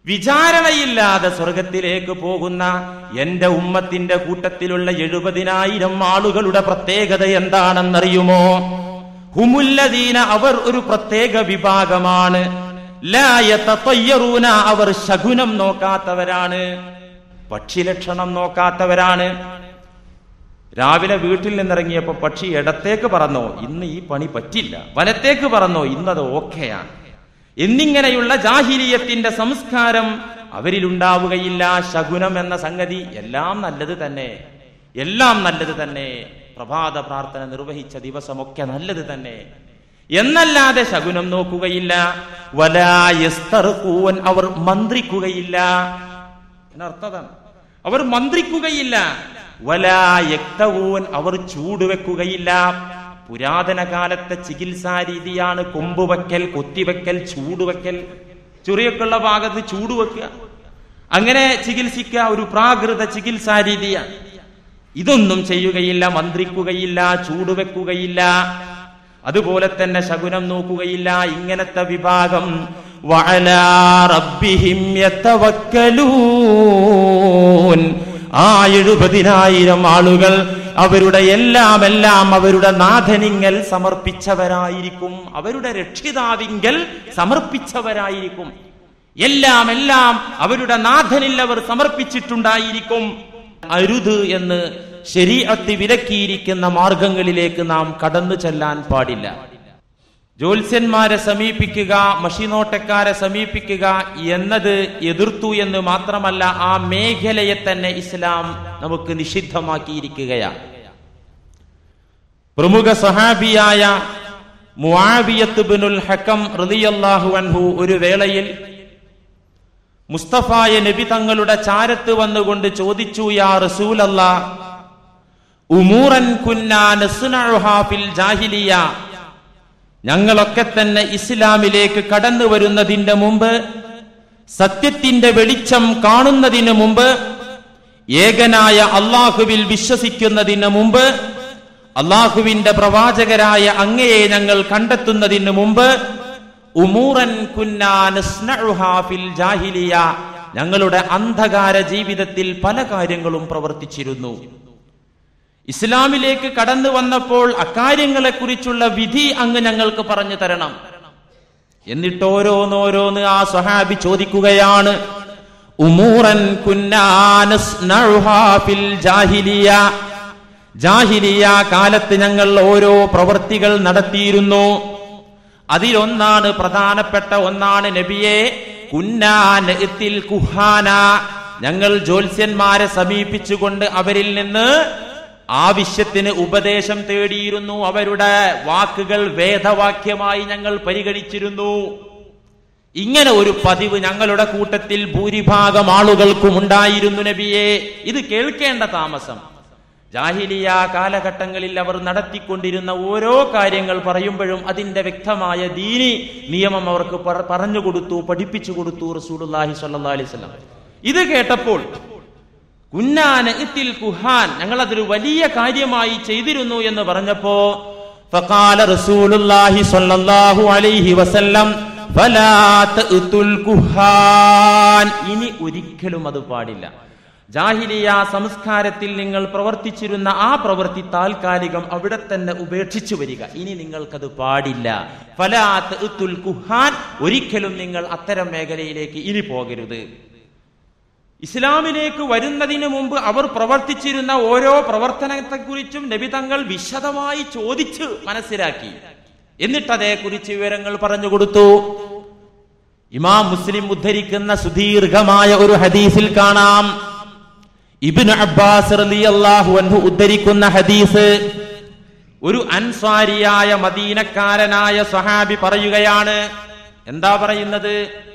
വിചാരണയില്ലാതെ സ്വർഗത്തിലേക്ക് പോകുന്ന എന്റെ ഉമ്മത്തിന്റെ കൂട്ടത്തിലുള്ള എഴുപതിനായിരം ആളുകളുടെ പ്രത്യേകത എന്താണെന്നറിയുമോ ഹുമുല്ലദീന അവർ ഒരു പ്രത്യേക വിഭാഗമാണ് ലാ യതതയ്യറൂന അവർ ശകുനം നോക്കാത്തവരാണ് പക്ഷിലക്ഷണം നോക്കാത്തവരാണ് രാവിലെ വീട്ടിൽ നിന്നിറങ്ങിയപ്പോ പക്ഷി ഇടത്തേക്ക് പറന്നോ ഇന്ന് ഈ പണി പറ്റില്ല വലത്തേക്ക് പറന്നോ ഇന്നത് ഓക്കെയാണ് എന്നിങ്ങനെയുള്ള ജാഹിലിയത്തിന്റെ സംസ്കാരം അവരിലുണ്ടാവുകയില്ല ശകുനം എന്ന സംഗതി എല്ലാം നല്ലത് തന്നെ എല്ലാം നല്ലത് തന്നെ പ്രഭാത പ്രാർത്ഥന നിർവഹിച്ച ദിവസമൊക്കെ നല്ലത് തന്നെ എന്നല്ലാതെ ശകുനം നോക്കുകയില്ല വലായസ്തർക്കൂവൻ അവർ മന്ത്രിക്കുകയില്ല എന്നർത്ഥതാണ് അവർ മന്ത്രിക്കുകയില്ല വലായക്തവൂൻ അവർ ചൂടുവെക്കുകയില്ല പുരാതന കാലത്തെ ചികിത്സാ രീതിയാണ് കൊമ്പുവെക്കൽ കൊത്തിവെക്കൽ ചൂടുവെക്കൽ ചൊറിയൊക്കെയുള്ള ഭാഗത്ത് ചൂടുവെക്കുക അങ്ങനെ ചികിത്സിക്കുക ഒരു പ്രാകൃത ചികിത്സാ രീതിയാണ് ഇതൊന്നും ചെയ്യുകയില്ല മന്ത്രിക്കുകയില്ല ചൂടുവെക്കുകയില്ല അതുപോലെ തന്നെ ശകുനം നോക്കുകയില്ല ഇങ്ങനത്തെ വിഭാഗം വഅലാ റബ്ബിഹിം യതവക്കലൂൻ ആ എഴുപതിനായിരം ആളുകൾ അവരുടെ എല്ലാം എല്ലാം അവരുടെ നാഥനിങ്കൽ സമർപ്പിച്ചവരായിരിക്കും അവരുടെ രക്ഷിതാവിങ്കൽ സമർപ്പിച്ചവരായിരിക്കും എല്ലാം എല്ലാം അവരുടെ നാഥനിൽ അവർ സമർപ്പിച്ചിട്ടുണ്ടായിരിക്കും അരുത് എന്ന് ശരീഅത്ത് വിലക്കിയിരിക്കുന്ന മാർഗങ്ങളിലേക്ക് നാം കടന്നു ചെല്ലാൻ പാടില്ല ജ്യോത്സ്യന്മാരെ സമീപിക്കുക മഷിനോട്ടക്കാരെ സമീപിക്കുക എന്നത് എതിർത്തു എന്ന് മാത്രമല്ല ആ മേഖലയെ തന്നെ ഇസ്ലാം നമുക്ക് നിഷിദ്ധമാക്കിയിരിക്കുകയാണ് പ്രമുഖ സഹാബിയായ മുആവിയത്ത് ബിനുൽ ഹക്കം റളിയല്ലാഹു അൻഹു ഒരു വേളയിൽ മുസ്തഫായ നബി തങ്ങളുടെ ചാരത്ത് വന്നുകൊണ്ട് ചോദിച്ചു യാ റസൂലല്ലാ ഉമൂറൻ കുന്നാ നസ്നഉഹാ ഫിൽ ജാഹിലിയ ഞങ്ങളൊക്കെ തന്നെ ഇസ്ലാമിലേക്ക് കടന്നു വരുന്നതിന്റെ മുമ്പ് സത്യത്തിന്റെ വെളിച്ചം കാണുന്നതിന് മുമ്പ് ഏകനായ അള്ളാഹുവിൽ വിശ്വസിക്കുന്നതിന് മുമ്പ് അള്ളാഹുവിന്റെ പ്രവാചകരായ അങ്ങയെ ഞങ്ങൾ കണ്ടെത്തുന്നതിന് മുമ്പ് ഉമൂറൻ കുന്നാ നസ്നഉഹാ ഫിൽ ജാഹിലിയ ഞങ്ങളുടെ അന്ധകാര ജീവിതത്തിൽ പല കാര്യങ്ങളും പ്രവർത്തിച്ചിരുന്നു ഇസ്ലാമിലേക്ക് കടന്നു വന്നപ്പോൾ അക്കാര്യങ്ങളെ കുറിച്ചുള്ള വിധി അങ്ങ് ഞങ്ങൾക്ക് പറഞ്ഞു തരണം എന്നിട്ട് ഓരോന്നോരോന്ന് ആ സ്വഹാബി ചോദിക്കുകയാണ് ഉമൂറൻ കുന്നാനസ്നഉഹാ ഫിൽ ജാഹിലിയ ജാഹിലിയ കാലത്ത് ഞങ്ങൾ ഓരോ പ്രവൃത്തികൾ നടത്തിയിരുന്നു അതിലൊന്നാണ് പ്രധാനപ്പെട്ട ഒന്നാണ് നബിയെ കുന്നാനത്തിൽ കുഹാന ഞങ്ങൾ ജ്യോത്സ്യന്മാരെ സമീപിച്ചുകൊണ്ട് അവരിൽ നിന്ന് ആവശ്യത്തിന് ഉപദേശം തേടിയിരുന്നു അവരുടെ വാക്കുകൾ വേദവാക്യമായി ഞങ്ങൾ പരിഗണിച്ചിരുന്നു ഇങ്ങനെ ഒരു പതിവ് ഞങ്ങളുടെ കൂട്ടത്തിൽ ഭൂരിഭാഗം ആളുകൾക്കും ഉണ്ടായിരുന്നു നബിയെ ഇത് കേൾക്കേണ്ട താമസം ജാഹിലിയ കാലഘട്ടങ്ങളിൽ അവർ നടത്തിക്കൊണ്ടിരുന്ന ഓരോ കാര്യങ്ങൾ പറയുമ്പോഴും അതിന്റെ വ്യക്തമായ ദീനി നിയമം അവർക്ക് പറ- പറഞ്ഞു കൊടുത്തു പഠിപ്പിച്ചു കൊടുത്തു റസൂലുള്ളാഹി സ്വല്ലല്ലാഹി അലൈഹി വസല്ലം ഇത് കേട്ടപ്പോൾ കുന്നാന ഇത്തിൽ കുഹാൻ ഞങ്ങൾ അതൊരു വലിയ കാര്യമായി ചെയ്തിരുന്നു എന്ന് പറഞ്ഞപ്പോ ഫഖാല റസൂലുള്ളാഹി സ്വല്ലല്ലാഹു അലൈഹി വസല്ലം ഫലാ തഅ്തുൽ കുഹാൻ ഇനി ഒരിക്കലും അത് പാടില്ല ജാഹിലിയ സംസ്കാരത്തിൽ നിങ്ങൾ പ്രവർത്തിച്ചിരുന്ന ആ പ്രവൃത്തി താൽക്കാലികം അവിടെ തന്നെ ഉപേക്ഷിച്ചു വരിക ഇനി നിങ്ങൾക്കത് പാടില്ല ഫലാ തഅ്തുൽ കുഹാൻ ഒരിക്കലും നിങ്ങൾ അത്തരം മേഖലയിലേക്ക് ഇനി പോകരുത് ഇസ്ലാമിലേക്ക് വരുന്നതിന് മുമ്പ് അവർ പ്രവർത്തിച്ചിരുന്ന ഓരോ പ്രവർത്തനത്തെക്കുറിച്ചും നബി തങ്ങൾ വിശദമായി ചോദിച്ച് മനസ്സിലാക്കി എന്നിട്ട് അതേക്കുറിച്ച് വിവരങ്ങൾ പറഞ്ഞു കൊടുത്തു ഇമാം മുസ്ലിം ഉദ്ധരിക്കുന്ന സുദീർഘമായ ഒരു ഹദീസിൽ കാണാം ഇബ്നു അബ്ബാസ് റളിയല്ലാഹു അൻഹു ഉദ്ധരിക്കുന്ന ഹദീസ് ഒരു അൻസ്വാരിയായ മദീനക്കാരനായ സഹാബി പറയുകയാണ് എന്താ പറയുന്നത്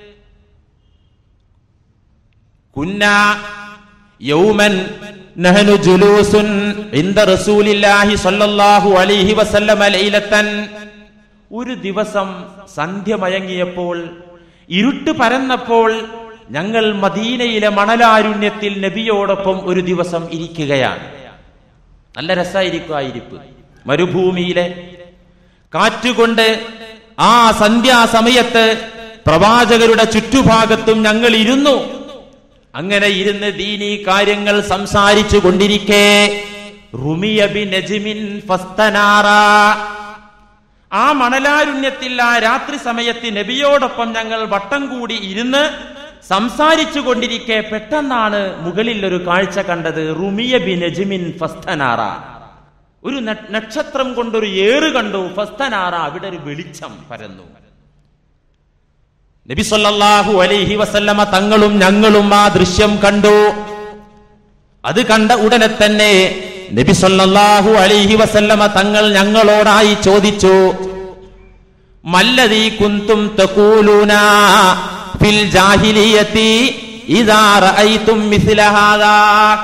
كنا يوما نحن جلوس عند رسول الله صلى الله عليه وسلم ليلة ഒരു ദിവസം സന്ധ്യ മയങ്ങിയപ്പോൾ ഇരുട്ട് പരന്നപ്പോൾ ഞങ്ങൾ മദീനയിലെ മണലാരുണ്യത്തിൽ നബിയോടൊപ്പം ഒരു ദിവസം ഇരിക്കുകയാണ് നല്ല രസമായിരിക്കും ആ ഇരിപ്പ് മരുഭൂമിയിലെ കാറ്റുകൊണ്ട് ആ സന്ധ്യാസമയത്ത് പ്രവാചകരുടെ ചുറ്റുഭാഗത്തും ഞങ്ങൾ ഇരുന്നു അങ്ങനെ ഇരുന്ന് ദീനീ കാര്യങ്ങൾ സംസാരിച്ചു കൊണ്ടിരിക്കെ റുമിയ ബി നജ്മിൻ ഫസ്തനാറ ആ മണലാരുണ്യത്തിൽ ആ രാത്രി സമയത്ത് നബിയോടൊപ്പം ഞങ്ങൾ വട്ടം കൂടി ഇരുന്ന് സംസാരിച്ചു കൊണ്ടിരിക്കെ പെട്ടെന്നാണ് മുകളിൽ ഒരു കാഴ്ച കണ്ടത് റുമിയ ബി നജ്മിൻ ഫസ്തനാറ ഒരു ന- നക്ഷത്രം കൊണ്ടൊരു ഏറ് കണ്ടു ഫസ്തനാറ അവിടെ ഒരു വെളിച്ചം പരന്നു നബി സല്ലല്ലാഹു അലൈഹി വസല്ലമ തങ്ങളും ഞങ്ങളും ആ ദൃശ്യം കണ്ടു അത് കണ്ട ഉടനെ തന്നെ നബി സല്ലല്ലാഹു അലൈഹി വസല്ലമ തങ്ങൾ ഞങ്ങളോടായി ചോദിച്ചു മല്ലദീ കുന്തും തഖൂലൂന ഫിൽ ജാഹിലിയത്തി ഇദാ റഅയ്തും മിസ്ല ഹാദാ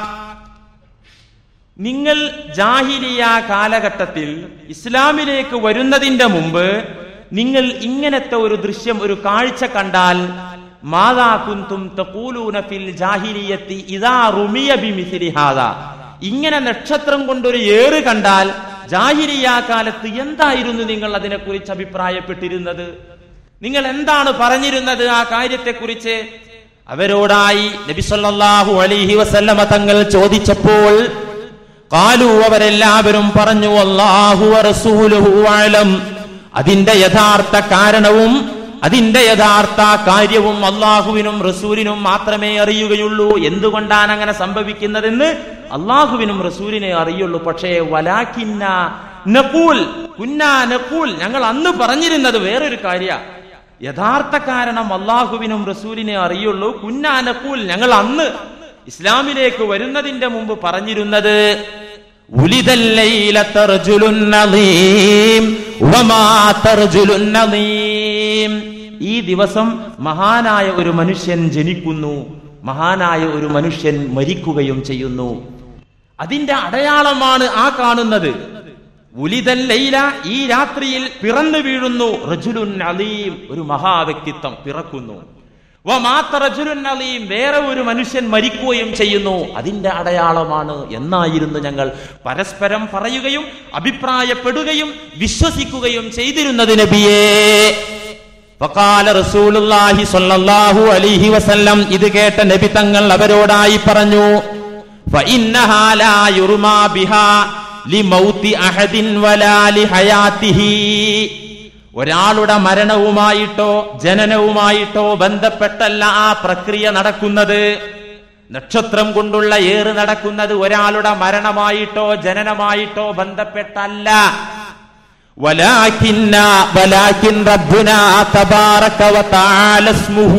നിങ്ങൾ ജാഹിലിയ കാലഘട്ടത്തിൽ ഇസ്ലാമിലേക്ക് വരുന്നതിന്റെ മുമ്പ് നിങ്ങൾ ഇങ്ങനത്തെ ഒരു ദൃശ്യം ഒരു കാഴ്ച കണ്ടാൽ മാതാ കുന്തും തഖൂലൂന ഫിൽ ജാഹിലിയത്തി ഇദാ റുമിയ ബിമിസ്ലി ഹാദാ ഇങ്ങനെ നക്ഷത്രം കൊണ്ടൊരു ഏറ് കണ്ടാൽ ജാഹിലിയ കാലത്ത് എന്തായിരുന്നു നിങ്ങൾ അതിനെക്കുറിച്ച് അഭിപ്രായപ്പെട്ടിരുന്നത് നിങ്ങൾ എന്താണ് പറഞ്ഞിരുന്നത് ആ കാര്യത്തെക്കുറിച്ച് അവരോടായി നബി സല്ലല്ലാഹു അലൈഹി വസല്ലമ തങ്ങൾ ചോദിച്ചപ്പോൾ കാലു അവരെല്ലാവരും പറഞ്ഞു അല്ലാഹു റസൂലുഹു അലം അതിന്റെ യഥാർത്ഥ കാരണവും അതിന്റെ യഥാർത്ഥ കാര്യവും അള്ളാഹുവിനും റസൂലിനും മാത്രമേ അറിയുകയുള്ളൂ എന്തുകൊണ്ടാണ് അങ്ങനെ സംഭവിക്കുന്നതെന്ന് അള്ളാഹുവിനും റസൂലിനെ അറിയുള്ളൂ പക്ഷേ വലാക്കിന്ന നഖൂൽ കുന്നാ നഖൂൽ ഞങ്ങൾ അന്ന് പറഞ്ഞിരുന്നത് വേറൊരു കാര്യ യഥാർത്ഥ കാരണം അള്ളാഹുവിനും റസൂലിനെ അറിയുള്ളൂ കുന്നാ നഖൂൽ ഞങ്ങൾ അന്ന് ഇസ്ലാമിലേക്ക് വരുന്നതിന്റെ മുമ്പ് പറഞ്ഞിരുന്നത് ഉലിദ الليلة رجل عظيم ومات رجل عظيم. ഈ ദിവസം മഹാനായ ഒരു മനുഷ്യൻ ജനിക്കുന്നു മഹാനായ ഒരു മനുഷ്യൻ മരിക്കുകയും ചെയ്യുന്നു അതിന്റെ അടയാളമാണ് ആ കാണുന്നത് ഉലിതല്ലയില ഈ രാത്രിയിൽ പിറന്നു വീഴുന്നു റജുലുൻ അലീം ഒരു മഹാവ്യക്തിത്വം പിറക്കുന്നു വ മാത്ത റജുലുൻ അലീം വേറെ ഒരു മനുഷ്യൻ മരിക്കുകയും ചെയ്യുന്നു അതിന്റെ അടയാളമാണ് എന്നായിരുന്നു ഞങ്ങൾ പരസ്പരം പറയുകയും അഭിപ്രായപ്പെടുകയും വിശ്വസിക്കുകയും ചെയ്തിരുന്നത് നബിയേ വഖാല റസൂലുള്ളാഹി സ്വല്ലല്ലാഹു അലൈഹി വസല്ലം ഇത് കേട്ട നബി തങ്ങൾ അവരോടായി പറഞ്ഞു ഫഇന്നഹാ ലാ യുർമാ ബിഹാ ലിമൗതി അഹദിൻ വലാ ലിഹയാതിഹി ഒരാളുടെ മരണവുമായിട്ടോ ജനനവുമായിട്ടോ ബന്ധപ്പെട്ടല്ല ആ പ്രക്രിയ നടക്കുന്നത് നക്ഷത്രം കൊണ്ടുള്ള ഏറ് നടക്കുന്നത് ഒരാളുടെ മരണമായിട്ടോ ജനനമായിട്ടോ ബന്ധപ്പെട്ടല്ല ولكن ولكن ربنا تبارك وتعالى اسمه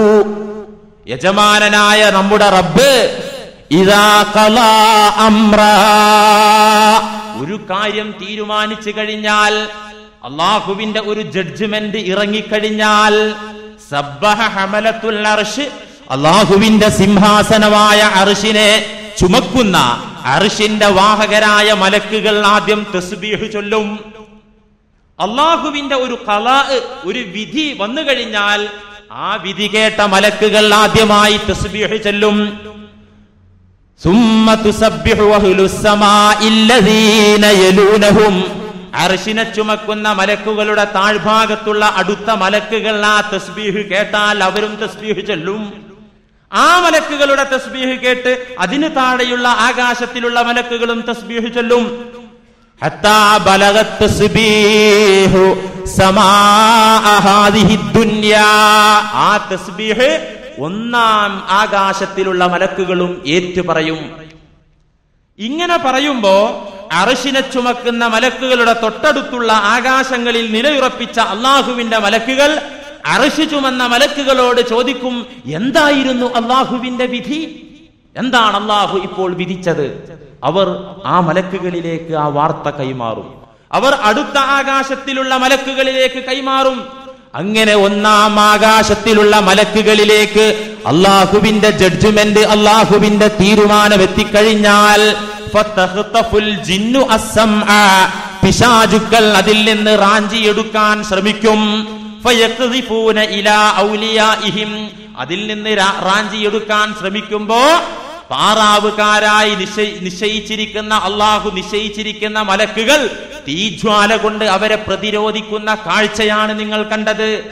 യജമാനനായ നമ്മുടെ റബ്ബ് ഇതാ ഖലാ അംറാ ഒരു കാര്യം തീരുമാനിച്ചു കഴിഞ്ഞാൽ അള്ളാഹുവിന്റെ ഒരു ജഡ്ജ്മെന്റ് ഇറങ്ങിക്കഴിഞ്ഞാൽ സബ്ബഹ ഹമലത്തുൽ അർഷ് അള്ളാഹുവിന്റെ സിംഹാസനമായ അർഷിനെ ചുമക്കുന്ന അർഷിന്റെ വാഹകരായ മലക്കുകൾ ആദ്യം തസ്ബീഹ് ചൊല്ലും അള്ളാഹുവിന്റെ ഒരു കലാ ഒരു വിധി വന്നു കഴിഞ്ഞാൽ ആ വിധി കേട്ട മലക്കുകൾ ആദ്യമായി തസ്ബീഹ് ചെല്ലും സുമ്മ തുസബ്ബിഹു അഹ്ലുസ് സമാഇല്ലദീന യലൂനഹും അർശിനെ ചുമക്കുന്ന മലക്കുകളുടെ താഴ്ഭാഗത്തുള്ള അടുത്ത മലക്കുകൾ ആ തസ്ബീഹ് കേട്ടാൽ അവരും തസ്ബീഹ് ചൊല്ലും ആ മലക്കുകളുടെ തസ്ബീഹ് കേട്ട് അതിന് താഴെയുള്ള ആകാശത്തിലുള്ള മലക്കുകളും തസ്ബീഹ് ചൊല്ലും حتى بلغ التسبيح سماء هذه الدنيا ആ തസ്ബീഹ് ഒന്നാം ആകാശത്തിലുള്ള മലക്കുകളും ഏറ്റു പറയും ഇങ്ങനെ പറയുമ്പോ അറശിനെ ചുമക്കുന്ന മലക്കുകളുടെ തൊട്ടടുത്തുള്ള ആകാശങ്ങളിൽ നിലയുറപ്പിച്ച അള്ളാഹുവിന്റെ മലക്കുകൾ അറശ് ചുമന്ന മലക്കുകളോട് ചോദിക്കും എന്തായിരുന്നു അള്ളാഹുവിന്റെ വിധി എന്താണ് അള്ളാഹു ഇപ്പോൾ വിധിച്ചത് അവർ ആ മലക്കുകളിലേക്ക് ആ വാർത്ത കൈമാറും അവർ അടുത്ത ആകാശത്തിലുള്ള മലക്കുകളിലേക്ക് കൈമാറും അങ്ങനെ ഒന്നാം ആകാശത്തിലുള്ള മലക്കുകളിലേക്ക് അള്ളാഹുവിന്റെ ജഡ്ജ്മെന്റ് അള്ളാഹുവിന്റെ തീരുമാനം എത്തിക്കഴിഞ്ഞാൽ ഫതഖ്തഫുൽ ജിന്നു അസ്സംഅ. പിശാചുക്കൾ അതിൽ നിന്ന് റാഞ്ചിയെടുക്കാൻ ശ്രമിക്കും ഫയഖ്ദിഫൂന ഇലാ ഔലിയാഇഹിം. അതിൽ നിന്ന് രാ- റാഞ്ചിയെടുക്കാൻ ശ്രമിക്കുമ്പോ പാറാവുകാരായി നിശ്ചയി നിശ്ചയിച്ചിരിക്കുന്ന അള്ളാഹു നിശ്ചയിച്ചിരിക്കുന്ന മലക്കുകൾ തീജ്വാല കൊണ്ട് അവരെ പ്രതിരോധിക്കുന്ന കാഴ്ചയാണ് നിങ്ങൾ കണ്ടത്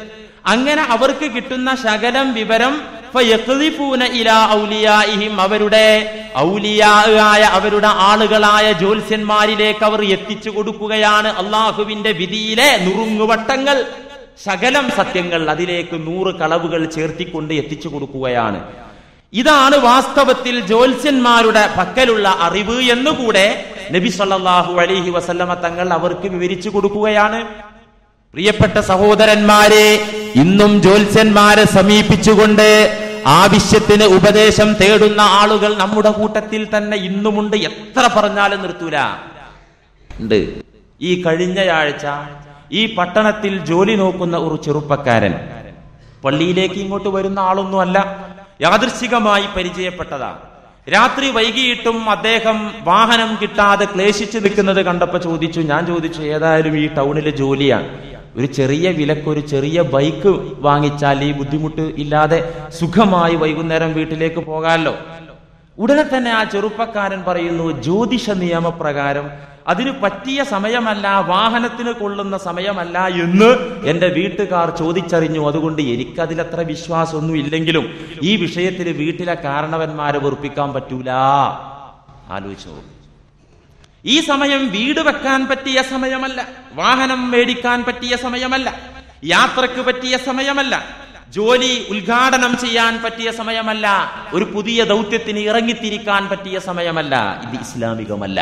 അങ്ങനെ അവർക്ക് കിട്ടുന്ന ശകലം വിവരം ഫയഖ്ദിഫൂന ഇലാ ഔലിയാഇഹിം അവരുടെ ഔലിയായ അവരുടെ ആളുകളായ ജ്യോത്സ്യന്മാരിലേക്ക് അവർ എത്തിച്ചു കൊടുക്കുകയാണ് അള്ളാഹുവിന്റെ വിധിയിലെ നുറുങ്ങുവട്ടങ്ങൾ ശകലം സത്യങ്ങൾ അതിലേക്ക് നൂറ് കളവുകൾ ചേർത്തിക്കൊണ്ട് എത്തിച്ചു കൊടുക്കുകയാണ് ഇതാണ് വാസ്തവത്തിൽ ജ്യോത്സ്യന്മാരുടെ പക്കലുള്ള അറിവ് എന്നുകൂടെ നബി സല്ലല്ലാഹു അലൈഹി വസല്ലമ തങ്ങൾ അവർക്ക് വിവരിച്ചു കൊടുക്കുകയാണ് പ്രിയപ്പെട്ട സഹോദരന്മാരെ ഇന്നും ജ്യോത്സ്യന്മാരെ സമീപിച്ചുകൊണ്ട് ആവശ്യത്തിന് ഉപദേശം തേടുന്ന ആളുകൾ നമ്മുടെ കൂട്ടത്തിൽ തന്നെ ഇന്നുമുണ്ട് എത്ര പറഞ്ഞാലും നിർത്തൂല ഉണ്ട് ഈ കഴിഞ്ഞയാഴ്ച ഈ പട്ടണത്തിൽ ജോലി നോക്കുന്ന ഒരു ചെറുപ്പക്കാരൻ പള്ളിയിലേക്ക് ഇങ്ങോട്ട് വരുന്ന ആളൊന്നുമല്ല യാദൃശികമായി പരിചയപ്പെട്ടതാ രാത്രി വൈകിയിട്ടും അദ്ദേഹം വാഹനം കിട്ടാതെ ക്ലേശിച്ചു നിൽക്കുന്നത് കണ്ടപ്പോ ചോദിച്ചു ഞാൻ ചോദിച്ചു ഏതായാലും ഈ ടൗണിലെ ജോലിയാണ് ഒരു ചെറിയ വിലക്ക് ഒരു ചെറിയ ബൈക്ക് വാങ്ങിച്ചാൽ ഈ ബുദ്ധിമുട്ട് ഇല്ലാതെ സുഖമായി വൈകുന്നേരം വീട്ടിലേക്ക് പോകാമല്ലോ ഉടനെ തന്നെ ആ ചെറുപ്പക്കാരൻ പറയുന്നു ജ്യോതിഷ നിയമപ്രകാരം അതിന് പറ്റിയ സമയമല്ല വാഹനത്തിന് കൊള്ളുന്ന സമയമല്ല എന്ന് എന്റെ വീട്ടുകാർ ചോദിച്ചറിഞ്ഞു അതുകൊണ്ട് എനിക്കതിലത്ര വിശ്വാസമൊന്നും ഇല്ലെങ്കിലും ഈ വിഷയത്തിൽ വീട്ടിലെ കാരണവന്മാരെ വെറുപ്പിക്കാൻ പറ്റൂല ആലോചിച്ചു നോക്കൂ. ഈ സമയം വീട് വെക്കാൻ പറ്റിയ സമയമല്ല വാഹനം മേടിക്കാൻ പറ്റിയ സമയമല്ല യാത്രക്ക് പറ്റിയ സമയമല്ല ജോലി ഉദ്ഘാടനം ചെയ്യാൻ പറ്റിയ സമയമല്ല ഒരു പുതിയ ദൗത്യത്തിന് ഇറങ്ങിത്തിരിക്കാൻ പറ്റിയ സമയമല്ല ഇത് ഇസ്ലാമികമല്ല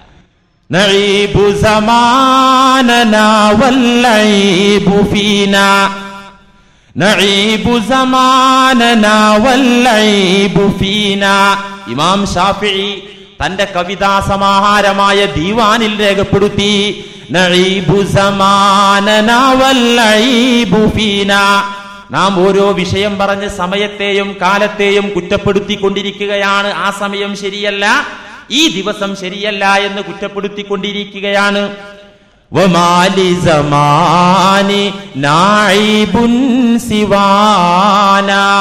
نعيب زماننا والعيب فينا نعيب زماننا والعيب فينا ഇമാം ഷാഫിഈ തന്റെ കവിതാ സമാഹാരമായ ദീവാനിൽ രേഖപ്പെടുത്തി നഈബു സമാനനാ വൽഈബു ഫീനാ നാം ഓരോ വിഷയം പറഞ്ഞ് സമയത്തെയും കാലത്തെയും കുറ്റപ്പെടുത്തിക്കൊണ്ടിരിക്കുകയാണ് ആ സമയം ശരിയല്ല ഈ ദിവസം ശരിയല്ല എന്ന് കുറ്റപ്പെടുത്തിക്കൊണ്ടിരിക്കുകയാണ് വമാലി സമാനി നായിബുൻ സിവാനാ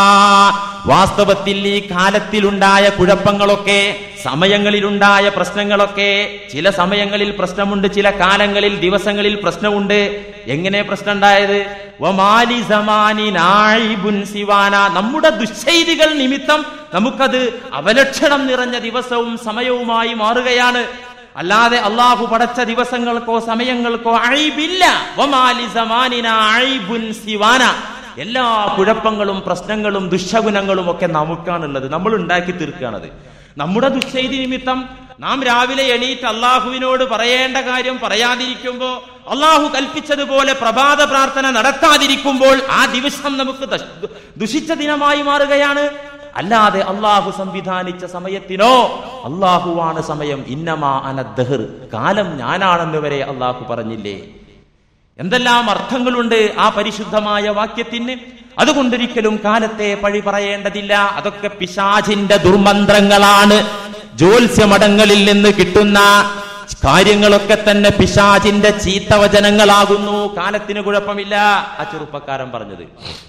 വാസ്തവത്തിൽ ഈ കാലത്തിലുണ്ടായ കുഴപ്പങ്ങളൊക്കെ സമയങ്ങളിലുണ്ടായ പ്രശ്നങ്ങളൊക്കെ ചില സമയങ്ങളിൽ പ്രശ്നമുണ്ട് ചില കാലങ്ങളിൽ ദിവസങ്ങളിൽ പ്രശ്നമുണ്ട് എങ്ങനെ പ്രശ്നം ഉണ്ടായത് വമാലി സമാനി നായിബുൻ സിവാന നമ്മുടെ ദുശ്ചൈതികൾ നിമിത്തം നമുക്കത് അവലക്ഷണം നിറഞ്ഞ ദിവസവും സമയവുമായി മാറുകയാണ് അല്ലാതെ അള്ളാഹു പടച്ച ദിവസങ്ങൾക്കോ സമയങ്ങൾക്കോ അഴിബില്ല വമാലി സമാനിന അഴിബുൻ സിവാന എല്ലാ കുഴപ്പങ്ങളും പ്രശ്നങ്ങളും ദുശകുനങ്ങളും ഒക്കെ നമുക്കാണുള്ളത് നമ്മൾ ഉണ്ടാക്കി തീർക്കുകയാണത് നമ്മുടെ ദുശ്ചൈതി നിമിത്തം നാം രാവിലെ എണീറ്റ് അള്ളാഹുവിനോട് പറയേണ്ട കാര്യം പറയാതിരിക്കുമ്പോ അള്ളാഹു കൽപ്പിച്ചതുപോലെ പ്രഭാത പ്രാർത്ഥന നടത്താതിരിക്കുമ്പോൾ ആ ദിവസം നമുക്ക് ദശ്- ദുഷിച്ച ദിനമായി മാറുകയാണ് അല്ലാതെ അള്ളാഹു സംവിധാനിച്ച സമയത്തിനോ അള്ളാഹുവാണ് സമയം ഇന്നമാ അനദ്ദഹർ കാലം ഞാനാണെന്ന് വരെ അള്ളാഹു പറഞ്ഞില്ലേ എന്തെല്ലാം അർത്ഥങ്ങളുണ്ട് ആ പരിശുദ്ധമായ വാക്യത്തിന് അതുകൊണ്ടൊരിക്കലും കാലത്തെ പഴി പറയേണ്ടതില്ല അതൊക്കെ പിശാചിന്റെ ദുർമന്ത്രങ്ങളാണ് ജ്യോത്സ്യമടങ്ങളിൽ നിന്ന് കിട്ടുന്ന കാര്യങ്ങളൊക്കെ തന്നെ പിശാചിന്റെ ചീത്തവചനങ്ങളാകുന്നു കാലത്തിന് കുഴപ്പമില്ല ആ ചെറുപ്പക്കാരൻ പറഞ്ഞത്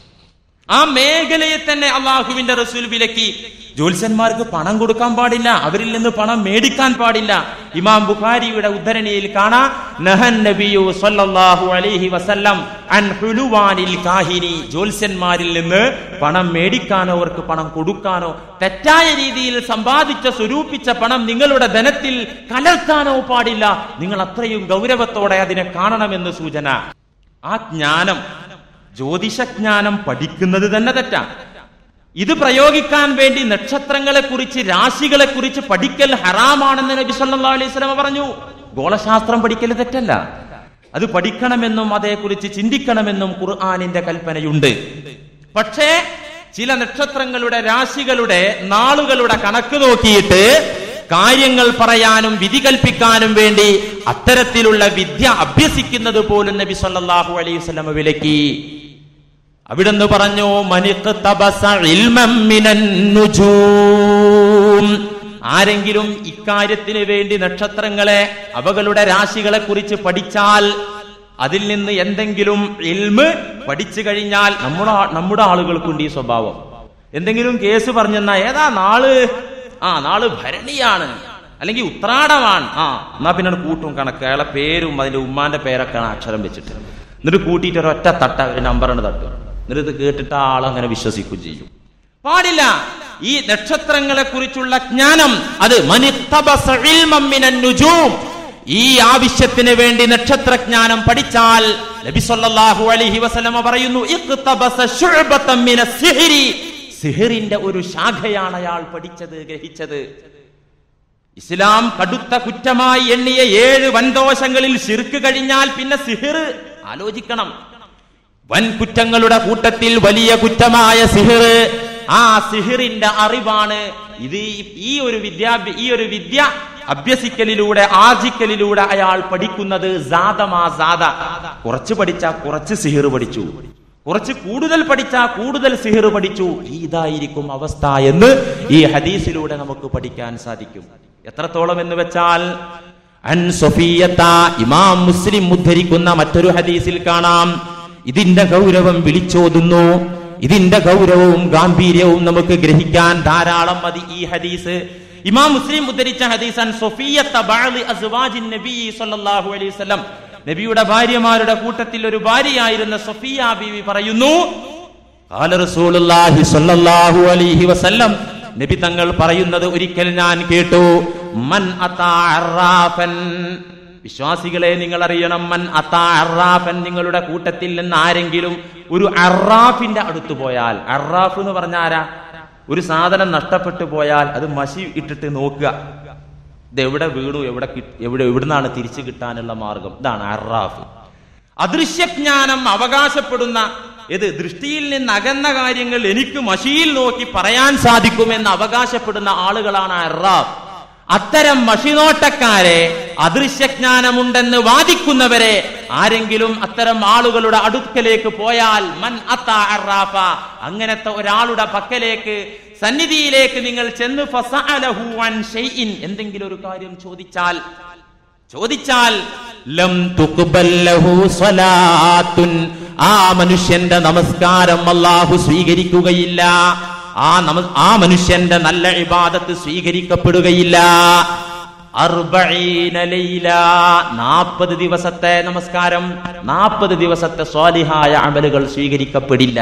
ആ മേഖലയെ തന്നെ അള്ളാഹുവിന്റെ റസൂൽ വിലക്കി ജ്യോത്സ്യന്മാർക്ക് പണം കൊടുക്കാൻ പാടില്ല അവരിൽ നിന്ന് പണം മേടിക്കാൻ പാടില്ല ഇമാം ബുഖാരിയുടെ ഉദ്ധരണിയിൽ കാണാം നഹൻ നബിയു സല്ലല്ലാഹു അലൈഹി വസല്ലം അൻ ഹുലുവാനിൽ കാഹിനി ജ്യോത്സ്യന്മാരിൽ നിന്ന് പണം മേടിക്കാനോ അവർക്ക് പണം കൊടുക്കാനോ തെറ്റായ രീതിയിൽ സമ്പാദിച്ച സ്വരൂപിച്ച പണം നിങ്ങളുടെ ധനത്തിൽ കലർത്താനോ പാടില്ല നിങ്ങൾ അത്രയും ഗൗരവത്തോടെ അതിനെ കാണണമെന്ന് സൂചന ആ ജ്ഞാനം ജ്യോതിഷജ്ഞാനം പഠിക്കുന്നത് തന്നെ തെറ്റാണ് ഇത് പ്രയോഗിക്കാൻ വേണ്ടി നക്ഷത്രങ്ങളെ കുറിച്ച് രാശികളെ കുറിച്ച് പഠിക്കൽ ഹറാമാണെന്ന് നബി സല്ലല്ലാഹു അലൈഹി വസല്ലം പറഞ്ഞു ഗോളശാസ്ത്രം പഠിക്കൽ തെറ്റല്ല അത് പഠിക്കണമെന്നും അതേക്കുറിച്ച് ചിന്തിക്കണമെന്നും ഖുർആാനിന്റെ കൽപ്പനയുണ്ട് പക്ഷേ ചില നക്ഷത്രങ്ങളുടെ രാശികളുടെ നാളുകളുടെ കണക്ക് നോക്കിയിട്ട് കാര്യങ്ങൾ പറയാനും വിധി കൽപ്പിക്കാനും വേണ്ടി അത്തരത്തിലുള്ള വിദ്യ അഭ്യസിക്കുന്നത് പോലും നബി സല്ലല്ലാഹു അലൈഹി വസല്ലം വിലക്കി അവിടുന്ന് പറഞ്ഞു മനിഖ് തബസ ഇൽമം മിനൻ നുജൂം ആരെങ്കിലും ഇക്കാര്യത്തിന് വേണ്ടി നക്ഷത്രങ്ങളെ അവകളുടെ രാശികളെ കുറിച്ച് പഠിച്ചാൽ അതിൽ നിന്ന് എന്തെങ്കിലും ഇൽമ് പഠിച്ചു കഴിഞ്ഞാൽ നമ്മുടെ നമ്മുടെ ആളുകൾക്കുണ്ട് ഈ സ്വഭാവം എന്തെങ്കിലും കേസ് പറഞ്ഞെന്നാ ഏതാ നാള് ആ നാള് ഭരണിയാണ് അല്ലെങ്കിൽ ഉത്രാടമാണ് ആ എന്നാ പിന്നെ കൂട്ടും കണക്ക് അയാളെ പേരും അതിന്റെ ഉമ്മാന്റെ പേരൊക്കെയാണ് അക്ഷരം വെച്ചിട്ട് എന്നിട്ട് കൂട്ടിയിട്ട് ഒരൊറ്റ തട്ട ഒരു നമ്പറാണ് തട്ടുക എന്നിട്ട് ഇത് കേട്ടിട്ട് ആ ആളങ്ങനെ വിശ്വസിക്കുകയും ചെയ്യും പാടില്ല ഈ നക്ഷത്രങ്ങളെ കുറിച്ചുള്ള ജ്ഞാനം അത് മനിത്തബസ ഇൽമം മിനൻ നുജൂം. ഈ ആവശ്യത്തിന് വേണ്ടി നക്ഷത്രജ്ഞാനം പഠിച്ചാൽ നബി സല്ലല്ലാഹു അലൈഹി വസല്ലമ പറയുന്നു ഇഖ്തബസ ശുഅബതൻ മിന സിഹ്രി സിഹറിന്റെ ഒരു ശാഖയാണ് അയാൾ പഠിച്ചത് ഗ്രഹിച്ചത് ഇസ്ലാം കടുത്ത കുറ്റമായി എണ്ണിയ ഏഴ് വൻദോഷങ്ങളിൽ ശിർക്ക് കഴിഞ്ഞാൽ പിന്നെ സിഹിർ ആലോചിക്കണം വൻ കുറ്റങ്ങളുടെ കൂട്ടത്തിൽ വലിയ കുറ്റമായ സിഹിർ ആ സിഹിറിന്റെ അറിവാണ് ഇത് ഈ- ഈ ഒരു വിദ്യാഭ്യ ഈ ഒരു വിദ്യ അഭ്യസിക്കലിലൂടെ ആർജിക്കലിലൂടെ അയാൾ പഠിക്കുന്നത് ജാതമാ ജാത കുറച്ച് പഠിച്ച കുറച്ച് സിഹിർ പഠിച്ചു കുറച്ച് കൂടുതൽ പഠിച്ച കൂടുതൽ സിഹിർ പഠിച്ചു ഇതായിരിക്കും അവസ്ഥ എന്ന് ഈ ഹദീസിലൂടെ നമുക്ക് പഠിക്കാൻ സാധിക്കും എത്രത്തോളം എന്ന് വെച്ചാൽ അൻ സൊഫിയത്ത ഇമാം മുസ്ലിം ഉദ്ധരിക്കുന്ന മറ്റൊരു ഹദീസിൽ കാണാം ഇതിന്റെ ഗൗരവം വിളിച്ചോതുന്നു ഇതിന്റെ ഗൗരവവും ഗാംഭീര്യവും നമുക്ക് ഗ്രഹിക്കാൻ ധാരാളം മതി ഈ ഹദീസ് ഇമാം മുസ്ലിം ഉദ്ധരിച്ച ഹദീസ് അൻ സൊഫിയത്ത ബഅദി അസ്വാജിൻ നബി സല്ലല്ലാഹു അലൈഹി വസല്ലം നബിയുടെ ഭാര്യമാരുടെ കൂട്ടത്തിൽ ഒരു ഭാര്യയായിരുന്ന സൊഫിയ ബീവി പറയുന്നു ഖാല റസൂലുള്ളാഹി സ്വല്ലല്ലാഹു അലൈഹി വസല്ലം നബി തങ്ങൾ പറയുന്നത് ഒരിക്കൽ ഞാൻ കേട്ടു മൻ അതാ അറാഫൻ വിശ്വാസികളെ നിങ്ങൾ അറിയണം മൻ അതാ അറാഫൻ നിങ്ങളുടെ കൂട്ടത്തിൽ നിന്ന് ആരെങ്കിലും ഒരു അറാഫിന്റെ അടുത്ത് പോയാൽ അറാഫ് എന്ന് പറഞ്ഞ ആരാ ഒരു സാധനം നഷ്ടപ്പെട്ടു പോയാൽ അത് മഷി ഇട്ടിട്ട് നോക്കുക ഇത് എവിടെ വീണു എവിടെ കിട്ട്- എവിടെ എവിടുന്നാണ് തിരിച്ചു കിട്ടാനുള്ള മാർഗം ഇതാണ് അറാഫ് അദൃശ്യജ്ഞാനം അവകാശപ്പെടുന്ന ഇത് ദൃഷ്ടിയിൽ നിന്ന് അകന്ന കാര്യങ്ങൾ എനിക്ക് മഷിയിൽ നോക്കി പറയാൻ സാധിക്കുമെന്ന് അവകാശപ്പെടുന്ന ആളുകളാണ് അറാഫ് അത്തരം മഷിനോട്ടക്കാരെ അദൃശ്യജ്ഞാനമുണ്ടെന്ന് വാദിക്കുന്നവരെ ആരെങ്കിലും അത്തരം ആളുകളുടെ അടുക്കലേക്ക് പോയാൽ മൻ അത്താ അറാഫ അങ്ങനത്തെ ഒരാളുടെ പക്കലേക്ക് സന്നിധിയിലേക്ക് നിങ്ങൾ ചെന്ന് ഫസഅലഹു അൻ ഷൈഇൻ എന്തെങ്കിലും ഒരു കാര്യം ചോദിച്ചാൽ ചോദിച്ചാൽ ലം തുഖ്ബൽ ലഹു സ്വലാത്തുൻ ആ മനുഷ്യന്റെ നമസ്കാരം അല്ലാഹു സ്വീകരിക്കുകയില്ല ആ നമ ആ മനുഷ്യന്റെ നല്ല ഇബാദത്ത് സ്വീകരിക്കപ്പെടുകയില്ല അർബഈന ലൈല നാൽപ്പത് ദിവസത്തെ നമസ്കാരം നാൽപ്പത് ദിവസത്തെ സ്വാലിഹായ അമലുകൾ സ്വീകരിക്കപ്പെടില്ല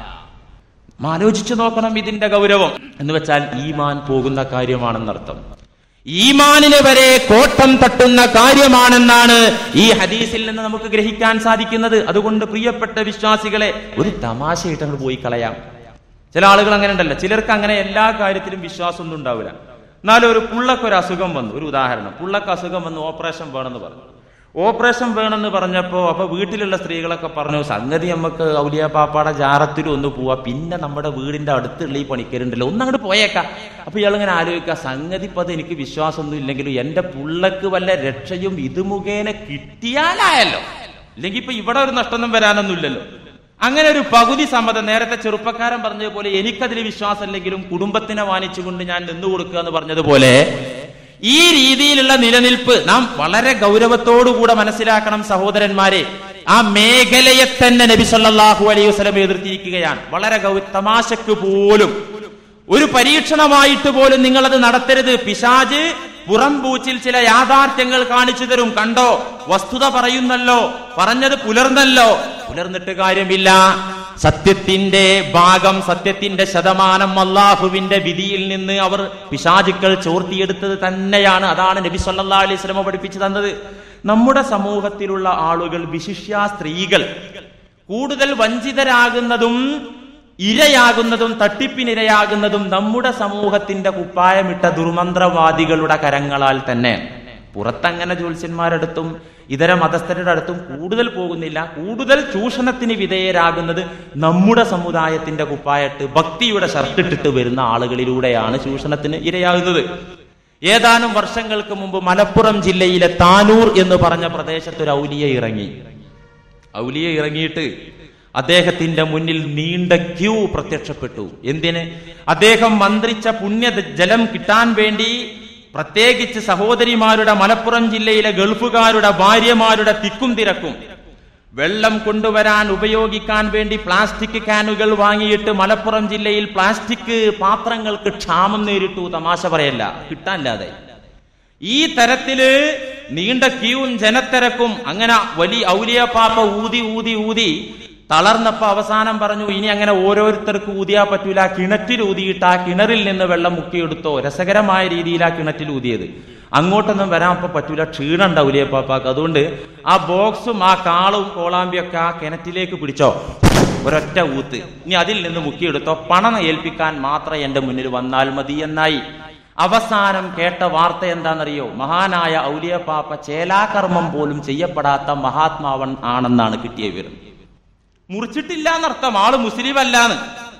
നാം ആലോചിച്ചു നോക്കണം ഇതിന്റെ ഗൗരവം എന്ന് വെച്ചാൽ ഈമാൻ പോകുന്ന കാര്യമാണെന്നർത്ഥം ഈമാനിന് വരെ കോട്ടം തട്ടുന്ന കാര്യമാണെന്നാണ് ഈ ഹദീസിൽ നിന്ന് നമുക്ക് ഗ്രഹിക്കാൻ സാധിക്കുന്നത് അതുകൊണ്ട് പ്രിയപ്പെട്ട വിശ്വാസികളെ ഒരു തമാശയായിട്ട് അങ്ങോട്ട് പോയി കളയാം ചില ആളുകൾ അങ്ങനെ ഉണ്ടല്ലോ ചിലർക്ക് അങ്ങനെ എല്ലാ കാര്യത്തിലും വിശ്വാസമൊന്നും ഉണ്ടാവില്ല എന്നാലും ഒരു പുള്ളക്ക് ഒരു അസുഖം വന്നു ഒരു ഉദാഹരണം പുള്ളക്ക് അസുഖം വന്ന് ഓപ്പറേഷൻ വേണമെന്ന് പറഞ്ഞു ഓപ്പറേഷൻ വേണമെന്ന് പറഞ്ഞപ്പോ അപ്പൊ വീട്ടിലുള്ള സ്ത്രീകളൊക്കെ പറഞ്ഞു സംഗതി നമുക്ക് ഔലിയ പാപ്പാടെ ജാറത്തിലും ഒന്ന് പോവാ പിന്നെ നമ്മുടെ വീടിന്റെ അടുത്തുള്ള ഈ പണിക്കരുണ്ടല്ലോ ഒന്ന് അങ്ങോട്ട് പോയേക്കാം അപ്പൊ ഇയാൾ ഇങ്ങനെ ആലോചിക്കുക സംഗതി ഇപ്പൊ അത് എനിക്ക് വിശ്വാസമൊന്നും ഇല്ലെങ്കിലും എന്റെ പുള്ളക്ക് വല്ല രക്ഷയും ഇത് മുഖേന കിട്ടിയാലായല്ലോ ഇല്ലെങ്കിൽ ഇപ്പൊ ഇവിടെ ഒരു നഷ്ടമൊന്നും വരാനൊന്നും ഇല്ലല്ലോ അങ്ങനെ ഒരു പകുതി സമ്മതം നേരത്തെ ചെറുപ്പക്കാരൻ പറഞ്ഞതുപോലെ എനിക്കതിൽ വിശ്വാസമില്ലെങ്കിലും കുടുംബത്തിനെ മാനിച്ചുകൊണ്ട് ഞാൻ നിന്നു കൊടുക്കുക എന്ന് പറഞ്ഞതുപോലെ ഈ രീതിയിലുള്ള നിലനിൽപ്പ് നാം വളരെ ഗൗരവത്തോടുകൂടെ മനസ്സിലാക്കണം സഹോദരന്മാരെ ആ മേഖലയെ തന്നെ നബി സല്ലല്ലാഹു അലൈഹി വസല്ലം എതിർത്തിരിക്കുകയാണ് വളരെ ഗൗ തമാശക്ക് പോലും ഒരു പരീക്ഷണമായിട്ട് പോലും നിങ്ങളത് നടത്തരുത് പിശാജ് പുറംപൂച്ചിൽ ചില യാഥാർത്ഥ്യങ്ങൾ കാണിച്ചു തരും കണ്ടോ വസ്തുത പറയുന്നല്ലോ പറഞ്ഞത് പുലർന്നല്ലോ പുലർന്നിട്ട് കാര്യമില്ല സത്യത്തിന്റെ ഭാഗം സത്യത്തിന്റെ ശതമാനം അള്ളാഹുവിന്റെ വിധിയിൽ നിന്ന് അവർ പിശാചുക്കൾ ചോർത്തിയെടുത്തത് തന്നെയാണ് അതാണ് നബി സല്ലാ അലൈഹി സ്വലമ പഠിപ്പിച്ചു തന്നത് നമ്മുടെ സമൂഹത്തിലുള്ള ആളുകൾ വിശിഷ്യ സ്ത്രീകൾ കൂടുതൽ വഞ്ചിതരാകുന്നതും ഇരയാകുന്നതും തട്ടിപ്പിനിരയാകുന്നതും നമ്മുടെ സമൂഹത്തിന്റെ കുപ്പായമിട്ട ദുർമന്ത്രവാദികളുടെ കരങ്ങളാൽ തന്നെ പുറത്തങ്ങനെ ജ്യോത്സ്യന്മാരടുത്തും ഇതര മതസ്ഥരുടെ അടുത്തും കൂടുതൽ പോകുന്നില്ല കൂടുതൽ ചൂഷണത്തിന് വിധേയരാകുന്നത് നമ്മുടെ സമുദായത്തിന്റെ കുപ്പായട്ട് ഭക്തിയുടെ ഷർട്ടിട്ടിട്ട് വരുന്ന ആളുകളിലൂടെയാണ് ചൂഷണത്തിന് ഇരയാകുന്നത് ഏതാനും വർഷങ്ങൾക്ക് മുമ്പ് മലപ്പുറം ജില്ലയിലെ താനൂർ എന്ന് പറഞ്ഞ പ്രദേശത്ത് ഒരു ഔലിയ ഇറങ്ങി ഔലിയ ഇറങ്ങിയിട്ട് അദ്ദേഹത്തിന്റെ മുന്നിൽ നീണ്ട ക്യൂ പ്രത്യക്ഷപ്പെട്ടു എന്തിന് അദ്ദേഹം മന്ത്രിച്ച പുണ്യ ജലം കിട്ടാൻ വേണ്ടി പ്രത്യേകിച്ച് സഹോദരിമാരുടെ മലപ്പുറം ജില്ലയിലെ ഗൾഫുകാരുടെ ഭാര്യമാരുടെ തിക്കും തിരക്കും വെള്ളം കൊണ്ടുവരാൻ ഉപയോഗിക്കാൻ വേണ്ടി പ്ലാസ്റ്റിക് കാനുകൾ വാങ്ങിയിട്ട് മലപ്പുറം ജില്ലയിൽ പ്ലാസ്റ്റിക് പാത്രങ്ങൾക്ക് ക്ഷാമം നേരിട്ടു തമാശ പറയല്ല കിട്ടാനില്ലാതെ ഈ തരത്തില് നീണ്ട ക്യൂവും ജനത്തിരക്കും അങ്ങനെ വലിയ ഔലിയപ്പാപ്പ ഊതി ഊതി ഊതി തളർന്നപ്പോ അവസാനം പറഞ്ഞു ഇനി അങ്ങനെ ഓരോരുത്തർക്ക് ഊതിയാ പറ്റൂല കിണറ്റിൽ ഊതിയിട്ട് ആ കിണറിൽ നിന്ന് വെള്ളം മുക്കിയെടുത്തോ രസകരമായ രീതിയിൽ ആ കിണറ്റിൽ ഊതിയത് അങ്ങോട്ടൊന്നും വരാൻ ഇപ്പൊ പറ്റൂല ക്ഷീണുണ്ട് ഔലിയപ്പാപ്പാക്ക് അതുകൊണ്ട് ആ ബോക്സും ആ കാളും കോളാമ്പിയൊക്കെ ആ കിണറ്റിലേക്ക് പിടിച്ചോ ഒരൊറ്റ ഊത്ത് ഇനി അതിൽ നിന്ന് മുക്കിയെടുത്തോ പണം ഏൽപ്പിക്കാൻ മാത്രം എന്റെ മുന്നിൽ വന്നാൽ മതി എന്നായി അവസാനം കേട്ട വാർത്ത എന്താണെന്നറിയോ മഹാനായ ഔലിയപ്പാപ്പ ചേലാകർമ്മം പോലും ചെയ്യപ്പെടാത്ത മഹാത്മാവൻ ആണെന്നാണ് കിട്ടിയ വിവരം മുറിച്ചിട്ടില്ല എന്നർത്ഥം ആള് മുസ്ലിം അല്ലാന്ന്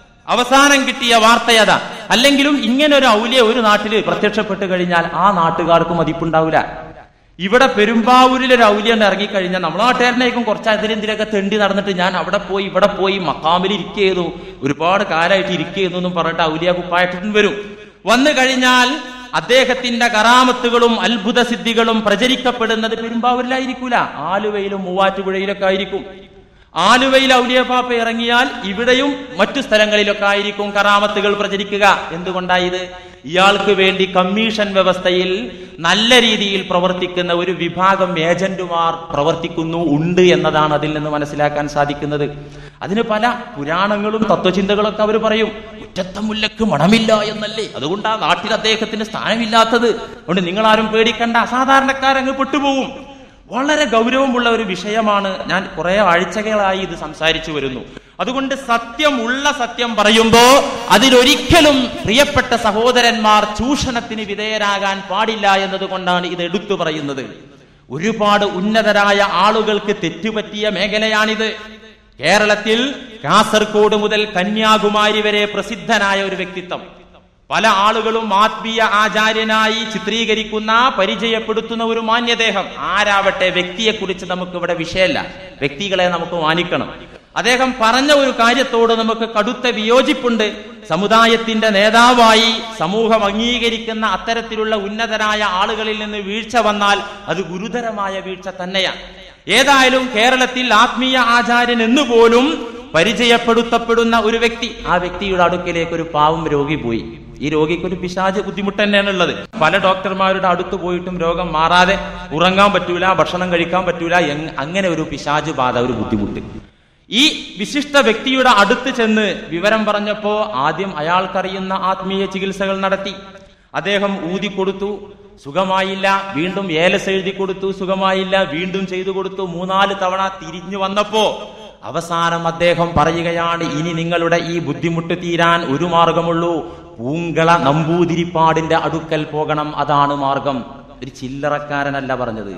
അവസാനം കിട്ടിയ വാർത്തയതാ അല്ലെങ്കിലും ഇങ്ങനെ ഒരു ഔലിയ ഒരു നാട്ടില് പ്രത്യക്ഷപ്പെട്ട് കഴിഞ്ഞാൽ ആ നാട്ടുകാർക്ക് മതിപ്പുണ്ടാവില്ല ഇവിടെ പെരുമ്പാവൂരിൽ ഒരു ഔലിയ ഇറങ്ങിക്കഴിഞ്ഞാൽ നമ്മളെ നാട്ടുകാരനേക്കും കുറച്ച് അതിനെന്തിനൊക്കെ തെണ്ടി നടന്നിട്ട് ഞാൻ അവിടെ പോയി ഇവിടെ പോയി മക്കാമിൽ ഇരിക്കുന്നു ഒരുപാട് കാലമായിട്ട് ഇരിക്കുന്നു എന്നും പറഞ്ഞിട്ട് ഔലിയ കുപ്പായിട്ടിട്ടും വരും വന്നു കഴിഞ്ഞാൽ അദ്ദേഹത്തിന്റെ കറാമത്തുകളും അത്ഭുത സിദ്ധികളും പ്രചരിക്കപ്പെടുന്നത് പെരുമ്പാവൂരിലായിരിക്കൂല ആലുവയിലും മൂവാറ്റുപുഴയിലൊക്കെ ആയിരിക്കും ആലുവയിൽ ഔലിയപ്പാപ്പ ഇറങ്ങിയാൽ ഇവിടെയും മറ്റു സ്ഥലങ്ങളിലൊക്കെ ആയിരിക്കും കറാമത്തുകൾ പ്രചരിക്കുക എന്തുകൊണ്ടായത് ഇയാൾക്ക് വേണ്ടി കമ്മീഷൻ വ്യവസ്ഥയിൽ നല്ല രീതിയിൽ പ്രവർത്തിക്കുന്ന ഒരു വിഭാഗം ഏജന്റുമാർ പ്രവർത്തിക്കുന്നു ഉണ്ട് എന്നതാണ് അതിൽ നിന്ന് മനസ്സിലാക്കാൻ സാധിക്കുന്നത് അതിന് പല പുരാണങ്ങളും തത്വചിന്തകളൊക്കെ അവർ പറയും മുറ്റത്ത മുല്ലക്ക് മണമില്ല എന്നല്ലേ അതുകൊണ്ടാ നാട്ടിൽ അദ്ദേഹത്തിന് സ്ഥാനമില്ലാത്തത് അതുകൊണ്ട് നിങ്ങളാരും പേടിക്കണ്ട സാധാരണക്കാരങ്ങ് പെട്ടുപോകും വളരെ ഗൗരവമുള്ള ഒരു വിഷയമാണ് ഞാൻ കുറെ ആഴ്ചകളായി ഇത് സംസാരിച്ചു വരുന്നു അതുകൊണ്ട് സത്യം ഉള്ള സത്യം പറയുമ്പോ അതിലൊരിക്കലും പ്രിയപ്പെട്ട സഹോദരന്മാർ ചൂഷണത്തിന് വിധേയരാകാൻ പാടില്ല എന്നതുകൊണ്ടാണ് ഇത് എടുത്തു പറയുന്നത് ഒരുപാട് ഉന്നതരായ ആളുകൾക്ക് തെറ്റുപറ്റിയ മേഖലയാണിത് കേരളത്തിൽ കാസർഗോഡ് മുതൽ കന്യാകുമാരി വരെ പ്രസിദ്ധനായ ഒരു വ്യക്തിത്വം പല ആളുകളും ആത്മീയ ആചാര്യനായി ചിത്രീകരിക്കുന്ന പരിചയപ്പെടുത്തുന്ന ഒരു മാന്യദേഹം ആരാവട്ടെ വ്യക്തിയെക്കുറിച്ച് നമുക്ക് ഇവിടെ വിഷയമല്ല വ്യക്തികളെ നമുക്ക് മാനിക്കണം അദ്ദേഹം പറഞ്ഞ ഒരു കാര്യത്തോട് നമുക്ക് കടുത്ത വിയോജിപ്പുണ്ട് സമുദായത്തിന്റെ നേതാവായി സമൂഹം അംഗീകരിക്കുന്ന അത്തരത്തിലുള്ള ഉന്നതരായ ആളുകളിൽ നിന്ന് വീഴ്ച വന്നാൽ അത് ഗുരുതരമായ വീഴ്ച തന്നെയാണ് ഏതായാലും കേരളത്തിൽ ആത്മീയ ആചാര്യൻ എന്നുപോലും പരിചയപ്പെടുത്തപ്പെടുന്ന ഒരു വ്യക്തി ആ വ്യക്തിയുടെ അടുക്കിലേക്ക് ഒരു പാവം രോഗി പോയി ഈ രോഗിക്ക് ഒരു പിശാച് ബുദ്ധിമുട്ട് തന്നെയാണ് ഉള്ളത് പല ഡോക്ടർമാരുടെ അടുത്ത് പോയിട്ടും രോഗം മാറാതെ ഉറങ്ങാൻ പറ്റൂല ഭക്ഷണം കഴിക്കാൻ പറ്റൂല എങ്- അങ്ങനെ ഒരു പിശാച് ബാധ ഒരു ബുദ്ധിമുട്ട് ഈ വിശിഷ്ട വ്യക്തിയുടെ അടുത്ത് ചെന്ന് വിവരം പറഞ്ഞപ്പോ ആദ്യം അയാൾക്കറിയുന്ന ആത്മീയ ചികിത്സകൾ നടത്തി അദ്ദേഹം ഊതിക്കൊടുത്തു സുഖമായില്ല വീണ്ടും ഏലസ് എഴുതി കൊടുത്തു സുഖമായില്ല വീണ്ടും ചെയ്തു കൊടുത്തു മൂന്നാല് തവണ തിരിഞ്ഞു വന്നപ്പോ അവസാനം അദ്ദേഹം പറയുകയാണ് ഇനി നിങ്ങളുടെ ഈ ബുദ്ധിമുട്ട് തീരാൻ ഒരു മാർഗമുള്ളൂ പൂങ്കള നമ്പൂതിരിപ്പാടിന്റെ അടുക്കൽ പോകണം അതാണ് മാർഗം ഒരു ചില്ലറക്കാരനല്ല പറഞ്ഞത്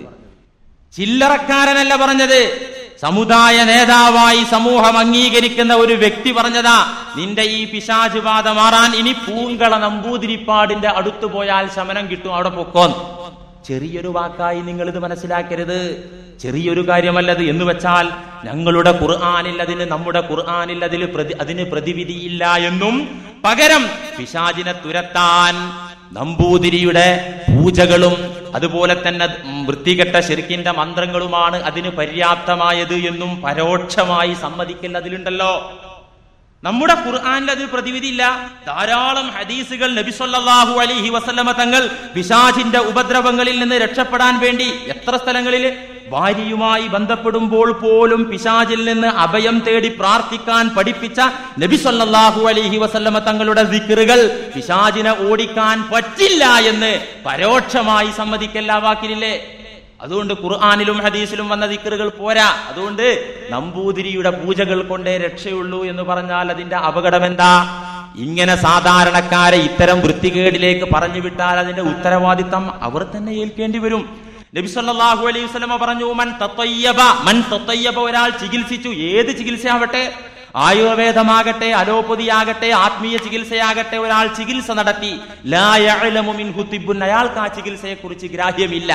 ചില്ലറക്കാരനല്ല പറഞ്ഞത് സമുദായ നേതാവായി സമൂഹം അംഗീകരിക്കുന്ന ഒരു വ്യക്തി പറഞ്ഞതാ നിന്റെ ഈ പിശാചുബാധ മാറാൻ ഇനി പൂങ്കള നമ്പൂതിരിപ്പാടിന്റെ അടുത്തു പോയാൽ ശമനം കിട്ടും അവിടെ പൊക്കോന്ന് ചെറിയൊരു വാക്കായി നിങ്ങൾ ഇത് മനസ്സിലാക്കരുത് ചെറിയൊരു കാര്യമല്ലത് എന്ന് വെച്ചാൽ ഞങ്ങളുടെ ഖുർആാനിൽ അതിന് നമ്മുടെ ഖുർആാനിൽ അതിൽ പ്രതി അതിന് പ്രതിവിധിയില്ല എന്നും പകരം പിശാചിനെ തുരത്താൻ നമ്പൂതിരിയുടെ പൂജകളും അതുപോലെ തന്നെ ഉം, വൃത്തികെട്ട ശരിക്കിന്റെ മന്ത്രങ്ങളുമാണ് അതിന് പര്യാപ്തമായത് എന്നും പരോക്ഷമായി സമ്മതിക്കൽ അതിലുണ്ടല്ലോ നമ്മുടെ ഖുർആാനിൽ അതിൽ പ്രതിവിധിയില്ല ധാരാളം ഹദീസുകൾ നബിസൊല്ലാഹു അലിഹി വസല്ലമ തങ്ങൾ പിശാചിന്റെ ഉപദ്രവങ്ങളിൽ നിന്ന് രക്ഷപ്പെടാൻ വേണ്ടി എത്ര സ്ഥലങ്ങളിൽ ഭാര്യയുമായി ബന്ധപ്പെടുമ്പോൾ പോലും പിശാചിൽ നിന്ന് അഭയം തേടി പ്രാർത്ഥിക്കാൻ പഠിപ്പിച്ച നബി സല്ലല്ലാഹു അലൈഹി വസല്ലമ തങ്ങളുടെ ദിക്റുകൾ പിശാചിനെ ഓടിക്കാൻ പറ്റില്ല എന്ന് പരോക്ഷമായി സമ്മതിക്കല്ല വാക്കിലില്ലേ അതുകൊണ്ട് ഖുർആാനിലും ഹദീസിലും വന്ന ദിക്റുകൾ പോരാ അതുകൊണ്ട് നമ്പൂതിരിയുടെ പൂജകൾ കൊണ്ടേ രക്ഷയുള്ളൂ എന്ന് പറഞ്ഞാൽ അതിന്റെ അപകടം എന്താ ഇങ്ങനെ സാധാരണക്കാരെ ഇത്തരം വൃത്തികേടിലേക്ക് പറഞ്ഞു വിട്ടാൽ അതിന്റെ ഉത്തരവാദിത്തം അവർ തന്നെ ഏൽക്കേണ്ടി വരും നബി സല്ലല്ലാഹു അലൈഹി വസല്ലമ പറഞ്ഞു മൻ തത്തയ്യബ മൻ തത്തയ്യബ ഒരാൾ ചികിത്സിച്ചു ഏത് ചികിത്സയാവട്ടെ ആയുർവേദമാകട്ടെ അലോപ്പതിയാകട്ടെ ആത്മീയ ചികിത്സയാകട്ടെ ഒരാൾ ചികിത്സ നടത്തി ലാ യഅലമു മിൻഹു തിബ്ബുൻ അയാൾക്ക് ആ ചികിത്സയെക്കുറിച്ച് ഗ്രാഹ്യമില്ല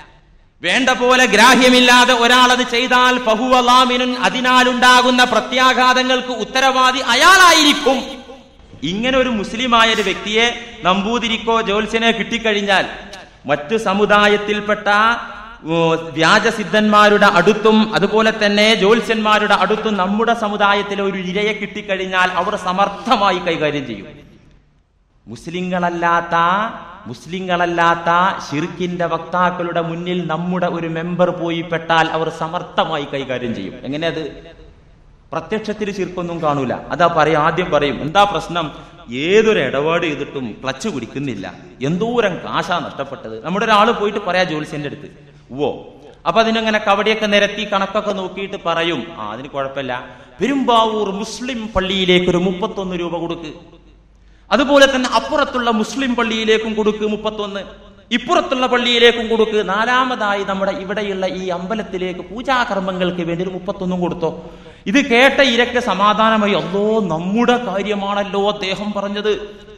വേണ്ട പോലെ ഗ്രാഹ്യമില്ലാതെ ഒരാൾ അത് ചെയ്താൽ ബഹുവലാമിനുൻ അതിനാലുണ്ടാകുന്ന പ്രത്യാഘാതങ്ങൾക്ക് ഉത്തരവാദി അയാളായിരിക്കും ഇങ്ങനെ ഒരു മുസ്ലിമായ ഒരു വ്യക്തിയെ നമ്പൂതിരിക്കോ ജോത്സ്യനെ കിട്ടിക്കഴിഞ്ഞാൽ മറ്റു സമുദായത്തിൽപ്പെട്ട ഓ, വ്യാജസിദ്ധന്മാരുടെ അടുത്തും അതുപോലെ തന്നെ ജ്യോത്സ്യന്മാരുടെ അടുത്തും നമ്മുടെ സമുദായത്തിലെ ഒരു ഇരയെ കിട്ടിക്കഴിഞ്ഞാൽ അവർ സമർത്ഥമായി കൈകാര്യം ചെയ്യും മുസ്ലിങ്ങളല്ലാത്ത മുസ്ലിങ്ങളല്ലാത്ത ഷിർക്കിന്റെ വക്താക്കളുടെ മുന്നിൽ നമ്മുടെ ഒരു മെമ്പർ പോയി പെട്ടാൽ അവർ സമർത്ഥമായി കൈകാര്യം ചെയ്യും എങ്ങനെ അത് പ്രത്യക്ഷത്തിൽ ശിർക്കൊന്നും കാണൂല അതാ പറയും ആദ്യം പറയും എന്താ പ്രശ്നം ഏതൊരു ഇടപാട് ചെയ്തിട്ടും ക്ലച്ച് പിടിക്കുന്നില്ല എന്തോരം കാശാ നഷ്ടപ്പെട്ടത് നമ്മുടെ ഒരാൾ പോയിട്ട് പറയാ ജോത്സ്യന്റെ അടുത്ത് ഓ അപ്പൊ അതിനങ്ങനെ കവടിയൊക്കെ നിരത്തി കണക്കൊക്കെ നോക്കിയിട്ട് പറയും ആ അതിന് കുഴപ്പമില്ല പെരുമ്പാവൂർ മുസ്ലിം പള്ളിയിലേക്ക് ഒരു മുപ്പത്തൊന്ന് രൂപ കൊടുക്ക് അതുപോലെ തന്നെ അപ്പുറത്തുള്ള മുസ്ലിം പള്ളിയിലേക്കും കൊടുക്ക് മുപ്പത്തൊന്ന് ഇപ്പുറത്തുള്ള പള്ളിയിലേക്കും കൊടുക്ക് നാലാമതായി നമ്മുടെ ഇവിടെയുള്ള ഈ അമ്പലത്തിലേക്ക് പൂജാകർമ്മങ്ങൾക്ക് വേണ്ടി ഒരു മുപ്പത്തൊന്നും കൊടുത്തോ ഇത് കേട്ട ഇരക്ക് സമാധാനമായി അല്ലോ നമ്മുടെ കാര്യമാണല്ലോ അദ്ദേഹം പറഞ്ഞത്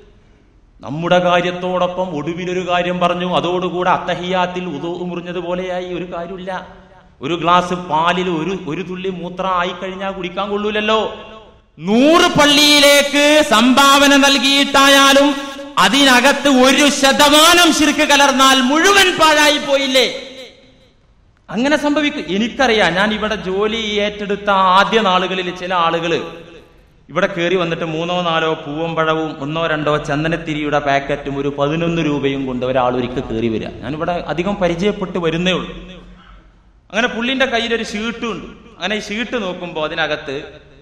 നമ്മുടെ കാര്യത്തോടൊപ്പം ഒടുവിലൊരു കാര്യം പറഞ്ഞു അതോടുകൂടെ അത്തഹിയാത്തിൽ ഉദോ മുറിഞ്ഞതുപോലെയായി ഒരു കാര്യമില്ല ഒരു ഗ്ലാസ് പാലിൽ ഒരു ഒരു തുള്ളി മൂത്രം ആയി കഴിഞ്ഞാൽ കുടിക്കാൻ കൊള്ളൂലല്ലോ നൂറ് പള്ളിയിലേക്ക് സംഭാവന നൽകിയിട്ടായാലും അതിനകത്ത് ഒരു ശതമാനം ശിർക്ക് കലർന്നാൽ മുഴുവൻ പാഴായി പോയില്ലേ അങ്ങനെ സംഭവിക്കും എനിക്കറിയാം ഞാൻ ഇവിടെ ജോലി ഏറ്റെടുത്ത ആദ്യ നാളുകളിൽ ചില ആളുകൾ ഇവിടെ കയറി വന്നിട്ട് മൂന്നോ നാലോ പൂവമ്പഴവും ഒന്നോ രണ്ടോ ചന്ദനത്തിരിയുടെ പാക്കറ്റും ഒരു പതിനൊന്ന് രൂപയും കൊണ്ട് ഒരാൾ ഒരിക്കൽ കയറി വരിക ഞാനിവിടെ അധികം പരിചയപ്പെട്ട് വരുന്നേ ഉള്ളൂ അങ്ങനെ പുള്ളിന്റെ കയ്യിൽ ഒരു ഷീട്ടും ഉണ്ട് അങ്ങനെ ഈ ഷീട്ട് നോക്കുമ്പോൾ അതിനകത്ത്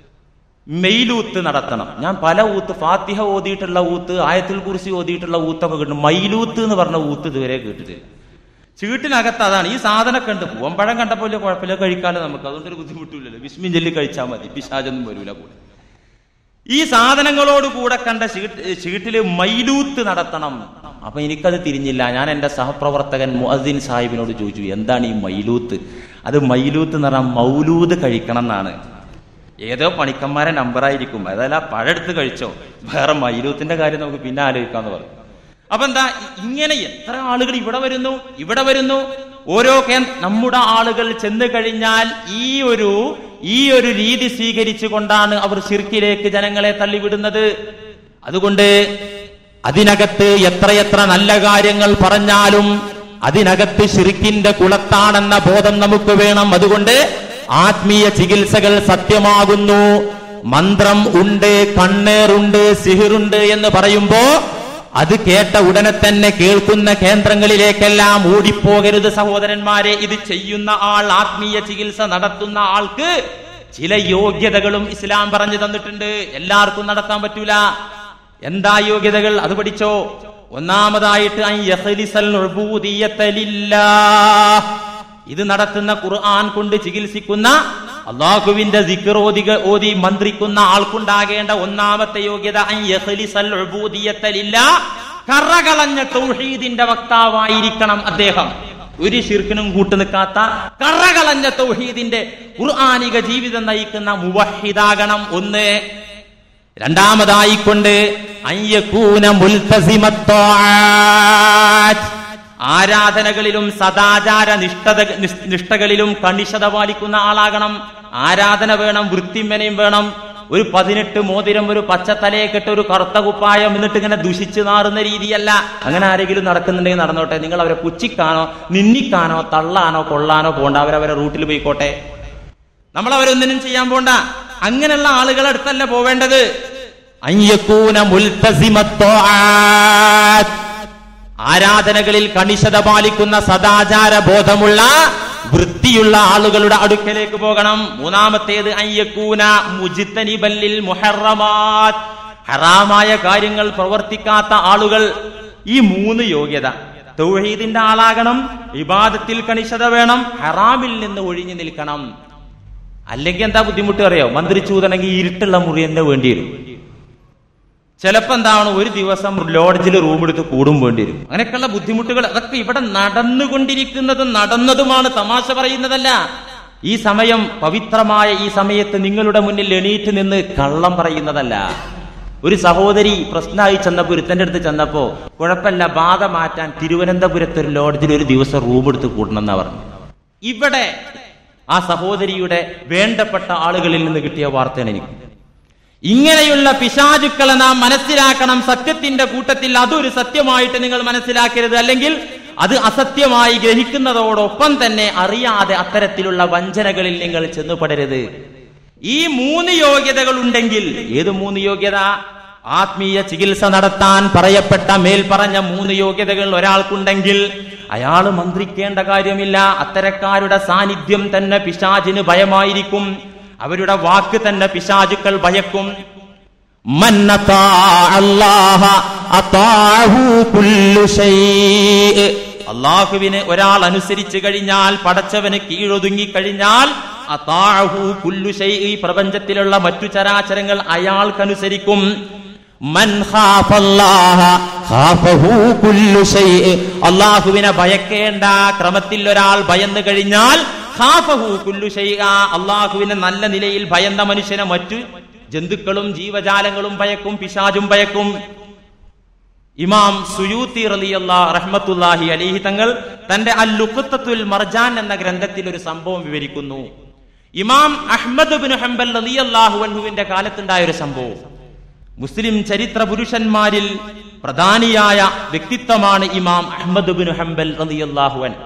മെയിലൂത്ത് നടത്തണം ഞാൻ പല ഊത്ത് ഫാത്തിഹ ഓതിയിട്ടുള്ള ഊത്ത് ആയത്തുൽ കുറിസി ഓതിയിട്ടുള്ള ഊത്തൊക്കെ കിട്ടും മൈലൂത്ത് എന്ന് പറഞ്ഞ ഊത്ത് ഇതുവരെ കേട്ടിട്ടില്ല ചീട്ടിനകത്ത് അതാണ് ഈ സാധനമൊക്കെ ഉണ്ട് പൂവമ്പഴം കണ്ടപ്പോൾ വലിയ കുഴപ്പമില്ല കഴിക്കാലോ നമുക്ക് അതുകൊണ്ട് ഒരു ബുദ്ധിമുട്ടില്ലല്ലോ വിസ്മിൻ ജെല്ലി കഴിച്ചാൽ മതി പിശാചൊന്നും വരൂല കൂടെ ഈ സാധനങ്ങളോട് കൂടെ കണ്ട ഷീട്ട് ഷീട്ടില് മൈലൂത്ത് നടത്തണം അപ്പൊ എനിക്കത് തിരിഞ്ഞില്ല ഞാൻ എന്റെ സഹപ്രവർത്തകൻ മുഅദ്ദിൻ സാഹിബിനോട് ചോദിച്ചു എന്താണ് ഈ മൈലൂത്ത് അത് മൈലൂത്ത് എന്ന് പറഞ്ഞാൽ മൗലൂദ് കഴിക്കണം എന്നാണ് ഏതോ പണിക്കന്മാരെ നമ്പറായിരിക്കും അതല്ല പഴെടുത്ത് കഴിച്ചോ വേറെ മൈലൂത്തിന്റെ കാര്യം നമുക്ക് പിന്നെ ആലോചിക്കാന്ന് പറഞ്ഞു അപ്പൊ എന്താ ഇങ്ങനെ എത്ര ആളുകൾ ഇവിടെ വരുന്നു ഇവിടെ വരുന്നു ഓരോ കേന്ദ്ര നമ്മുടെ ആളുകൾ ചെന്ന് കഴിഞ്ഞാൽ ഈ ഒരു ഈ ഒരു രീതി സ്വീകരിച്ചുകൊണ്ടാണ് അവർ ശിർക്കിലേക്ക് ജനങ്ങളെ തള്ളിവിടുന്നത് അതുകൊണ്ട് അതിനകത്ത് എത്രയെത്ര നല്ല കാര്യങ്ങൾ പറഞ്ഞാലും അതിനകത്ത് ഷിർക്കിന്റെ കുളത്താണെന്ന ബോധം നമുക്ക് വേണം അതുകൊണ്ട് ആത്മീയ ചികിത്സകൾ സത്യമാകുന്നു മന്ത്രം ഉണ്ട് കണ്ണേറുണ്ട് സിഹിറുണ്ട് എന്ന് പറയുമ്പോ അത് കേട്ട ഉടനെ തന്നെ കേൾക്കുന്ന കേന്ദ്രങ്ങളിലേക്കെല്ലാം ഓടിപ്പോകരുത് സഹോദരന്മാരെ ഇത് ചെയ്യുന്ന ആൾ ആത്മീയ ചികിത്സ നടത്തുന്ന ആൾക്ക് ചില യോഗ്യതകളും ഇസ്ലാം പറഞ്ഞു തന്നിട്ടുണ്ട് എല്ലാവർക്കും നടത്താൻ പറ്റൂല എന്താ യോഗ്യതകൾ അത് പഠിച്ചോ ഒന്നാമതായിട്ട് അൻ യഖ്ലിസൽ ഉബൂദിയ്യത ലില്ലാഹ്. ഇത് നടത്തുന്ന ഖുർആൻ കൊണ്ട് ചികിത്സിക്കുന്ന അള്ളാഹുവിന്റെ ദിക്ർ ഓതി ഓതി മന്ത്രിക്കുന്ന ആൾക്കുണ്ടാകേണ്ട ഒന്നാമത്തെ യോഗ്യത അൻ യഖ്ലിസൽ ഉബൂദിയ്യത ലില്ലാഹ്. കറകളഞ്ഞ തൗഹീദിന്റെ വക്താവായിരിക്കണം അദ്ദേഹം ഒരു ശിർക്കിനും കൂട്ടു നിൽക്കാത്ത കറകളഞ്ഞ തൗഹീദിന്റെ ഖുർആാനിക ജീവിതം നയിക്കുന്ന മുവഹിദാകണം ഒന്ന് രണ്ടാമതായിക്കൊണ്ട് അയ്യക്കൂന മുൽത്തസിമത്തോആത്ത്. ആരാധനകളിലും സദാചാര നിഷ്ഠത നിസ്- നിഷ്ഠകളിലും കണിശത പാലിക്കുന്ന ആളാകണം ആരാധന വേണം വൃത്തിമനയും വേണം ഒരു പതിനെട്ട് മോതിരം ഒരു പച്ചത്തലയെ കെട്ട് ഒരു കറുത്ത കുപ്പായം എന്നിട്ട് ഇങ്ങനെ ദുഷിച്ചു നാറുന്ന രീതിയല്ല അങ്ങനെ ആരെങ്കിലും നടക്കുന്നുണ്ടെങ്കിൽ നടന്നോട്ടെ നിങ്ങൾ അവരെ പുച്ചിക്കാനോ നിന്നിക്കാനോ തള്ളാനോ കൊള്ളാനോ പോണ്ട അവരവരെ റൂട്ടിൽ പോയിക്കോട്ടെ നമ്മൾ അവരൊന്നിനും ചെയ്യാൻ പോണ്ട അങ്ങനെയുള്ള ആളുകളുടെ അടുത്തല്ല പോവേണ്ടത് അയ്യക്കൂന മുൽത്തസിമത്തോആത്ത്. ആരാധനകളിൽ കണിശത പാലിക്കുന്ന സദാചാര ബോധമുള്ള വൃത്തിയുള്ള ആളുകളുടെ അടുക്കലേക്ക് പോകണം മൂന്നാമത്തേത് അയ്യക്കൂന മുജിത്തനിബല്ലിൽ മുഹറമാത് ഹറാമായ കാര്യങ്ങൾ പ്രവർത്തിക്കാത്ത ആളുകൾ ഈ മൂന്ന് യോഗ്യത തൗഹീദിന്റെ ആളാകണം ഇബാദത്തിൽ കണിശത വേണം ഹറാമിൽ നിന്ന് ഒഴിഞ്ഞു നിൽക്കണം അല്ലെങ്കിൽ എന്താ ബുദ്ധിമുട്ട് അറിയോ മന്ത്രിച്ചൂതണെങ്കിൽ ഇരുട്ടുള്ള മുറി തന്നെ വേണ്ടി വരും ചിലപ്പോ എന്താണ് ഒരു ദിവസം ലോഡ്ജിൽ റൂം എടുത്ത് കൂടും വേണ്ടി വരും അങ്ങനെയൊക്കെയുള്ള ബുദ്ധിമുട്ടുകൾ അതൊക്കെ ഇവിടെ നടന്നുകൊണ്ടിരിക്കുന്നതും നടന്നതുമാണ് തമാശ പറയുന്നതല്ല ഈ സമയം പവിത്രമായ ഈ സമയത്ത് നിങ്ങളുടെ മുന്നിൽ എണീറ്റ് നിന്ന് കള്ളം പറയുന്നതല്ല ഒരു സഹോദരി പ്രശ്നമായി ചെന്നപ്പോ ഒരുത്തന്റെ അടുത്ത് ചെന്നപ്പോ കുഴപ്പമില്ല ബാധ മാറ്റാൻ തിരുവനന്തപുരത്ത് ഒരു ലോഡ്ജിൽ ഒരു ദിവസം റൂം എടുത്ത് കൂടണം എന്നാ പറഞ്ഞു ഇവിടെ ആ സഹോദരിയുടെ വേണ്ടപ്പെട്ട ആളുകളിൽ നിന്ന് കിട്ടിയ വാർത്തയാണ് എനിക്ക് ഇങ്ങനെയുള്ള പിശാചുക്കളെ നാം മനസ്സിലാക്കണം സത്യത്തിന്റെ കൂട്ടത്തിൽ അതൊരു സത്യമായിട്ട് നിങ്ങൾ മനസ്സിലാക്കരുത് അല്ലെങ്കിൽ അത് അസത്യമായി ഗ്രഹിക്കുന്നതോടൊപ്പം തന്നെ അറിയാതെ അത്തരത്തിലുള്ള വഞ്ചനകളിൽ നിങ്ങൾ ചെന്നുപെടരുത് ഈ മൂന്ന് യോഗ്യതകൾ ഉണ്ടെങ്കിൽ ഏത് മൂന്ന് യോഗ്യത ആത്മീയ ചികിത്സ നടത്താൻ പറയപ്പെട്ട മേൽപ്പറഞ്ഞ മൂന്ന് യോഗ്യതകൾ ഒരാൾക്കുണ്ടെങ്കിൽ അയാൾ മന്ത്രിക്കേണ്ട കാര്യമില്ല അത്തരക്കാരുടെ സാന്നിധ്യം തന്നെ പിശാചിന് ഭയമായിരിക്കും അവരുടെ വാക്ക് തന്നെ പിശാചുക്കൾ ഭയക്കും من أطاع الله أطاعه كل شيء അള്ളാഹുവിന് ഒരാൾ അനുസരിച്ചു കഴിഞ്ഞാൽ പടച്ചവന് കീഴൊതുങ്ങി കഴിഞ്ഞാൽ അതാഹു കുല്ലു ഷൈ ഈ പ്രപഞ്ചത്തിലുള്ള മറ്റു ചരാചരങ്ങൾ അയാൾക്കനുസരിക്കും മൻ ഖാഫല്ലാഹ ഖാഫഹു കുല്ലു ഷൈ അള്ളാഹുവിനെ ഭയക്കേണ്ട ക്രമത്തിൽ ഒരാൾ ഭയന്നു കഴിഞ്ഞാൽ ഖാഫഹു കുല്ലു ഷൈ അള്ളാഹുവിനെ നല്ല നിലയിൽ ഭയന്ന മനുഷ്യനെ മറ്റു ജന്തുക്കളും ജീവജാലങ്ങളും ഭയക്കും പിശാചും ഭയക്കും ഇമാം സുയൂത്തി റലിയല്ല റഹ്മത്തുല്ലാഹി അലിഹി തങ്ങൾ തന്റെ അൽ ലുഖത്തുൽ മർജാൻ എന്ന ഗ്രന്ഥത്തിൽ ഒരു സംഭവം വിവരിക്കുന്നു ഇമാം അഹ്മദ് ബിൻ ഹംബൽ റലിയല്ലാഹു അൻഹുവിന്റെ കാലത്തുണ്ടായ ഒരു സംഭവം മുസ്ലിം ചരിത്ര പുരുഷന്മാരിൽ പ്രധാനിയായ വ്യക്തിത്വമാണ് ഇമാം അഹ്മദ് ബിൻ ഹംബൽ റലിയല്ലാഹു അൻ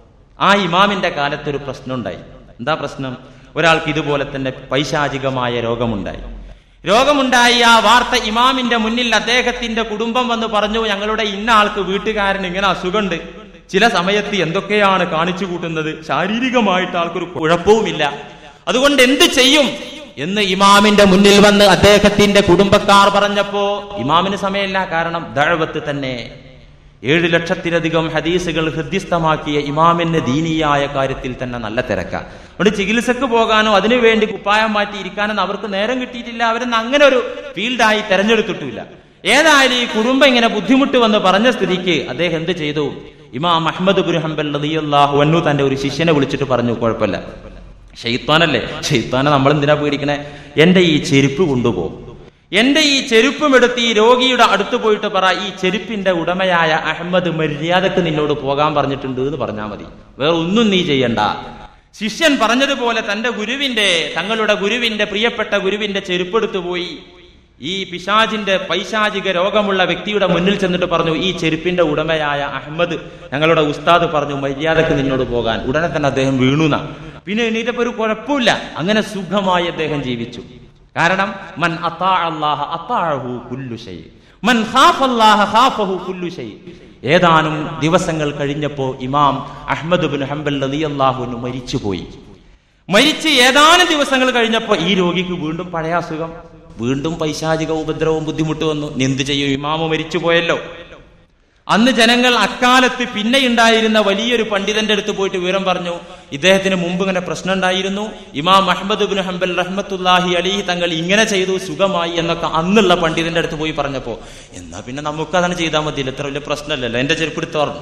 ആ ഇമാമിന്റെ കാലത്ത് ഒരു പ്രശ്നം ഉണ്ടായി എന്താ പ്രശ്നം ഒരാൾക്ക് ഇതുപോലെ തന്നെ പൈശാചികമായ രോഗമുണ്ടായി രോഗമുണ്ടായി ആ വാർത്ത ഇമാമിന്റെ മുന്നിൽ അദ്ദേഹത്തിന്റെ കുടുംബം വന്ന് പറഞ്ഞു ഞങ്ങളുടെ ഇന്ന ആൾക്ക് വീട്ടുകാരൻ ഇങ്ങനെ അസുഖമുണ്ട് ചില സമയത്ത് എന്തൊക്കെയാണ് കാണിച്ചു കൂട്ടുന്നത് ശാരീരികമായിട്ട് ആൾക്കൊരു കുഴപ്പവുമില്ല അതുകൊണ്ട് എന്ത് ചെയ്യും എന്ന് ഇമാമിന്റെ മുന്നിൽ വന്ന് അദ്ദേഹത്തിന്റെ കുടുംബക്കാർ പറഞ്ഞപ്പോ ഇമാമിന് സമയമില്ല കാരണം ദഴവത്ത് തന്നെ ഏഴ് ലക്ഷത്തിലധികം ഹദീസുകൾ ഹൃദ്യസ്ഥമാക്കിയ ഇമാമിന് ദീനീയായ കാര്യത്തിൽ തന്നെ നല്ല തിരക്ക അതുകൊണ്ട് ചികിത്സക്ക് പോകാനോ അതിനുവേണ്ടി കുപ്പായം മാറ്റി ഇരിക്കാനോ അവർക്ക് നേരം കിട്ടിയിട്ടില്ല അവരൊന്നും അങ്ങനെ ഒരു ഫീൽഡായി തെരഞ്ഞെടുത്തിട്ടില്ല ഏതായാലും ഈ കുടുംബം ഇങ്ങനെ ബുദ്ധിമുട്ട് വന്ന് പറഞ്ഞ സ്ഥിതിക്ക് അദ്ദേഹം എന്ത് ചെയ്തു ഇമാം അഹമ്മദ് ബുൻ ഹംബൽ റളിയല്ലാഹു അൻഹു തന്റെ ഒരു ശിഷ്യനെ വിളിച്ചിട്ട് പറഞ്ഞു കുഴപ്പമില്ല ഷെയ്ത്താനല്ലേ ഷെയ്ത്താനെ നമ്മൾ എന്തിനാ പേടിക്കണേ എന്റെ ഈ ചെരുപ്പ് കൊണ്ടുപോകും എന്റെ ഈ ചെരുപ്പും എടുത്ത് ഈ രോഗിയുടെ അടുത്ത് പോയിട്ട് പറ ഈ ചെരുപ്പിന്റെ ഉടമയായ അഹമ്മദ് മര്യാദക്ക് നിന്നോട് പോകാൻ പറഞ്ഞിട്ടുണ്ട് എന്ന് പറഞ്ഞാൽ മതി വേറെ ഒന്നും നീ ചെയ്യണ്ട ശിഷ്യൻ പറഞ്ഞതുപോലെ തന്റെ ഗുരുവിന്റെ തങ്ങളുടെ ഗുരുവിന്റെ പ്രിയപ്പെട്ട ഗുരുവിന്റെ ചെരുപ്പെടുത്തു പോയി ഈ പിശാജിന്റെ പൈശാചിക രോഗമുള്ള വ്യക്തിയുടെ മുന്നിൽ ചെന്നിട്ട് പറഞ്ഞു ഈ ചെരുപ്പിന്റെ ഉടമയായ അഹമ്മദ് ഞങ്ങളുടെ ഉസ്താദ് പറഞ്ഞു മര്യാദക്ക് നിന്നോട് പോകാൻ ഉടനെ തന്നെ അദ്ദേഹം വീണുന പിന്നെ എണീറ്റപ്പോ ഒരു കുഴപ്പമില്ല അങ്ങനെ സുഖമായി അദ്ദേഹം ജീവിച്ചു കാരണം മൻ അത്താ അല്ലാഹ അത്താഹു കുല്ലു ഷൈ മൻ ഖാഫ് അല്ലാഹ ഖാഫഹു കുല്ലു ഷൈ ഏതാനും ദിവസങ്ങൾ കഴിഞ്ഞപ്പോ ഇമാം അഹ്മദ് ബിൻ ഹംബൽ റളിയല്ലാഹു മരിച്ചുപോയി മരിച്ച് ഏതാനും ദിവസങ്ങൾ കഴിഞ്ഞപ്പോ ഈ രോഗിക്ക് വീണ്ടും പഴയ അസുഖം വീണ്ടും പൈശാചിക ഉപദ്രവവും ബുദ്ധിമുട്ട് വന്നു ഇനി എന്ത് ചെയ്യും ഇമാമ മരിച്ചുപോയല്ലോ അന്ന് ജനങ്ങൾ അക്കാലത്ത് പിന്നെ ഉണ്ടായിരുന്ന വലിയൊരു പണ്ഡിതന്റെ അടുത്ത് പോയിട്ട് വിവരം പറഞ്ഞു ഇദ്ദേഹത്തിന് മുമ്പ് ഇങ്ങനെ പ്രശ്നം ഉണ്ടായിരുന്നു ഇമാം അഹമ്മദ് ബിൻ ഹംബൽ റഹ്മത്തുല്ലാഹി അലിഹി തങ്ങൾ ഇങ്ങനെ ചെയ്തു സുഖമായി എന്നൊക്കെ അന്നുള്ള പണ്ഡിതന്റെ അടുത്ത് പോയി പറഞ്ഞപ്പോ എന്നാ പിന്നെ നമുക്ക് അതാണ് ചെയ്താൽ മതിയില്ല ഇത്ര വലിയ പ്രശ്നമല്ലല്ലോ എന്റെ ചെരുപ്പെടുത്തോറുണ്ട്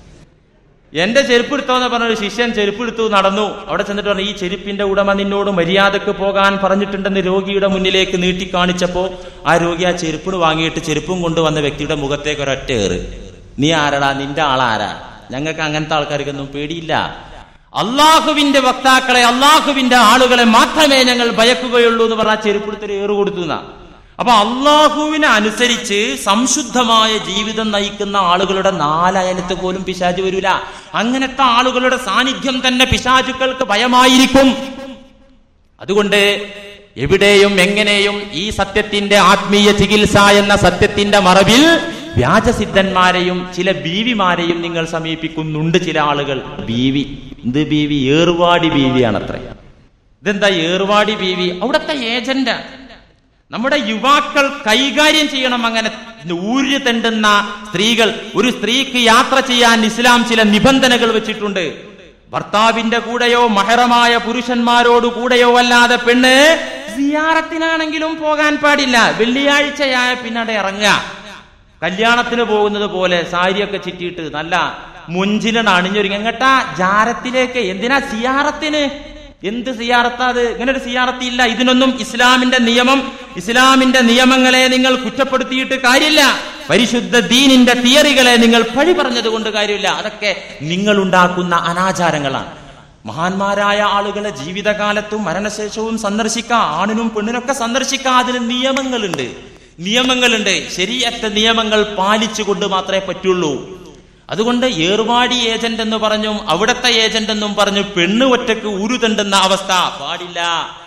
എന്റെ ചെരുപ്പെടുത്തോന്ന് പറഞ്ഞ ഒരു ശിഷ്യൻ ചെരുപ്പെടുത്തു നടന്നു അവിടെ ചെന്നിട്ട് പറഞ്ഞു ഈ ചെരുപ്പിന്റെ ഉടമ നിന്നോട് മര്യാദക്ക് പോകാൻ പറഞ്ഞിട്ടുണ്ടെന്ന് രോഗിയുടെ മുന്നിലേക്ക് നീട്ടി കാണിച്ചപ്പോ ആ രോഗി ആ ചെരുപ്പിന് വാങ്ങിയിട്ട് ചെരുപ്പും കൊണ്ടുവന്ന വ്യക്തിയുടെ മുഖത്തേക്ക് ഒരൊറ്റ ഏറ് നീ ആരടാ നിന്റെ ആളാരാ ഞങ്ങൾക്ക് അങ്ങനത്തെ ആൾക്കാർക്കൊന്നും പേടിയില്ല അള്ളാഹുവിന്റെ വക്താക്കളെ അള്ളാഹുവിന്റെ ആളുകളെ മാത്രമേ ഞങ്ങൾ ഭയക്കുകയുള്ളൂ എന്ന് പറഞ്ഞ ചെരുപ്പെടുത്തൊരു ഏറ് കൊടുത്തു എന്നാ അപ്പൊ അള്ളാഹുവിനെ അനുസരിച്ച് സംശുദ്ധമായ ജീവിതം നയിക്കുന്ന ആളുകളുടെ നാലയലത്ത് പോലും പിശാച് വരൂല അങ്ങനത്തെ ആളുകളുടെ സാന്നിധ്യം തന്നെ പിശാചുക്കൾക്ക് ഭയമായിരിക്കും അതുകൊണ്ട് എവിടെയും എങ്ങനെയും ഈ സത്യത്തിന്റെ ആത്മീയ ചികിത്സ എന്ന സത്യത്തിന്റെ മറവിൽ വ്യാജസിദ്ധന്മാരെയും ചില ബീവിമാരെയും നിങ്ങൾ സമീപിക്കുന്നുണ്ട് ചില ആളുകൾ ബീവി എന്ത് ബീവി ഏറുവാടി ബീവിയാണത്രേ ഇതെന്താ ഏറുവാടി ബീവി അവിടത്തെ ഏജന്റ് നമ്മുടെ യുവാക്കൾ കൈകാര്യം ചെയ്യണം അങ്ങനെ ഊര് തെണ്ടുന്ന സ്ത്രീകൾ ഒരു സ്ത്രീക്ക് യാത്ര ചെയ്യാൻ ഇസ്ലാം ചില നിബന്ധനകൾ വെച്ചിട്ടുണ്ട് ഭർത്താവിന്റെ കൂടെയോ മഹറമായ പുരുഷന്മാരോട് കൂടെയോ അല്ലാതെ പെണ്ണ് സിയാറത്തിനാണെങ്കിലും പോകാൻ പാടില്ല വെള്ളിയാഴ്ചയായ പിന്നടെ ഇറങ്ങുക കല്യാണത്തിന് പോകുന്നത് പോലെ സാരിയൊക്കെ ചിറ്റിയിട്ട് നല്ല മുഞ്ചിലാണ് അണിഞ്ഞൊരുങ്ങി എങ്ങട്ടാ ജാരത്തിലേക്ക് എന്തിനാ സിയാറത്തിന് എന്ത് സിയാറത്താ അത് ഇങ്ങനെ ഒരു സിയാറത്തി ഇല്ല ഇതിനൊന്നും ഇസ്ലാമിന്റെ നിയമം ഇസ്ലാമിന്റെ നിയമങ്ങളെ നിങ്ങൾ കുറ്റപ്പെടുത്തിയിട്ട് കാര്യമില്ല പരിശുദ്ധ ദീനിന്റെ തിയറികളെ നിങ്ങൾ പഴി പറഞ്ഞത് കൊണ്ട് കാര്യമില്ല അതൊക്കെ നിങ്ങൾ ഉണ്ടാക്കുന്ന അനാചാരങ്ങളാണ് മഹാന്മാരായ ആളുകളെ ജീവിതകാലത്തും മരണശേഷവും സന്ദർശിക്കാം ആണിനും പെണ്ണിനൊക്കെ സന്ദർശിക്കാം അതിന് നിയമങ്ങളുണ്ട് നിയമങ്ങളുണ്ട് ശരിയറ്റ നിയമങ്ങൾ പാലിച്ചുകൊണ്ട് മാത്രമേ പറ്റുള്ളൂ അതുകൊണ്ട് ഏറുവാടി ഏജന്റ് എന്ന് പറഞ്ഞും അവിടത്തെ ഏജന്റ് എന്നും പറഞ്ഞു പെണ്ണ് ഒറ്റക്ക് ഉരുതണ്ടുന്ന അവസ്ഥ പാടില്ല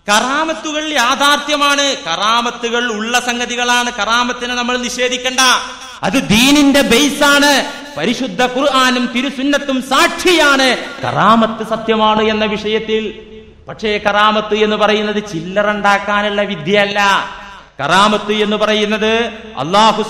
കറാമത്തുകൾ യാഥാർത്ഥ്യമാണ് കറാമത്തുകൾ ഉള്ള സംഗതികളാണ് കറാമത്തിനെ നമ്മൾ നിഷേധിക്കണ്ട അത് ദീനിന്റെ ബേസാണ് പരിശുദ്ധ ഖുർആാനും തിരുസുന്നത്തും സാക്ഷിയാണ് കറാമത്ത് സത്യമാണ് എന്ന വിഷയത്തിൽ പക്ഷേ കറാമത്ത് എന്ന് പറയുന്നത് ചില്ലറുണ്ടാക്കാനുള്ള വിദ്യയല്ല കറാമത്ത് എന്ന് പറയുന്നത് അള്ളാഹു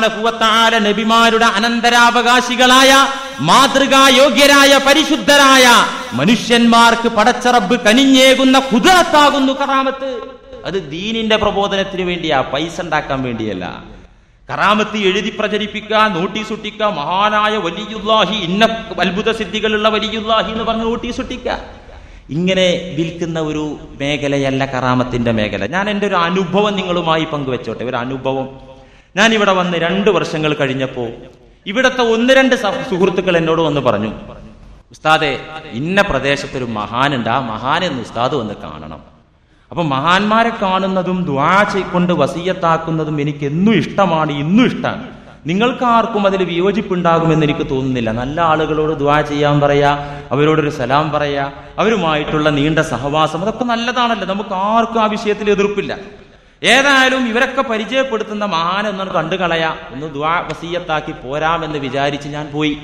സുബാന നബിമാരുടെ അനന്തരാവകാശികളായ മാതൃകായോഗ്യരായ പരിശുദ്ധരായ മനുഷ്യന്മാർക്ക് പടച്ചറബ് കനിഞ്ഞേകുന്ന കുതിരത്താകുന്നു കറാമത്ത് അത് ദീനിന്റെ പ്രബോധനത്തിന് വേണ്ടിയാ പൈസ ഉണ്ടാക്കാൻ വേണ്ടിയല്ല കറാമത്ത് എഴുതി പ്രചരിപ്പിക്കുക നോട്ടീസ് ഒട്ടിക്കുക മഹാനായ വലിയുല്ലാഹി ഇന്ന അത്ഭുത സിദ്ധികളുള്ള വലിയുല്ലാഹി എന്ന് പറഞ്ഞ് നോട്ടീസ് ഒട്ടിക്കുക ഇങ്ങനെ വിൽക്കുന്ന ഒരു മേഖലയല്ല കറാമത്തിന്റെ മേഖല ഞാൻ എൻ്റെ ഒരു അനുഭവം നിങ്ങളുമായി പങ്കുവെച്ചോട്ടെ ഒരു അനുഭവം ഞാൻ ഇവിടെ വന്ന് രണ്ട് വർഷങ്ങൾ കഴിഞ്ഞപ്പോൾ ഇവിടുത്തെ ഒന്ന് രണ്ട് സഹ- സുഹൃത്തുക്കൾ എന്നോട് വന്ന് പറഞ്ഞു ഉസ്താദെ ഇന്ന പ്രദേശത്തൊരു മഹാനുണ്ട് ആ മഹാനെന്ന് ഉസ്താദ് വന്ന് കാണണം അപ്പൊ മഹാന്മാരെ കാണുന്നതും ദ്വാ കൊണ്ട് വസീയത്താക്കുന്നതും എനിക്ക് എന്നും ഇഷ്ടമാണ് ഇന്നും ഇഷ്ടമാണ് നിങ്ങൾക്ക് ആർക്കും അതിൽ വിയോജിപ്പുണ്ടാകുമെന്ന് എനിക്ക് തോന്നുന്നില്ല നല്ല ആളുകളോട് ദ്വാ ചെയ്യാൻ പറയാ അവരോടൊരു സലാം പറയാ അവരുമായിട്ടുള്ള നീണ്ട സഹവാസം അതൊക്കെ നല്ലതാണല്ലോ നമുക്ക് ആർക്കും ആ വിഷയത്തിൽ എതിർപ്പില്ല ഏതായാലും ഇവരൊക്കെ പരിചയപ്പെടുത്തുന്ന മഹാൻ ഒന്നും കണ്ടു കളയാ ഒന്ന് ദ്വാ വസീയത്താക്കി പോരാമെന്ന് വിചാരിച്ച് ഞാൻ പോയി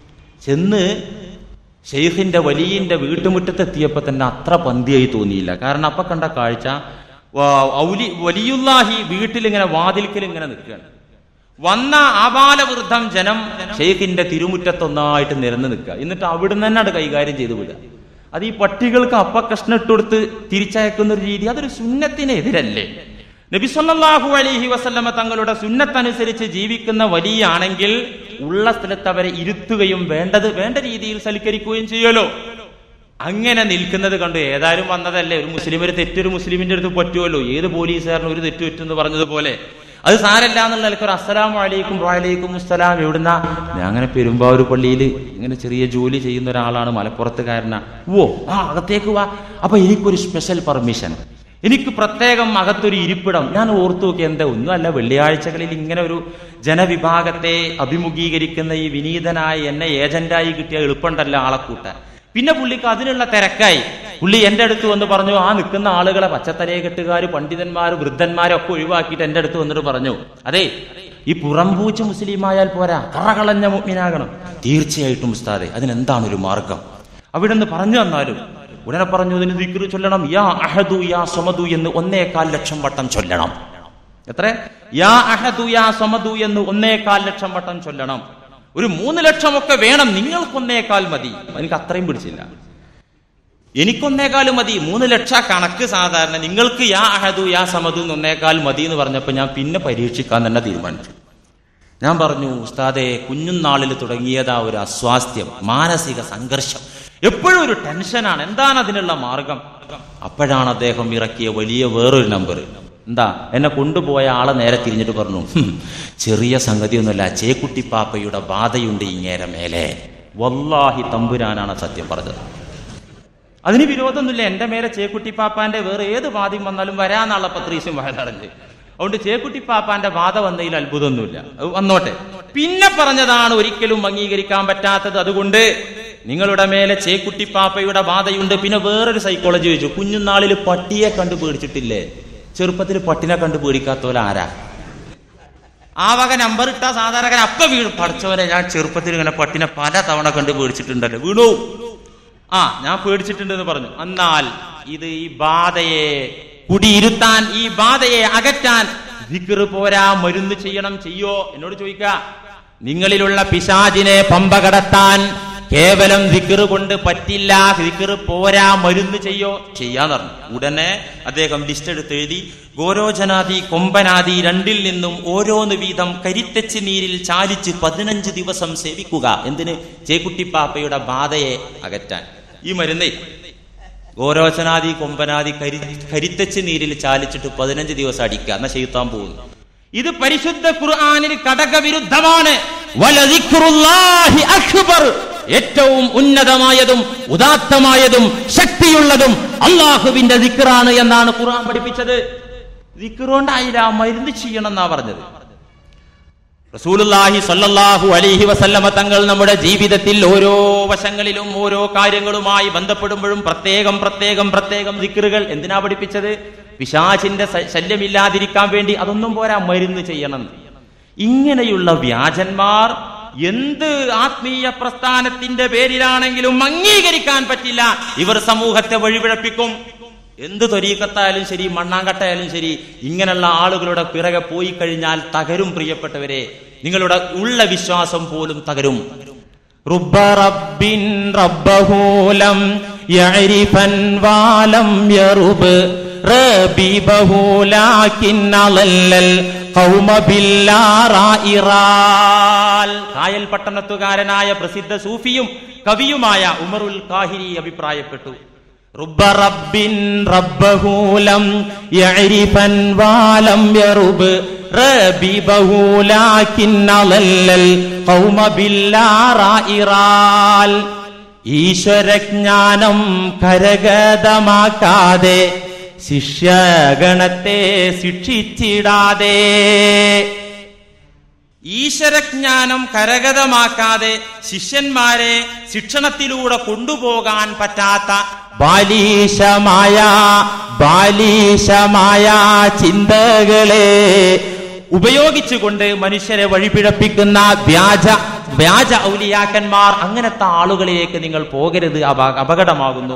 ചെന്ന് ഷെയ്ഖിന്റെ വലിയന്റെ വീട്ടുമുറ്റത്തെത്തിയപ്പോ തന്നെ അത്ര പന്തിയായി തോന്നിയില്ല കാരണം അപ്പൊ കണ്ട കാഴ്ച വാ- ഔലി വലിയുല്ലാഹി വീട്ടിലിങ്ങനെ വാതിൽക്കൽ ഇങ്ങനെ നിൽക്കുകയാണ് വന്ന ആബാലവൃദ്ധം ജനം ഷെയ്ഖിന്റെ തിരുമുറ്റത്തൊന്നായിട്ട് നിരന്ന് നിൽക്കുക എന്നിട്ട് അവിടുന്ന് തന്നെ അത് കൈകാര്യം ചെയ്തു വിടുക അത് ഈ പട്ടികൾക്ക് അപ്പ കഷ്ണം ഇട്ടുകൊടുത്ത് തിരിച്ചയക്കുന്ന ഒരു രീതി അതൊരു സുന്നത്തിനെതിരല്ലേ നബി സല്ലല്ലാഹു അലൈഹി വസല്ലമ തങ്ങളുടെ സുന്നത്തനുസരിച്ച് ജീവിക്കുന്ന വലിയാണെങ്കിൽ ഉള്ള സ്ഥലത്ത് അവരെ ഇരുത്തുകയും വേണ്ടത് വേണ്ട രീതിയിൽ സൽക്കരിക്കുകയും ചെയ്യുമല്ലോ അങ്ങനെ നിൽക്കുന്നത് കണ്ടു ഏതായാലും വന്നതല്ലേ ഒരു മുസ്ലിം ഒരു തെറ്റൊരു മുസ്ലിമിന്റെ അടുത്ത് പറ്റുമല്ലോ ഏത് പോലീസുകാരനും ഒരു തെറ്റ് പറ്റുമെന്ന് പറഞ്ഞതുപോലെ അത് സാരല്ല എന്നുള്ള നിലയ്ക്ക് ഒരു അസ്സലാം വലൈക്കും വാലൈക്കും അസ്സലാം എവിടുന്ന ഞാൻ അങ്ങനെ പെരുമ്പാവൂർ പള്ളിയിൽ ഇങ്ങനെ ചെറിയ ജോലി ചെയ്യുന്ന ഒരാളാണ് മലപ്പുറത്തുകാരനാ ഓ ആ അകത്തേക്ക് വാ അപ്പൊ എനിക്കൊരു സ്പെഷ്യൽ പെർമിഷൻ എനിക്ക് പ്രത്യേകം അകത്തൊരു ഇരിപ്പിടം ഞാൻ ഓർത്തു നോക്കി എന്താ ഒന്നുമല്ല വെള്ളിയാഴ്ചകളിൽ ഇങ്ങനെ ഒരു ജനവിഭാഗത്തെ അഭിമുഖീകരിക്കുന്ന ഈ വിനീതനായ എന്നെ ഏജന്റായി കിട്ടിയ എളുപ്പമുണ്ടല്ലോ ആളെ കൂട്ടാൻ പിന്നെ പുള്ളിക്ക് അതിനുള്ള തിരക്കായി പുള്ളി എന്റെ അടുത്ത് വന്ന് പറഞ്ഞു ആ നിൽക്കുന്ന ആളുകളെ പച്ചത്തലയെ കെട്ടുകാർ പണ്ഡിതന്മാർ വൃദ്ധന്മാരൊക്കെ ഒഴിവാക്കിയിട്ട് എന്റെ അടുത്ത് വന്നിട്ട് പറഞ്ഞു അതെ ഈ പുറംപൂച്ച് മുസ്ലിമായാൽ പോരാ കറകളഞ്ഞ മുഗ്മിനാകണം തീർച്ചയായിട്ടും ഉസ്താദെ അതിനെന്താണ് ഒരു മാർഗം അവിടെ നിന്ന് പറഞ്ഞു തന്നാലും ഉടനെ പറഞ്ഞു ഇതിന് ദിക്റ് ചൊല്ലണം യാ അഹദു യാ സമദു എന്ന് ഒന്നേകാൽ ലക്ഷം വട്ടം ചൊല്ലണം എത്ര യാ അഹദു യാ സമദു എന്ന് ഒന്നേകാൽ ലക്ഷം വട്ടം ചൊല്ലണം ഒരു മൂന്ന് ലക്ഷമൊക്കെ വേണം നിങ്ങൾക്കൊന്നേകാൽ മതി എനിക്ക് അത്രയും പിടിച്ചില്ല എനിക്കൊന്നേകാൽ മതി മൂന്ന് ലക്ഷ കണക്ക് സാധാരണ നിങ്ങൾക്ക് യാ അഹദു യാ സമദു എന്ന് ഒന്നേകാൽ മതി എന്ന് പറഞ്ഞപ്പോൾ ഞാൻ പിന്നെ പരീക്ഷിക്കാൻ തന്നെ തീരുമാനിച്ചു ഞാൻ പറഞ്ഞു ഉസ്താദെ കുഞ്ഞുനാളിൽ തുടങ്ങിയതാ ഒരു അസ്വാസ്ഥ്യം മാനസിക സംഘർഷം എപ്പോഴും ഒരു ടെൻഷനാണ് എന്താണ് അതിനുള്ള മാർഗം അപ്പോഴാണ് അദ്ദേഹം ഇറക്കിയ വലിയ വേറൊരു നമ്പർ എന്താ എന്നെ കൊണ്ടുപോയ ആളെ നേരെ തിരിഞ്ഞിട്ട് പറഞ്ഞു "ഹും, ചെറിയ സംഗതിയൊന്നുമല്ല ചേക്കുട്ടി പാപ്പയുടെ ബാധയുണ്ട് ഇങ്ങേരെ മേലെ വല്ലാഹി തമ്പുരാനാണ് സത്യം പറഞ്ഞത് അതിന് വിരോധമൊന്നുമില്ല എന്റെ മേലെ ചേക്കുട്ടി പാപ്പാന്റെ വേറെ ഏത് ബാധയും വന്നാലും വരാന്നുള്ള പത്രീസും വയലടഞ്ഞ് അതുകൊണ്ട് ചേക്കുട്ടി പാപ്പാന്റെ ബാധ വന്നതിൽ അത്ഭുതമൊന്നുമില്ല അത് വന്നോട്ടെ പിന്നെ പറഞ്ഞതാണ് ഒരിക്കലും അംഗീകരിക്കാൻ പറ്റാത്തത് അതുകൊണ്ട് നിങ്ങളുടെ മേലെ ചേക്കുട്ടി പാപ്പയുടെ ബാധയുണ്ട് പിന്നെ വേറൊരു സൈക്കോളജി ചോദിച്ചു കുഞ്ഞുനാളിൽ പട്ടിയെ കണ്ടു പേടിച്ചിട്ടില്ലേ ചെറുപ്പത്തിൽ പട്ടിനെ കണ്ടു പേടിക്കാത്തോലെ ആരാ ആ വക നമ്പർ ഇട്ടാ സാധാരണ അപ്പ വീണ് പഠിച്ചവനെ ഞാൻ ചെറുപ്പത്തിൽ ഇങ്ങനെ പട്ടിനെ പല തവണ കണ്ട് പേടിച്ചിട്ടുണ്ടല്ലോ വീണു ആ ഞാൻ പേടിച്ചിട്ടുണ്ടെന്ന് പറഞ്ഞു എന്നാൽ ഇത് ഈ ബാധയെ കുടിയിരുത്താൻ ഈ ബാധയെ അകറ്റാൻ ദിക്റ് പോരാ മരുന്ന് ചെയ്യണം ചെയ്യോ എന്നോട് ചോദിക്ക നിങ്ങളിലുള്ള പിശാചിനെ പമ്പ കടത്താൻ കേവലം ദിക്റ് കൊണ്ട് പറ്റില്ല ദിക്റ് പോരാ മരുന്ന് ചെയ്യോ ചെയ്യാന്ന് പറഞ്ഞു ഉടനെ അദ്ദേഹം ലിസ്റ്റ് എടുത്ത് എഴുതി ഗോരോചനാദി കൊമ്പനാദി രണ്ടിൽ നിന്നും ഓരോന്ന് വീതം കരിത്തച്ച് നീരിൽ ചാലിച്ച് പതിനഞ്ച് ദിവസം സേവിക്കുക എന്തിന് ചേക്കുട്ടിപ്പാപ്പയുടെ ബാധയെ അകറ്റാൻ ഈ മരുന്നേ ഗോരോചനാദി കൊമ്പനാദി കരി കരിത്തച്ച് നീരിൽ ചാലിച്ചിട്ട് പതിനഞ്ച് ദിവസം അടിക്കുക എന്നാ ചെയ്ത്താൻ പോകുന്നു ഇത് പരിശുദ്ധ ഖുർആാനിൽ കടകവിരുദ്ധമാണ് വലദിക്റുല്ലാഹി അക്ബർ ഏറ്റവും ഉന്നതമായതും ഉദാത്തമായതും ശക്തിയുള്ളതും അള്ളാഹുവിന്റെ ദിക്റാണ് എന്നാണ് ഖുർആൻ പഠിപ്പിച്ചത് ദിക്റുകൊണ്ടായില്ല മരുന്ന് ചെയ്യണം എന്നാ പറഞ്ഞത് റസൂലുള്ളാഹി സ്വല്ലല്ലാഹു അലൈഹി വസല്ലമ തങ്ങൾ നമ്മുടെ ജീവിതത്തിൽ ഓരോ വശങ്ങളിലും ഓരോ കാര്യങ്ങളുമായി ബന്ധപ്പെടുമ്പോഴും പ്രത്യേകം പ്രത്യേകം പ്രത്യേകം ദിക്റുകൾ എന്തിനാ പഠിപ്പിച്ചത് പിശാചിന്റെ സ- ശല്യമില്ലാതിരിക്കാൻ വേണ്ടി അതൊന്നും പോരാ മരുന്ന് ചെയ്യണം ഇങ്ങനെയുള്ള വ്യാജന്മാർ എന്ത് ആത്മീയ പ്രസ്ഥാനത്തിന്റെ പേരിലാണെങ്കിലും അംഗീകരിക്കാൻ പറ്റില്ല ഇവർ സമൂഹത്തെ വഴിപിഴപ്പിക്കും എന്ത് തൊരീക്കത്തായാലും ശരി മണ്ണാങ്കട്ടായാലും ശരി ഇങ്ങനെയുള്ള ആളുകളുടെ പിറകെ പോയി കഴിഞ്ഞാൽ തകരും പ്രിയപ്പെട്ടവരെ നിങ്ങളുടെ ഉള്ള വിശ്വാസം പോലും തകരും رب رب ربه لم يعرفا ولم يرب ربيبه لكن ضل القوم بالآراء കായൽ പട്ടണത്തുകാരനായ പ്രസിദ്ധ സൂഫിയും കവിയുമായ ഉമറുൽ കാഹിരി അഭിപ്രായപ്പെട്ടു رب رب ربه لم يعرفا ولم يرب ربيبه لكن ضل القوم بالآراء ഈശ്വരജ്ഞാനം കരഗതമാക്കാതെ ശിഷ്യഗണത്തെ ശിക്ഷിച്ചിടാതെ ഈശ്വരജ്ഞാനം കരഗതമാക്കാതെ ശിഷ്യന്മാരെ ശിക്ഷണത്തിലൂടെ കൊണ്ടുപോകാൻ പറ്റാത്ത ബാലീശമായ ബാലീശമായ ചിന്തകളെ ഉപയോഗിച്ചുകൊണ്ട് മനുഷ്യരെ വഴിപിഴപ്പിക്കുന്ന വ്യാജ വ്യാജ ഔലിയാക്കന്മാർ അങ്ങനത്തെ ആളുകളിലേക്ക് നിങ്ങൾ പോകരുത് അപ- അപകടമാകുന്നു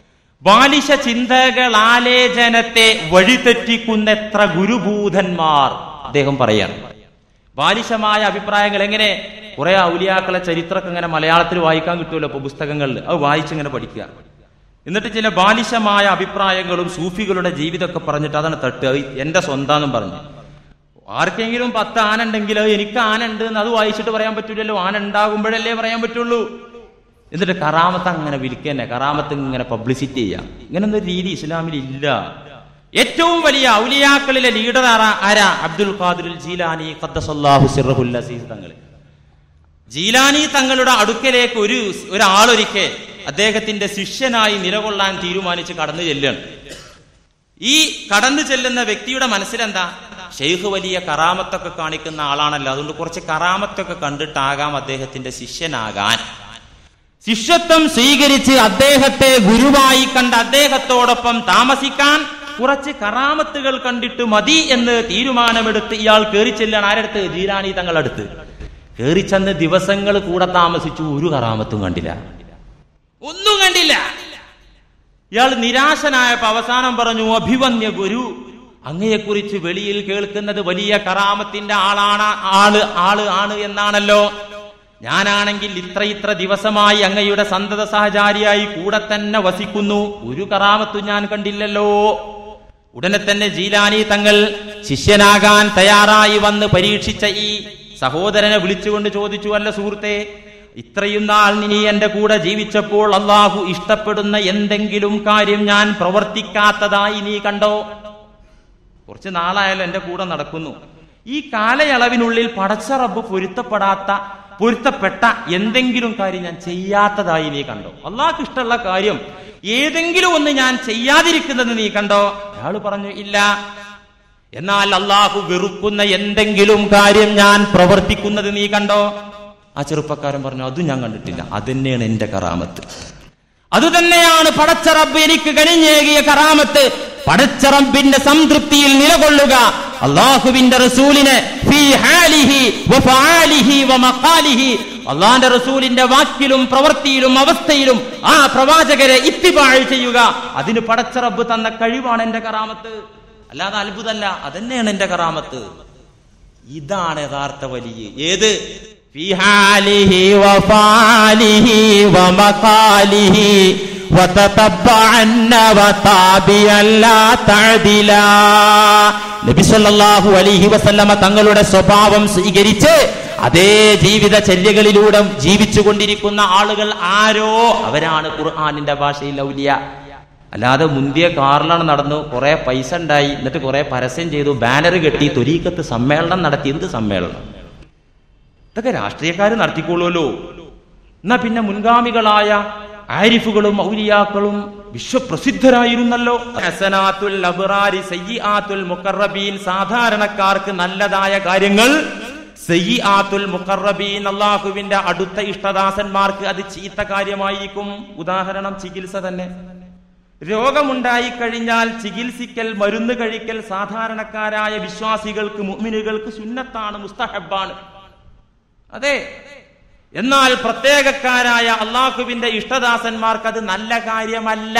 ബാലിശ ചിന്തകളാലേ ജനത്തെ വഴിതെറ്റിക്കുന്ന എത്ര ഗുരുഭൂതന്മാർ അദ്ദേഹം പറയാണ് ബാലിശമായ അഭിപ്രായങ്ങൾ എങ്ങനെ കുറെ ഔലിയാക്കളെ ചരിത്രമൊക്കെ ഇങ്ങനെ മലയാളത്തിൽ വായിക്കാൻ കിട്ടുമല്ലോ ഇപ്പൊ പുസ്തകങ്ങളിൽ അത് വായിച്ചിങ്ങനെ പഠിക്കുക എന്നിട്ട് ചില ബാലിശമായ അഭിപ്രായങ്ങളും സൂഫികളുടെ ജീവിതമൊക്കെ പറഞ്ഞിട്ട് അതാണ് തട്ട് അത് എന്റെ സ്വന്തം പറഞ്ഞു ആർക്കെങ്കിലും പത്ത് ആന ഉണ്ടെങ്കിൽ അത് എനിക്ക് ആന ഉണ്ട് എന്ന് അത് വായിച്ചിട്ട് പറയാൻ പറ്റൂലല്ലോ ആന ഉണ്ടാകുമ്പോഴല്ലേ പറയാൻ പറ്റുള്ളൂ എന്നിട്ട് കറാമത്ത് അങ്ങനെ വിൽക്കന്നെ കറാമത്ത് ഇങ്ങനെ പബ്ലിസിറ്റി ചെയ്യാം ഇങ്ങനൊന്നും ഒരു രീതി ഇസ്ലാമിൽ ഇല്ല ഏറ്റവും വലിയ ഔലിയാക്കളിലെ ലീഡർ ആരാ ആരാ അബ്ദുൽ ഖാദിർ ജീലാനി ഖദ്ദസല്ലാഹു സിറഹുൽ അസീസ് തങ്ങൾ ജീലാനി തങ്ങളുടെ അടുക്കലേക്ക് ഒരു ഒരാളൊരിക്കെ അദ്ദേഹത്തിന്റെ ശിഷ്യനായി നിലകൊള്ളാൻ തീരുമാനിച്ച് കടന്നു ചെല്ലുകയാണ് ഈ കടന്നു ചെല്ലുന്ന വ്യക്തിയുടെ മനസ്സിലെന്താ ഷെയ്ഖ് വലിയ കറാമത്തൊക്കെ കാണിക്കുന്ന ആളാണല്ലോ അതുകൊണ്ട് കുറച്ച് കറാമത്തൊക്കെ കണ്ടിട്ടാകാം അദ്ദേഹത്തിന്റെ ശിഷ്യനാകാൻ ശിഷ്യത്വം സ്വീകരിച്ച് അദ്ദേഹത്തെ ഗുരുവായി കണ്ട് അദ്ദേഹത്തോടൊപ്പം താമസിക്കാൻ കുറച്ച് കറാമത്തുകൾ കണ്ടിട്ട് മതി എന്ന് തീരുമാനമെടുത്ത് ഇയാൾ കയറി ചെല്ലാൻ ആരടുത്ത് ജീരാണി തങ്ങളടുത്ത് കയറി ചെന്ന് ദിവസങ്ങൾ കൂടെ താമസിച്ചു ഒരു കറാമത്തും കണ്ടില്ല ഒന്നും കണ്ടില്ല ഇയാൾ നിരാശനായപ്പോ അവസാനം പറഞ്ഞു അഭിവന്യ ഗുരു അങ്ങയെക്കുറിച്ച് വെളിയിൽ കേൾക്കുന്നത് വലിയ കറാമത്തിന്റെ ആളാണ് ആള് ആള് ആണ് എന്നാണല്ലോ ഞാനാണെങ്കിൽ ഇത്ര ഇത്ര ദിവസമായി അങ്ങയുടെ സന്തത സഹചാരിയായി കൂടെ തന്നെ വസിക്കുന്നു ഒരു കറാമത്തും ഞാൻ കണ്ടില്ലല്ലോ ഉടനെ തന്നെ ജീലാനി തങ്ങൾ ശിഷ്യനാകാൻ തയ്യാറായി വന്ന് പരീക്ഷിച്ച ഈ സഹോദരനെ വിളിച്ചുകൊണ്ട് ചോദിച്ചു അല്ല സുഹൃത്തെ ഇത്രയും നാൾ നീ എന്റെ കൂടെ ജീവിച്ചപ്പോൾ അള്ളാഹു ഇഷ്ടപ്പെടുന്ന എന്തെങ്കിലും കാര്യം ഞാൻ പ്രവർത്തിക്കാത്തതായി നീ കണ്ടോ കുറച്ച് നാളായാലും എന്റെ കൂടെ നടക്കുന്നു ഈ കാലയളവിനുള്ളിൽ പടച്ച റബ്ബ് പൊരുത്തപ്പെടാത്ത പൊരുത്തപ്പെട്ട എന്തെങ്കിലും കാര്യം ഞാൻ ചെയ്യാത്തതായി നീ കണ്ടോ അള്ളാഹ്ക്ക് ഇഷ്ടമുള്ള കാര്യം ഏതെങ്കിലും ഒന്ന് ഞാൻ ചെയ്യാതിരിക്കുന്നത് നീ കണ്ടോ അയാൾ പറഞ്ഞു ഇല്ല എന്നാൽ അള്ളാഹു വെറുക്കുന്ന എന്തെങ്കിലും കാര്യം ഞാൻ പ്രവർത്തിക്കുന്നത് നീ കണ്ടോ ആ ചെറുപ്പക്കാരൻ പറഞ്ഞു അതും ഞാൻ കണ്ടിട്ടില്ല അതന്നെയാണ് എന്റെ കറാമത്ത് അതുതന്നെയാണ് പടച്ചറബ് എനിക്ക് കഴിഞ്ഞേകിയ കറാമത്ത് പടച്ചറബിന്റെ സംതൃപ്തിയിൽ നിലകൊള്ളുക അള്ളാഹുവിന്റെ റസൂലിനെ ഫീ ഹാലിഹി വഫആലിഹി വമഖാലിഹി അള്ളാന്റെ റസൂലിന്റെ വാക്കിലും പ്രവൃത്തിയിലും അവസ്ഥയിലും ആ പ്രവാചകരെ ഇത്തിബാഴ് ചെയ്യുക അതിന് പടച്ചറബ് തന്ന കഴിവാണ് എന്റെ കറാമത്ത് അല്ലാതെ അത്ഭുതമല്ല അതന്നെയാണ് എന്റെ കറാമത്ത് ഇതാണ് യഥാർത്ഥ വലിയ ഏത് في حاله وفعاله ومقاله وتتبعن وتابعا لا تعدلا നബി സല്ലല്ലാഹു അലൈഹി വസല്ലമ തങ്ങളുടെ സ്വഭാവം സ്വീകരിച്ച് അതേ ജീവിതചര്യകളിലൂടെ ജീവിച്ചു കൊണ്ടിരിക്കുന്ന ആളുകൾ ആരോ അവരാണ് ഖുർആാനിന്റെ ഭാഷയിൽ ഔലിയ അല്ലാതെ മുന്തിയ കാറിലാണ് നടന്നു കുറെ പൈസ ഉണ്ടായി എന്നിട്ട് കുറെ പരസ്യം ചെയ്തു ബാനർ കെട്ടി തൊരീക്കത്ത് സമ്മേളനം നടത്തി എന്ത് സമ്മേളനം ഇതൊക്കെ രാഷ്ട്രീയക്കാർ നടത്തിക്കൊള്ളുമല്ലോ എന്നാ പിന്നെ മുൻഗാമികളായ ആരിഫുകളും ഔലിയാക്കളും വിശ്വപ്രസിദ്ധരായിരുന്നല്ലോ ഹസനാത്തുൽ അബ്റാരി സയ്യിആത്തുൽ മുഖറബീൻ സാധാരണക്കാർക്ക് നല്ലതായ കാര്യങ്ങൾ സയ്യിആത്തുൽ മുഖറബീൻ അള്ളാഹുവിന്റെ അടുത്ത ഇഷ്ടദാസന്മാർക്ക് അത് ചീത്ത കാര്യമായിരിക്കും ഉദാഹരണം ചികിത്സ തന്നെ രോഗമുണ്ടായി കഴിഞ്ഞാൽ ചികിത്സിക്കൽ മരുന്ന് കഴിക്കൽ സാധാരണക്കാരായ വിശ്വാസികൾക്ക് മുഅ്മിനുകൾക്ക് സുന്നത്താണ് മുസ്തഹബാണ് അതെ എന്നാൽ പ്രത്യേകക്കാരായ അള്ളാഹുവിന്റെ ഇഷ്ടദാസന്മാർക്ക് അത് നല്ല കാര്യമല്ല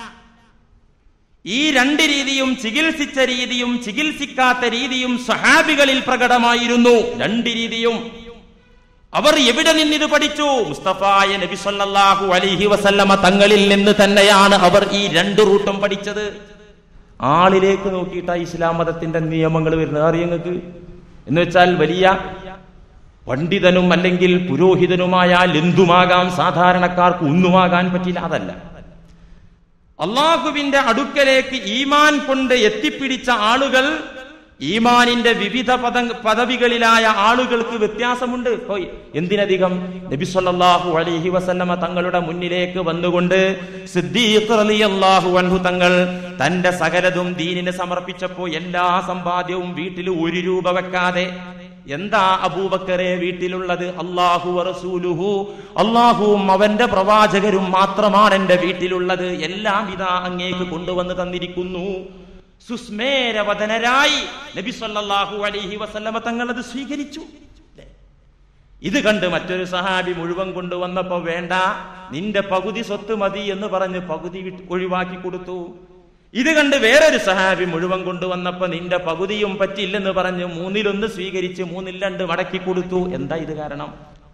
ഈ രണ്ട് രീതിയും ചികിത്സിച്ച രീതിയും ചികിത്സിക്കാത്ത രീതിയും സഹാബികളിൽ പ്രകടമായിരുന്നു രണ്ട് രീതിയും അവർ എവിടെ നിന്നിത് പഠിച്ചു മുസ്തഫായ നബി സല്ലല്ലാഹു അലൈഹി വസല്ലമ തങ്ങളിൽ നിന്ന് തന്നെയാണ് അവർ ഈ രണ്ട് റൂട്ടും പഠിച്ചത് ആളിലേക്ക് നോക്കിയിട്ടാ ഇസ്ലാം മതത്തിന്റെ നിയമങ്ങൾ വരുന്നത് അറിയങ്ങൾക്ക് എന്ന് വെച്ചാൽ വലിയ പണ്ഡിതനും അല്ലെങ്കിൽ പുരോഹിതനുമായാൽ എന്തുമാകാം സാധാരണക്കാർക്ക് ഒന്നുമാകാൻ പറ്റില്ല അതല്ല അള്ളാഹുവിന്റെ അടുക്കലേക്ക് ഈമാൻ കൊണ്ട് എത്തിപ്പിടിച്ച ആളുകൾ ഈമാനിന്റെ വിവിധ പദ പദവികളിലായ ആളുകൾക്ക് വ്യത്യാസമുണ്ട് ഹോയ് എന്തിനധികം നബി സല്ലല്ലാഹു അലൈഹി വസല്ലമ തങ്ങളുടെ മുന്നിലേക്ക് വന്നുകൊണ്ട് സിദ്ദീഖ് റളിയല്ലാഹു അൻഹു തങ്ങൾ തന്റെ സകലതും ദീനിന് സമർപ്പിച്ചപ്പോ എല്ലാ സമ്പാദ്യവും വീട്ടിൽ ഒരു രൂപ വെക്കാതെ എന്താ അബൂബക്കറെ വീട്ടിലുള്ളത് അള്ളാഹു റസൂലുഹു അള്ളാഹുവും അവന്റെ പ്രവാചകരും മാത്രമാണ് എന്റെ വീട്ടിലുള്ളത് എല്ലാം ഇതാ അങ്ങേക്ക് കൊണ്ടുവന്ന് തന്നിരിക്കുന്നു സുസ്മേരവദനരായി നബി സല്ലല്ലാഹു അലൈഹി വസല്ലമ തങ്ങൾ അത് സ്വീകരിച്ചു ല്ലേ? ഇത് കണ്ട് മറ്റൊരു സഹാബി മുഴുവൻ കൊണ്ടുവന്നപ്പോ വേണ്ട നിന്റെ പകുതി സ്വത്ത് മതി എന്ന് പറഞ്ഞ് പകുതി വിട്ട് ഒഴിവാക്കി കൊടുത്തു ഇത് കണ്ട് വേറൊരു സഹാബി മുഴുവൻ കൊണ്ടുവന്നപ്പോ നിന്റെ പകുതിയും പറ്റില്ലെന്ന് പറഞ്ഞ് മൂന്നിലൊന്ന് സ്വീകരിച്ച് മൂന്നിൽ രണ്ട് മടക്കി കൊടുത്തു എന്താ ഇത് കാരണം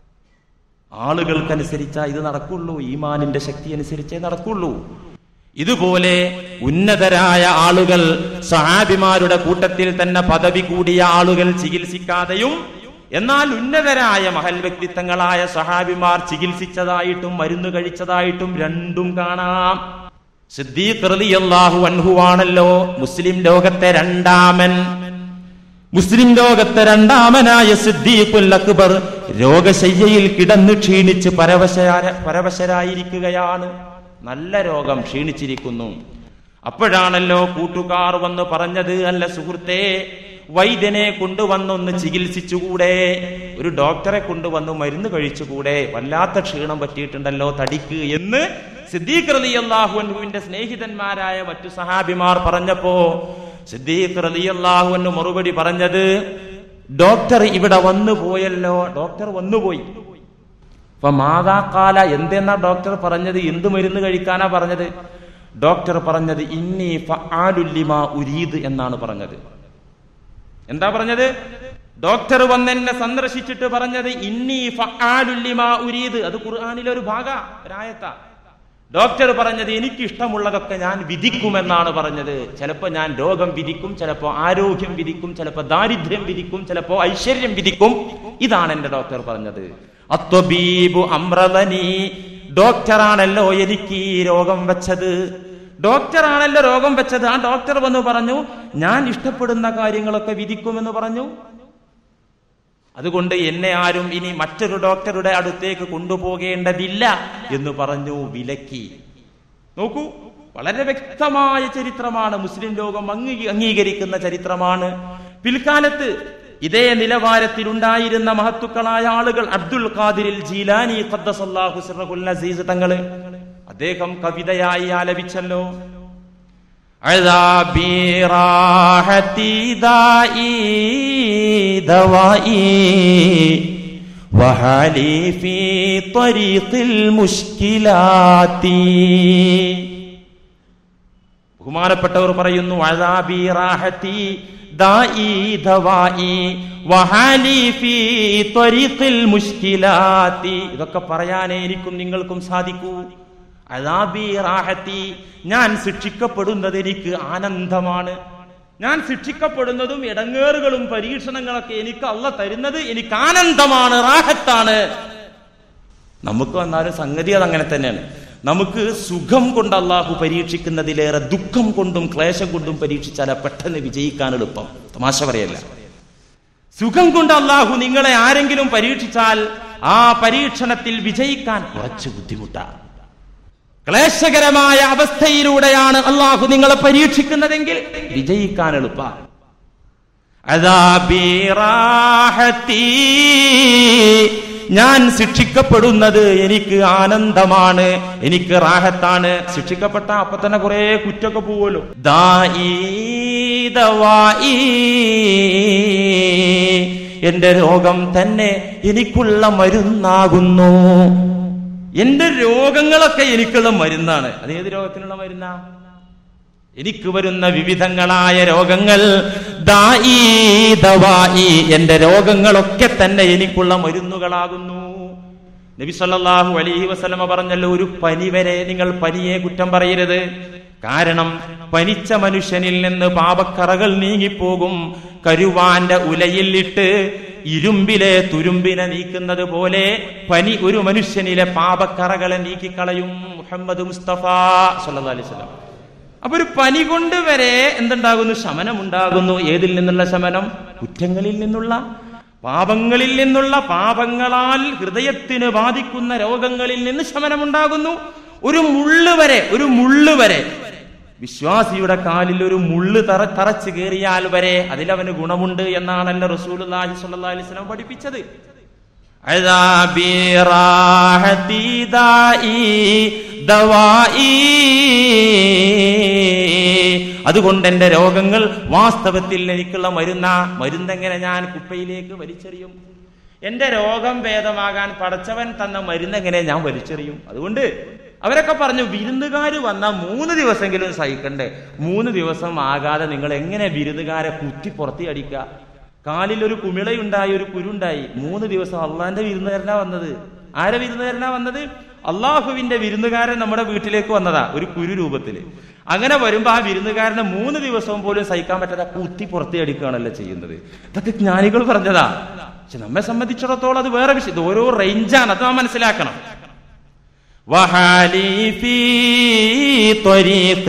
ആളുകൾക്കനുസരിച്ചാ ഇത് നടക്കുള്ളൂ ഈമാനിന്റെ ശക്തി അനുസരിച്ചേ നടക്കുള്ളൂ ഇതുപോലെ ഉന്നതരായ ആളുകൾ സഹാബിമാരുടെ കൂട്ടത്തിൽ തന്നെ പദവി കൂടിയ ആളുകൾ ചികിത്സിക്കാതെയും എന്നാൽ ഉന്നതരായ മഹൽ വ്യക്തിത്വങ്ങളായ സഹാബിമാർ ചികിത്സിച്ചതായിട്ടും മരുന്ന് കഴിച്ചതായിട്ടും രണ്ടും കാണാം സിദ്ദീഖ് റളിയല്ലാഹു അൻഹുവാണല്ലോ മുസ്ലിം ലോകത്തെ രണ്ടാമൻ മുസ്ലിം ലോകത്തെ രണ്ടാമനായ സിദ്ദീഖുൽ അക്ബർ രോഗശയ്യയിൽ കിടന്ന് ക്ഷീണിച്ച് പരവശരാ പരവശരായിരിക്കുകയാണ് നല്ല രോഗം ക്ഷീണിച്ചിരിക്കുന്നു അപ്പോഴാണല്ലോ കൂട്ടുകാർ വന്ന് പറഞ്ഞത് അല്ല സുഹൃത്തേ വൈദ്യനെ കൊണ്ടുവന്നൊന്ന് ചികിത്സിച്ചുകൂടെ ഒരു ഡോക്ടറെ കൊണ്ടുവന്ന് മരുന്ന് കഴിച്ചുകൂടെ വല്ലാത്ത ക്ഷീണം പറ്റിയിട്ടുണ്ടല്ലോ തടിക്ക് എന്ന് സിദ്ദീഖ് റളിയല്ലാഹു അൻഹുവിന്റെ സ്നേഹിതന്മാരായ മറ്റു സഹാബിമാർ പറഞ്ഞപ്പോ സിദ്ദീഖ് റളിയല്ലാഹു അൻഹു മറുപടി പറഞ്ഞത് ഡോക്ടർ ഇവിടെ വന്നു പോയല്ലോ ഡോക്ടർ വന്നുപോയി അപ്പൊ മാതാക്കാല എന്തെന്നാ ഡോക്ടർ പറഞ്ഞത് എന്ത് മരുന്ന് കഴിക്കാനാ പറഞ്ഞത് ഡോക്ടർ പറഞ്ഞത് ഇന്നി ഫആലുല്ലിമ ഉരീദ് എന്നാണ് പറഞ്ഞത് എന്താ പറഞ്ഞത് ഡോക്ടർ വന്നെന്നെ സന്ദർശിച്ചിട്ട് പറഞ്ഞത് ഇന്നി ഫആലുല്ലിമ ഉരീദ് അത് ഖുർആനിലെ ഒരു ഭാഗ ഒരായത്ത ഡോക്ടർ പറഞ്ഞത് എനിക്ക് ഇഷ്ടമുള്ളതൊക്കെ ഞാൻ വിധിക്കുമെന്നാണ് പറഞ്ഞത് ചിലപ്പോ ഞാൻ രോഗം വിധിക്കും ചിലപ്പോ ആരോഗ്യം വിധിക്കും ചിലപ്പോ ദാരിദ്ര്യം വിധിക്കും ചിലപ്പോ ഐശ്വര്യം വിധിക്കും ഇതാണ് എന്റെ ഡോക്ടർ പറഞ്ഞത് അത്വബീബു അമ്രതനി ഡോക്ടറാണല്ലോ എനിക്ക് ഈ രോഗം വെച്ചത് ഡോക്ടറാണല്ലോ രോഗം വെച്ചത് ആ ഡോക്ടർ വന്ന് പറഞ്ഞു ഞാൻ ഇഷ്ടപ്പെടുന്ന കാര്യങ്ങളൊക്കെ വിധിക്കുമെന്ന് പറഞ്ഞു അതുകൊണ്ട് എന്നെ ആരും ഇനി മറ്റൊരു ഡോക്ടറുടെ അടുത്തേക്ക് കൊണ്ടുപോകേണ്ടതില്ല എന്ന് പറഞ്ഞു വിലക്കി നോക്കൂ വളരെ വ്യക്തമായ ചരിത്രമാണ് മുസ്ലിം ലോകം അംഗീ അംഗീകരിക്കുന്ന ചരിത്രമാണ് പിൽക്കാലത്ത് ഇതേ നിലവാരത്തിൽ ഉണ്ടായിരുന്ന മഹത്തുക്കളായ ആളുകൾ അബ്ദുൽ ഖാദിരിൽ ജീലാനി ഖദ്ദസല്ലാഹു സിറഹുൽ അസീസ് തങ്ങള് അദ്ദേഹം കവിതയായി ആലപിച്ചല്ലോ عذابي راحتي دائي دوائي وحالي في طريق المشكلات ബഹുമാനപ്പെട്ടവർ പറയുന്നു അഴാബി റാഹത്തി ദാഇ ദവാഇ വഹാലി ഫീ ത്വരീഖിൽ മുശ്കിലാത്തി ഇതൊക്കെ പറയാനേ എനിക്കും നിങ്ങൾക്കും സാധിക്കൂ അഴാബി റാഹത്തി ഞാൻ ശിക്ഷിക്കപ്പെടുന്നത് എനിക്ക് ആനന്ദമാണ് ഞാൻ ശിക്ഷിക്കപ്പെടുന്നതും ഇടങ്ങേറുകളും പരീക്ഷണങ്ങളൊക്കെ എനിക്ക് അല്ല തരുന്നത് എനിക്ക് ആനന്ദമാണ് റാഹത്താണ് നമുക്ക് വന്നാലും സംഗതി അത് അങ്ങനെ തന്നെയാണ് നമുക്ക് സുഖം കൊണ്ട് അള്ളാഹു പരീക്ഷിക്കുന്നതിലേറെ ദുഃഖം കൊണ്ടും ക്ലേശം കൊണ്ടും പരീക്ഷിച്ചാൽ പെട്ടെന്ന് വിജയിക്കാൻ എളുപ്പം തമാശ പറയല്ല സുഖം കൊണ്ട് അള്ളാഹു നിങ്ങളെ ആരെങ്കിലും പരീക്ഷിച്ചാൽ ആ പരീക്ഷണത്തിൽ വിജയിക്കാൻ കുറച്ച് ബുദ്ധിമുട്ടാണ് ക്ലേശകരമായ അവസ്ഥയിലൂടെയാണ് അള്ളാഹു നിങ്ങളെ പരീക്ഷിക്കുന്നതെങ്കിൽ വിജയിക്കാൻ എളുപ്പ അദാബി റാഹത്തി ഞാൻ ശിക്ഷിക്കപ്പെടുന്നത് എനിക്ക് ആനന്ദമാണ് എനിക്ക് റാഹത്താണ് ശിക്ഷിക്കപ്പെട്ട അപ്പൊ തന്നെ കുറെ കുറ്റൊക്കെ പോവുമല്ലോ ദായി ദവായി എന്റെ രോഗം തന്നെ എനിക്കുള്ള മരുന്നാകുന്നു എന്റെ രോഗങ്ങളൊക്കെ എനിക്കുള്ള മരുന്നാണ് അത് ഏത് രോഗത്തിനുള്ള മരുന്നാ എനിക്ക് വരുന്ന വിവിധങ്ങളായ രോഗങ്ങൾ ദായി ദവായി എന്റെ രോഗങ്ങളൊക്കെ തന്നെ എനിക്കുള്ള മരുന്നുകളാകുന്നു നബി സല്ലല്ലാഹു അലൈഹി വസല്ലമ പറഞ്ഞല്ലോ ഒരു പനി വരെ നിങ്ങൾ പനിയെ കുറ്റം പറയരുത് കാരണം പനിച്ച മനുഷ്യനിൽ നിന്ന് പാപക്കറകൾ നീങ്ങിപ്പോകും കരുവാന്റെ ഉലയിൽ ഇട്ട് ഇരുമ്പിലെ തുരുമ്പിനെ നീക്കുന്നത് പോലെ പനി ഒരു മനുഷ്യനിലെ പാപക്കറകളെ നീക്കിക്കളയും മുഹമ്മദ് മുസ്തഫ സല്ലല്ലാഹു അലൈഹി വസല്ലം അപ്പൊ ഒരു പനി കൊണ്ട് വരെ എന്തുണ്ടാകുന്നു ശമനം ഉണ്ടാകുന്നു ഏതിൽ നിന്നുള്ള ശമനം കുറ്റങ്ങളിൽ നിന്നുള്ള പാപങ്ങളിൽ നിന്നുള്ള പാപങ്ങളാൽ ഹൃദയത്തിന് ബാധിക്കുന്ന രോഗങ്ങളിൽ നിന്ന് ശമനമുണ്ടാകുന്നു ഒരു മുള്ള് വരെ ഒരു മുള്ള് വരെ വിശ്വാസിയുടെ കാലിൽ ഒരു മുള്ള് തറ തറച്ചു കയറിയാൽ വരെ അതിലവന് ഗുണമുണ്ട് എന്നാണല്ലോ റസൂൽ അലൈഹി സ്വലം പഠിപ്പിച്ചത് عذابي راحتي دائي ദവായി അതുകൊണ്ട് എന്റെ രോഗങ്ങൾ വാസ്തവത്തിൽ എനിക്കുള്ള മരുന്ന മരുന്നെങ്ങനെ ഞാൻ കുപ്പയിലേക്ക് വലിച്ചെറിയും എന്റെ രോഗം ഭേദമാകാൻ പടച്ചവൻ തന്ന മരുന്നെങ്ങനെ ഞാൻ വലിച്ചെറിയും അതുകൊണ്ട് അവരൊക്കെ പറഞ്ഞു വിരുന്നുകാർ വന്ന മൂന്ന് ദിവസമെങ്കിലും സഹിക്കണ്ടേ മൂന്ന് ദിവസം ആകാതെ നിങ്ങൾ എങ്ങനെ വിരുന്നുകാരെ കുത്തി പുറത്തി അടിക്കുക കാലിൽ ഒരു കുമിളയുണ്ടായി ഒരു കുരുണ്ടായി മൂന്ന് ദിവസം അള്ളാന്റെ വിരുന്നുകാരനാ വന്നത് ആരെ വിരുന്നുകാരനാ വന്നത് അള്ളാഹുവിന്റെ വിരുന്നുകാരൻ നമ്മുടെ വീട്ടിലേക്ക് വന്നതാ ഒരു കുരു രൂപത്തില് അങ്ങനെ വരുമ്പോ ആ വിരുന്നുകാരനെ മൂന്ന് ദിവസവും പോലും സഹിക്കാൻ പറ്റാതെ കുത്തി പുറത്തി അടിക്കുകയാണല്ലോ ചെയ്യുന്നത് ഇതൊക്കെ ജ്ഞാനികൾ പറഞ്ഞതാ പക്ഷെ നമ്മെ സംബന്ധിച്ചിടത്തോളം അത് വേറെ വിഷയം ഇത് ഓരോ റേഞ്ചാണ് അത് നാം മനസ്സിലാക്കണം وحالي في طريق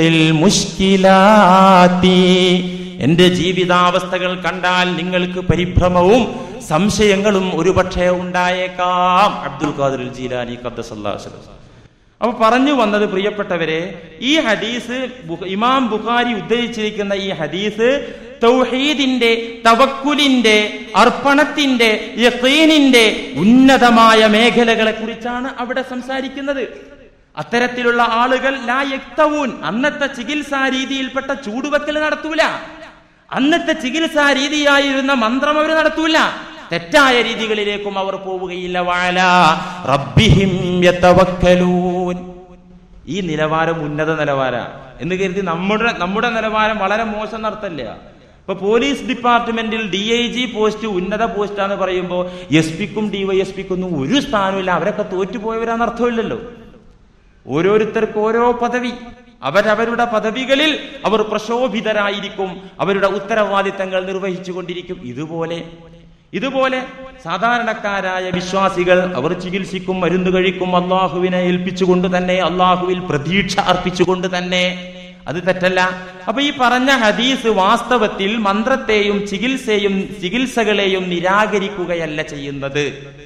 المشكلات എന്റെ ജീവിതാവസ്ഥകൾ കണ്ടാൽ നിങ്ങൾക്ക് പരിഭ്രമവും സംശയങ്ങളും ഒരുപക്ഷെ ഉണ്ടായേക്കാം അബ്ദുൽ ഖാദിർ ജീലാനി ഖദ്ദസല്ലാഹു അപ്പൊ പറഞ്ഞു വന്നത് പ്രിയപ്പെട്ടവരെ ഈ ഹദീസ് ബു- ഇമാം ബുഖാരി ഉദ്ധരിച്ചിരിക്കുന്ന ഈ ഹദീസ് തൗഹീദിന്റെ തവക്കുലിന്റെ അർപ്പണത്തിന്റെ യഖീനിന്റെ ഉന്നതമായ മേഖലകളെ കുറിച്ചാണ് അവിടെ സംസാരിക്കുന്നത് അത്തരത്തിലുള്ള ആളുകൾ ലാ യക്തവൂൻ അന്നത്തെ ചികിത്സാ രീതിയിൽപ്പെട്ട ചൂടുവെക്കൽ നടത്തൂല അന്നത്തെ ചികിത്സാ രീതിയായിരുന്ന മന്ത്രം അവർ നടത്തൂല തെറ്റായ രീതികളിലേക്കും അവർ പോവുകയില്ല വാല റബ്ബിഹിം യതവക്കലൂൻ ഈ നിലവാരം ഉന്നത നിലവാര എന്ന് കരുതി നമ്മുടെ നമ്മുടെ നിലവാരം വളരെ മോശം നടത്തല്ല ഇപ്പൊ പോലീസ് ഡിപ്പാർട്ട്മെന്റിൽ ഡി ഐ ജി പോസ്റ്റ് ഉന്നത പോസ്റ്റാന്ന് പറയുമ്പോൾ എസ് പിക്കും ഡിവൈഎസ് പിക്കും ഒന്നും ഒരു സ്ഥാനമില്ല അവരൊക്കെ തോറ്റുപോയവരാന്ന് അർത്ഥമില്ലല്ലോ ഓരോരുത്തർക്കും ഓരോ പദവി അവരവരുടെ പദവികളിൽ അവർ പ്രശോഭിതരായിരിക്കും അവരുടെ ഉത്തരവാദിത്തങ്ങൾ നിർവഹിച്ചു കൊണ്ടിരിക്കും ഇതുപോലെ ഇതുപോലെ സാധാരണക്കാരായ വിശ്വാസികൾ അവർ ചികിത്സിക്കും മരുന്ന് കഴിക്കും അള്ളാഹുവിനെ ഏൽപ്പിച്ചുകൊണ്ട് തന്നെ അള്ളാഹുവിൽ പ്രതീക്ഷ അർപ്പിച്ചുകൊണ്ട് തന്നെ അത് തെറ്റല്ല അപ്പൊ ഈ പറഞ്ഞ ഹദീസ് വാസ്തവത്തിൽ മന്ത്രത്തെയും ചികിത്സയും ചികിത്സകളെയും നിരാകരിക്കുകയല്ല ചെയ്യുന്നത്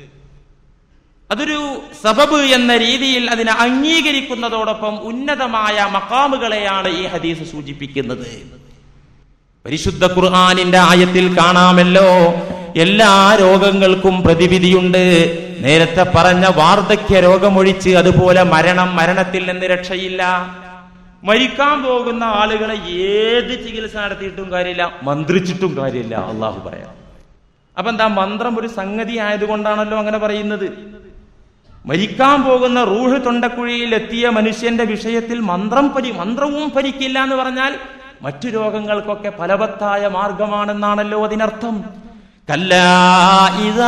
അതൊരു സബബ് എന്ന രീതിയിൽ അതിനെ അംഗീകരിക്കുന്നതോടൊപ്പം ഉന്നതമായ മക്കാമുകളെയാണ് ഈ ഹദീസ് സൂചിപ്പിക്കുന്നത് പരിശുദ്ധ ഖുർആാനിന്റെ ആയത്തിൽ കാണാമല്ലോ എല്ലാ രോഗങ്ങൾക്കും പ്രതിവിധിയുണ്ട് നേരത്തെ പറഞ്ഞ വാർദ്ധക്യ രോഗമൊഴിച്ച് അതുപോലെ മരണം മരണത്തിൽ നിന്ന് രക്ഷയില്ല മരിക്കാൻ പോകുന്ന ആളുകളെ ഏത് ചികിത്സ നടത്തിയിട്ടും കാര്യമില്ല മന്ത്രിച്ചിട്ടും കാര്യമില്ല അള്ളാഹു പറയാം അപ്പൊ എന്താ മന്ത്രം ഒരു സംഗതി ആയതുകൊണ്ടാണല്ലോ അങ്ങനെ പറയുന്നത് മരിക്കാൻ പോകുന്ന റൂഹ് തൊണ്ടക്കുഴിയിൽ എത്തിയ മനുഷ്യന്റെ വിഷയത്തിൽ മന്ത്രം പരി മന്ത്രവും ഫലിക്കില്ല എന്ന് പറഞ്ഞാൽ മറ്റു രോഗങ്ങൾക്കൊക്കെ ഫലവത്തായ മാർഗമാണെന്നാണല്ലോ അതിനർത്ഥം കല്ലാ ഇദാ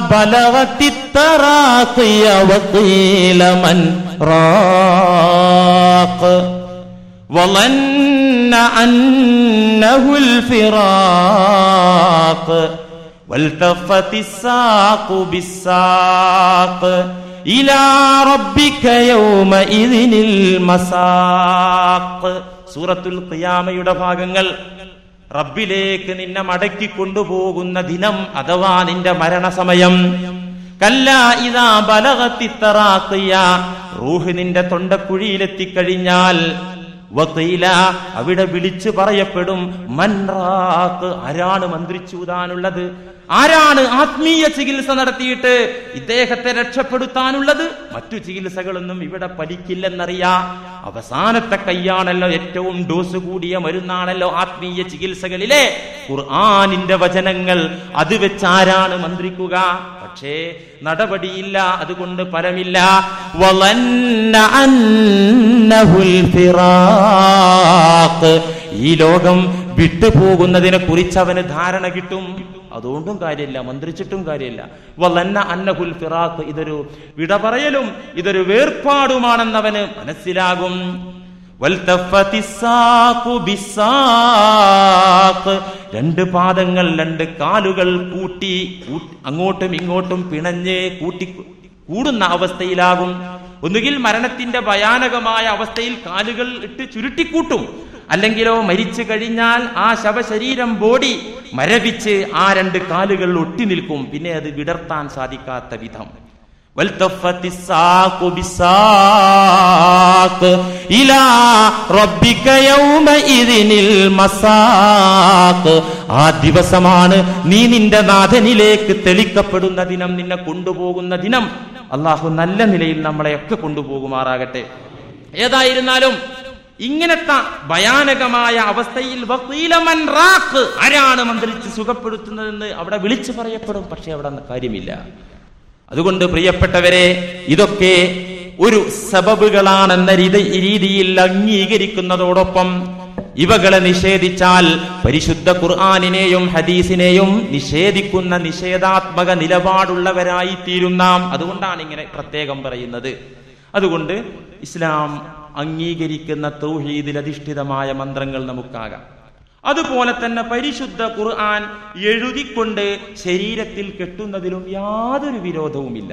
ബലഗത്തിത്തറാഖിയ വഖീല മൻ റാഖ് وظن أنه الفراق والتفت الساق بالساق إلى ربك يومئذ المساق സൂറത്തുൽ ഖിയാമയുടെ ഭാഗങ്ങൾ റബ്ബിലേക്ക് നിന്നെ മടക്കി കൊണ്ടുപോകുന്ന ദിനം അഥവാ നിന്റെ മരണസമയം കല്ല ഇതാ ബലകത്തിത്തറാക്കിയ റൂഹ് നിന്റെ തൊണ്ടക്കുഴിയിലെത്തിക്കഴിഞ്ഞാൽ വഖീല അവിടെ വിളിച്ചു പറയപ്പെടും മൻറാക്ക് ആരാണ് മന്ത്രിച്ചൂതാനുള്ളത് ആരാണ് ആത്മീയ ചികിത്സ നടത്തിയിട്ട് ഇദ്ദേഹത്തെ രക്ഷപ്പെടുത്താനുള്ളത് മറ്റു ചികിത്സകളൊന്നും ഇവിടെ ഫലിക്കില്ലെന്നറിയാ അവസാനത്തെ കൈയാണല്ലോ ഏറ്റവും ഡോസ് കൂടിയ മരുന്നാണല്ലോ ആത്മീയ ചികിത്സകളിലെ ഖുർആാനിന്റെ വചനങ്ങൾ അത് വെച്ച് ആരാണ് മന്ത്രിക്കുക പക്ഷേ നടപടിയില്ല അതുകൊണ്ട് ഫലമില്ല വളന്ന അന്നഹുൽ ഫിറാഖ്. ഈ ലോകം വിട്ടുപോകുന്നതിനെ കുറിച്ച് അവന് ധാരണ കിട്ടും അതുകൊണ്ടും കാര്യമില്ല മന്ത്രിച്ചിട്ടും കാര്യമില്ല വലന്ന അന്നഹുൽ ഫിറാഖ് ഇതൊരു വിട പറയലും ഇതൊരു വേർപാടുമാണെന്നവന് മനസ്സിലാകും വൽതഫത്തി സാഖു ബിസാഖ്. രണ്ട് പാദങ്ങൾ രണ്ട് കാലുകൾ കൂട്ടി കൂട്ടി- അങ്ങോട്ടും ഇങ്ങോട്ടും പിണഞ്ഞ് കൂട്ടി കൂടുന്ന അവസ്ഥയിലാകും ഒന്നുകിൽ മരണത്തിന്റെ ഭയാനകമായ അവസ്ഥയിൽ കാലുകൾ ഇട്ട് ചുരുട്ടിക്കൂട്ടും അല്ലെങ്കിലോ മരിച്ചു കഴിഞ്ഞാൽ ആ ശവശരീരം ബോഡി മരവിച്ച് ആ രണ്ട് കാലുകൾ ഒട്ടി നിൽക്കും പിന്നെ അത് വിടർത്താൻ സാധിക്കാത്ത വിധം والتفت الساق بالساق إلى ربك يومئذ المساق ആ ദിവസമാണ് നീ നിന്റെ നാഥനിലേക്ക് തെളിക്കപ്പെടുന്ന ദിനം നിന്നെ കൊണ്ടുപോകുന്ന ദിനം അള്ളാഹു നല്ല നിലയിൽ നമ്മളെയൊക്കെ കൊണ്ടുപോകുമാറാകട്ടെ ഏതായിരുന്നാലും ഇങ്ങനത്തെ ഭയാനകമായ അവസ്ഥയിൽ വക്കീലമൻ റാഖ് ആരാണ് മന്ത്രിച്ച് സുഖപ്പെടുത്തുന്നതെന്ന് അവിടെ വിളിച്ചു പറയപ്പെടും പക്ഷെ അവിടെ അന്ന് കാര്യമില്ല അതുകൊണ്ട് പ്രിയപ്പെട്ടവരെ ഇതൊക്കെ ഒരു സബബുകളാണെന്ന രീതി- രീതിയിൽ അംഗീകരിക്കുന്നതോടൊപ്പം ഇവകളെ നിഷേധിച്ചാൽ പരിശുദ്ധ ഖുർആാനിനെയും ഹദീസിനെയും നിഷേധിക്കുന്ന നിഷേധാത്മക നിലപാടുള്ളവരായി തീരും നാം അതുകൊണ്ടാണ് ഇങ്ങനെ പ്രത്യേകം പറയുന്നത് അതുകൊണ്ട് ഇസ്ലാം അംഗീകരിക്കുന്ന തൗഹീദിൽ അധിഷ്ഠിതമായ മന്ത്രങ്ങൾ നമുക്കാകാം അതുപോലെ തന്നെ പരിശുദ്ധ ഖുർആൻ എഴുതിക്കൊണ്ട് ശരീരത്തിൽ കെട്ടുന്നതിലും യാതൊരു വിരോധവുമില്ല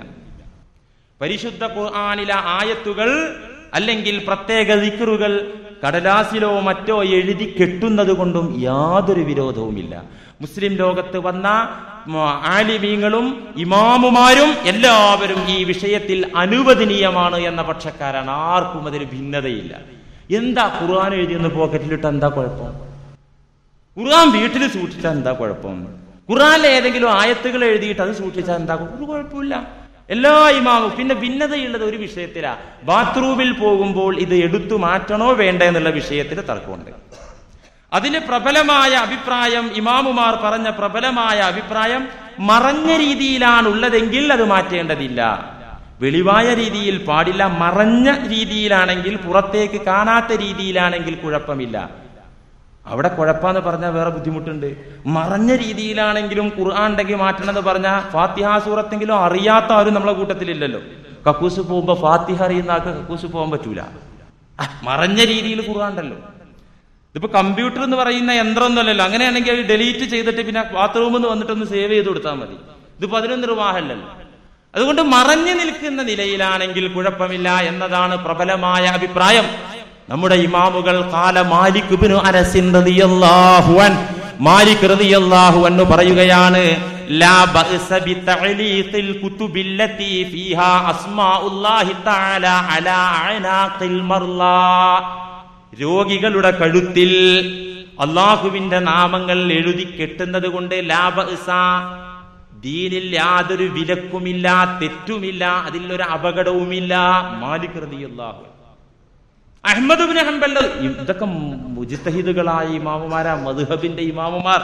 പരിശുദ്ധ ഖുർആനിലെ ആയത്തുകൾ അല്ലെങ്കിൽ പ്രത്യേക ദിക്റുകൾ കടലാസിലോ മറ്റോ എഴുതി കെട്ടുന്നത് കൊണ്ടും യാതൊരു വിരോധവുമില്ല മുസ്ലിം ലോകത്ത് വന്ന ഉം, ആലിമീങ്ങളും ഇമാമുമാരും എല്ലാവരും ഈ വിഷയത്തിൽ അനുവദനീയമാണ് എന്ന പക്ഷക്കാരാണ് ആർക്കും അതിൽ ഭിന്നതയില്ല എന്താ ഖുർആൻ എഴുതിയെന്ന് പോക്കറ്റിലിട്ട് എന്താ കുഴപ്പം ഖുർആൻ വീട്ടിൽ സൂക്ഷിച്ചാൽ എന്താ കുഴപ്പം ഖുർആനിലെ ഏതെങ്കിലും ആയത്തുകൾ എഴുതിയിട്ട് അത് സൂക്ഷിച്ചാൽ എന്താ കുഴപ്പം? ഒരു കുഴപ്പമില്ല എല്ലാ ഇമാമും പിന്നെ ഭിന്നതയുള്ളത് ഒരു വിഷയത്തിലാ ബാത്റൂമിൽ പോകുമ്പോൾ ഇത് എടുത്തു മാറ്റണോ വേണ്ടേ എന്നുള്ള വിഷയത്തിൽ തർക്കമുണ്ട് അതിന് പ്രബലമായ അഭിപ്രായം ഇമാമുമാർ പറഞ്ഞ പ്രബലമായ അഭിപ്രായം മറഞ്ഞ രീതിയിലാണ് ഉള്ളതെങ്കിൽ അത് മാറ്റേണ്ടതില്ല വെളിവായ രീതിയിൽ പാടില്ല മറഞ്ഞ രീതിയിലാണെങ്കിൽ പുറത്തേക്ക് കാണാത്ത രീതിയിലാണെങ്കിൽ കുഴപ്പമില്ല അവിടെ കുഴപ്പമെന്ന് പറഞ്ഞാൽ വേറെ ബുദ്ധിമുട്ടുണ്ട് മറഞ്ഞ രീതിയിലാണെങ്കിലും ഖുർആൻ ഉണ്ടെങ്കിൽ മാറ്റണം എന്ന് പറഞ്ഞാൽ ഫാത്തിഹ സൂറത്തെങ്കിലും അറിയാത്ത ആരും നമ്മളെ കൂട്ടത്തിലില്ലല്ലോ കക്കൂസ് പോകുമ്പോ ഫാത്തിഹ അറിയുന്ന ആൾക്ക് കക്കൂസ് പോകാൻ പറ്റൂല ആ, മറഞ്ഞ രീതിയിൽ ഖുർആൻ ഉണ്ടല്ലോ ഇതിപ്പോ കമ്പ്യൂട്ടർ എന്ന് പറയുന്ന യന്ത്രമൊന്നുമല്ലല്ലോ അങ്ങനെയാണെങ്കിൽ അത് ഡിലീറ്റ് ചെയ്തിട്ട് പിന്നെ ബാത്റൂമിൽ നിന്ന് വന്നിട്ടൊന്ന് സേവ് ചെയ്ത് കൊടുത്താൽ മതി ഇതിപ്പോ അതിനൊന്നും നിർവാഹമല്ലല്ലോ അതുകൊണ്ട് മറഞ്ഞു നിൽക്കുന്ന നിലയിലാണെങ്കിൽ കുഴപ്പമില്ല എന്നതാണ് പ്രബലമായ അഭിപ്രായം നമ്മുടെ ഇമാമുകൾ കാല മാലിക് ഇബ്നു അനസിൻ റളിയല്ലാഹു അൻ മാലിക് റളിയല്ലാഹു അൻഹു പറയുകയാണ് ലാ ബഅസ ബിതഅലീഖിൽ കുതുബില്ലതി ഫീഹാ അസ്മാഉല്ലാഹി തആല അലാ അനാഖിൽ മർലാ രോഗികളുടെ കഴുത്തിൽ അള്ളാഹുവിന്റെ നാമങ്ങൾ എഴുതി കെട്ടുന്നത് കൊണ്ട് ലാഭ ദീനിൽ യാതൊരു വിലക്കുമില്ല തെറ്റുമില്ല അതിലൊരു അപകടവുമില്ല മാലിക് റളിയല്ലാഹു അഹമ്മദ് ബിൻ ഹംബൽ ഇതൊക്കെ മുജിത്തഹിദുകളായ ഇമാമുമാരാ മദ്ഹബിന്റെ ഇമാമുമാർ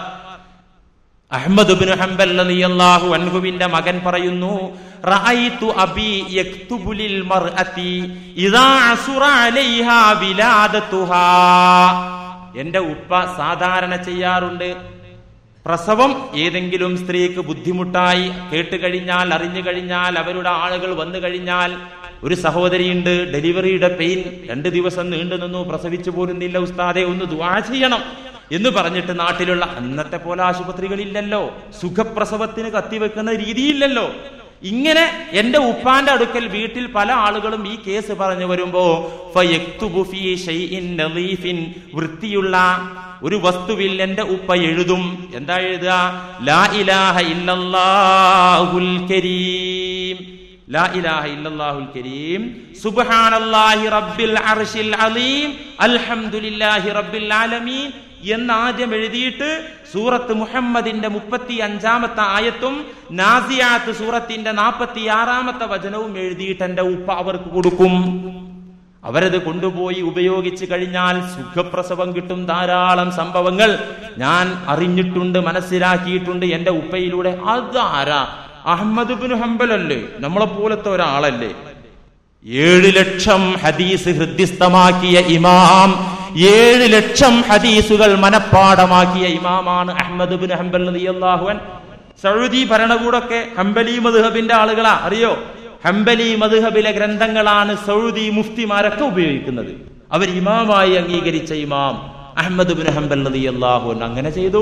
അഹ്മദ് ബിൻ ഹംബൽ റളിയല്ലാഹു അൻഹുവിന്റെ മകൻ പറയുന്നു റഅയ്തു അബി യക്തുബു ലിൽ മർഅതി ഇദാ അസുറ അലൈഹാ വിലാദതുഹാ എന്റെ ഉപ്പ സാധാരണ ചെയ്യാറുണ്ട് പ്രസവം ഏതെങ്കിലും സ്ത്രീക്ക് ബുദ്ധിമുട്ടായി കേട്ട് കഴിഞ്ഞാൽ അറിഞ്ഞു കഴിഞ്ഞാൽ അവരുടെ ആളുകൾ വന്നു കഴിഞ്ഞാൽ ഒരു സഹോദരിയുണ്ട് ഡെലിവറിയുടെ പെയിൻ രണ്ട് ദിവസം നീണ്ടു നിന്നു പ്രസവിച്ചു പോരുന്നില്ല ഉസ്താദെ ഒന്ന് ദുആ ചെയ്യണം എന്ന് പറഞ്ഞിട്ട് നാട്ടിലുള്ള അന്നത്തെ പോലെ ആശുപത്രികളില്ലല്ലോ സുഖപ്രസവത്തിന് കത്തിവെക്കുന്ന രീതിയില്ലല്ലോ ഇങ്ങനെ എന്റെ ഉപ്പാന്റെ അടുക്കൽ വീട്ടിൽ പല ആളുകളും ഈ കേസ് പറഞ്ഞു വരുമ്പോ ഫയക്തുബു ഫീ ഷൈഇൻ നളീഫിൻ വൃത്തിയുള്ള ഒരു വസ്തുവിൽ എന്റെ ഉപ്പ എഴുതും എന്താ എഴുതുക ലാ ഇലാഹ ഇല്ലല്ലാഹുൽ കരീം ലാ ഇലാഹ ഇല്ലല്ലാഹുൽ കരീം സുബ്ഹാനല്ലാഹി റബ്ബിൽ അർശിൽ അലീം അൽഹംദുലില്ലാഹി റബ്ബിൽ ആലമീൻ എന്ന് ആദ്യം എഴുതിയിട്ട് സൂറത്ത് മുഹമ്മദിന്റെ മുപ്പത്തി അഞ്ചാമത്തെ ആയത്തും നാസിയാത്ത് സൂറത്തിന്റെ നാൽപ്പത്തി ആറാമത്തെ വചനവും എഴുതിയിട്ട് എന്റെ ഉപ്പ അവർക്ക് കൊടുക്കും അവരത് കൊണ്ടുപോയി ഉപയോഗിച്ചു കഴിഞ്ഞാൽ സുഖപ്രസവം കിട്ടും ധാരാളം സംഭവങ്ങൾ ഞാൻ അറിഞ്ഞിട്ടുണ്ട് മനസ്സിലാക്കിയിട്ടുണ്ട് എന്റെ ഉപ്പയിലൂടെ അതാരാ അഹമ്മദ് ബിൻ ഹംബലല്ലേ നമ്മളെ പോലത്തെ ഒരാളല്ലേ ഏഴ് ലക്ഷം ഹദീസ് ഹൃദ്യസ്ഥമാക്കിയ ഇമാം ഏഴ് ലക്ഷം ഹദീസുകൾ മനഃപ്പാടമാക്കിയ ഇമാമാണ് അഹമ്മദ് ബിൻ ഹംബൽ റളിയല്ലാഹു അൻ സൗദി ഭരണകൂടമൊക്കെ ഹംബലി മദ്ഹബിന്റെ ആളുകളാ അറിയോ ഹംബലി മദ്ഹബിലെ ഗ്രന്ഥങ്ങളാണ് സൗദി മുഫ്തിമാരൊക്കെ ഉപയോഗിക്കുന്നത് അവർ ഇമാമായി അംഗീകരിച്ച ഇമാം അഹമ്മദ് ബിൻ ഹംബൽ റളിയല്ലാഹു അൻ അങ്ങനെ ചെയ്തു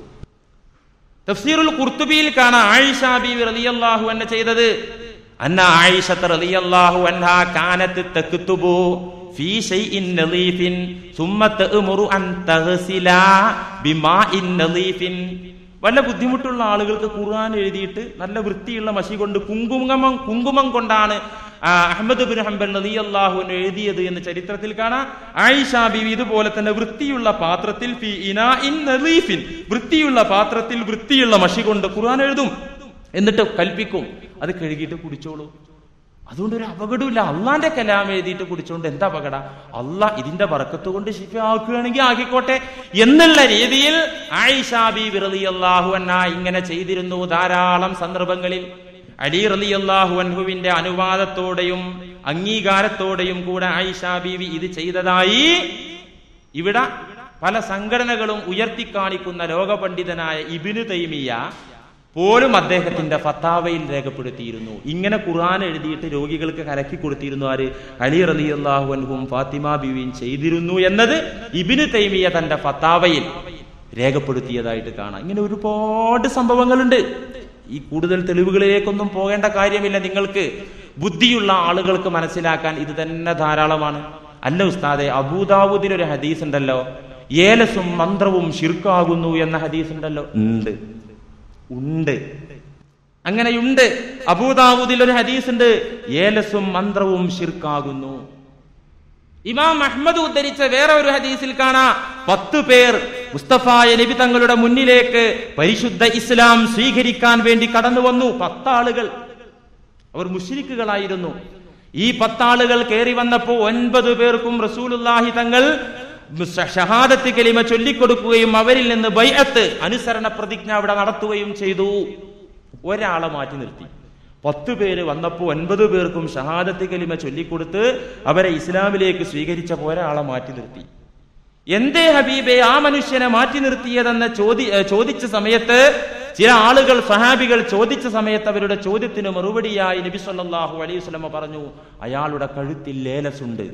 തഫ്സീറുൽ ഖുർത്തുബിയിൽ കാണാം ആയിഷ ബീവി റളിയല്ലാഹു അൻഹ ചെയ്തത് അന്ന ആയിഷത്ത് റളിയല്ലാഹു അൻഹ കാനത്ത് തക്തുബു ഫീ ഷൈഇൻ നളീഫിൻ സുമ്മ തഅ്മുറു അൻ തഗ്സില ബിമാഇൻ നളീഫിൻ വല്ല ബുദ്ധിമുട്ടുള്ള ആളുകൾക്ക് ഖുർആൻ എഴുതിയിട്ട് നല്ല വൃത്തിയുള്ള മഷി കൊണ്ട് കുങ്കുമം കുങ്കുമം കൊണ്ടാണ് ആ, അഹമ്മദ് ബിൻ ഹംബൽ റളിയല്ലാഹു അൻഹു എഴുതിയത് എന്ന് ചരിത്രത്തിൽ കാണാം ആയിഷ ബീവി ഇതുപോലെ തന്നെ വൃത്തിയുള്ള പാത്രത്തിൽ ഫി ഇനാഇൻ നളീഫിൻ വൃത്തിയുള്ള പാത്രത്തിൽ വൃത്തിയുള്ള മഷി കൊണ്ട് ഖുർആൻ എഴുതും എന്നിട്ട് കൽപ്പിക്കും അത് കഴുകിയിട്ട് കുടിച്ചോളൂ അതുകൊണ്ട് ഒരു അപകടമില്ല അള്ളാന്റെ കലാം എഴുതിയിട്ട് കുടിച്ചുകൊണ്ട് എന്താ അപകട അള്ളാഹ് ഇതിന്റെ വറക്കത്ത് കൊണ്ട് ശിഫ ആക്കുകയാണെങ്കിൽ ആക്കിക്കോട്ടെ എന്നുള്ള രീതിയിൽ ആയിഷ ബി വിറലി അള്ളാഹു അന്ന ഇങ്ങനെ ചെയ്തിരുന്നു ധാരാളം സന്ദർഭങ്ങളിൽ അലി റലി അള്ളാഹു അൻഹുവിന്റെ അനുവാദത്തോടെയും അംഗീകാരത്തോടെയും കൂടെ ആയിഷ ബീവി ഇത് ചെയ്തതായി ഇവിടെ പല സംഘടനകളും ഉയർത്തിക്കാണിക്കുന്ന ലോകപണ്ഡിതനായ ഇബിനു തൈമിയ പോലും അദ്ദേഹത്തിന്റെ ഫത്താവയിൽ രേഖപ്പെടുത്തിയിരുന്നു ഇങ്ങനെ ഖുർആൻ എഴുതിയിട്ട് രോഗികൾക്ക് കലക്കി കൊടുത്തിരുന്നു ആര് അലി റലി അള്ളാഹു അൻഹും ഫാത്തിമ ബിവിയും ചെയ്തിരുന്നു എന്നത് ഇബിനു തൈമിയ തന്റെ ഫത്താവയിൽ രേഖപ്പെടുത്തിയതായിട്ട് കാണാം ഇങ്ങനെ ഒരുപാട് സംഭവങ്ങളുണ്ട് ഈ കൂടുതൽ തെളിവുകളിലേക്കൊന്നും പോകേണ്ട കാര്യമില്ല നിങ്ങൾക്ക് ബുദ്ധിയുള്ള ആളുകൾക്ക് മനസ്സിലാക്കാൻ ഇത് തന്നെ ധാരാളമാണ് അല്ല ഉസ്താദെ അബൂദാവൂദിൽ ഒരു ഹദീസ് ഉണ്ടല്ലോ ഏലസും മന്ത്രവും ഷിർക്കാകുന്നു എന്ന ഹദീസ് ഉണ്ടല്ലോ ഉണ്ട് ഉണ്ട് അങ്ങനെയുണ്ട് അബൂദാവൂദിൽ ഒരു ഹദീസ് ഉണ്ട് ഏലസും മന്ത്രവും ഷിർക്കാകുന്നു ഇമാം അഹമ്മദ് ഉദ്ധരിച്ച വേറെ ഒരു ഹദീസിൽ കാണാ പത്ത് പേർ മുസ്തഫായ നബി തങ്ങളുടെ മുന്നിലേക്ക് പരിശുദ്ധ ഇസ്ലാം സ്വീകരിക്കാൻ വേണ്ടി കടന്നു വന്നു പത്താളുകൾ അവർ മുഷിരിക്കുകളായിരുന്നു ഈ പത്താളുകൾ കയറി വന്നപ്പോ ഒൻപത് പേർക്കും റസൂലുല്ലാഹി തങ്ങൾ ഷഹാദത്ത് കലിമ ചൊല്ലിക്കൊടുക്കുകയും അവരിൽ നിന്ന് ബൈഅത്ത് അനുസരണ പ്രതിജ്ഞ അവിടെ നടത്തുകയും ചെയ്തു ഒരാളെ മാറ്റി നിർത്തി പത്ത് പേര് വന്നപ്പോ ഒൻപത് പേർക്കും ഷഹാദത്ത് കലിമ ചൊല്ലിക്കൊടുത്ത് അവരെ ഇസ്ലാമിലേക്ക് സ്വീകരിച്ച ഒരാളെ മാറ്റി നിർത്തി എന്തേ ഹബീബെ ആ മനുഷ്യനെ മാറ്റി നിർത്തിയതെന്ന് ചോദി ഏ, ചോദിച്ച സമയത്ത് ചില ആളുകൾ സഹാബികൾ ചോദിച്ച സമയത്ത് അവരുടെ ചോദ്യത്തിന് മറുപടിയായി നബി സല്ലല്ലാഹു അലൈഹി വസല്ലമ പറഞ്ഞു അയാളുടെ കഴുത്തിൽ ലേലസുണ്ട്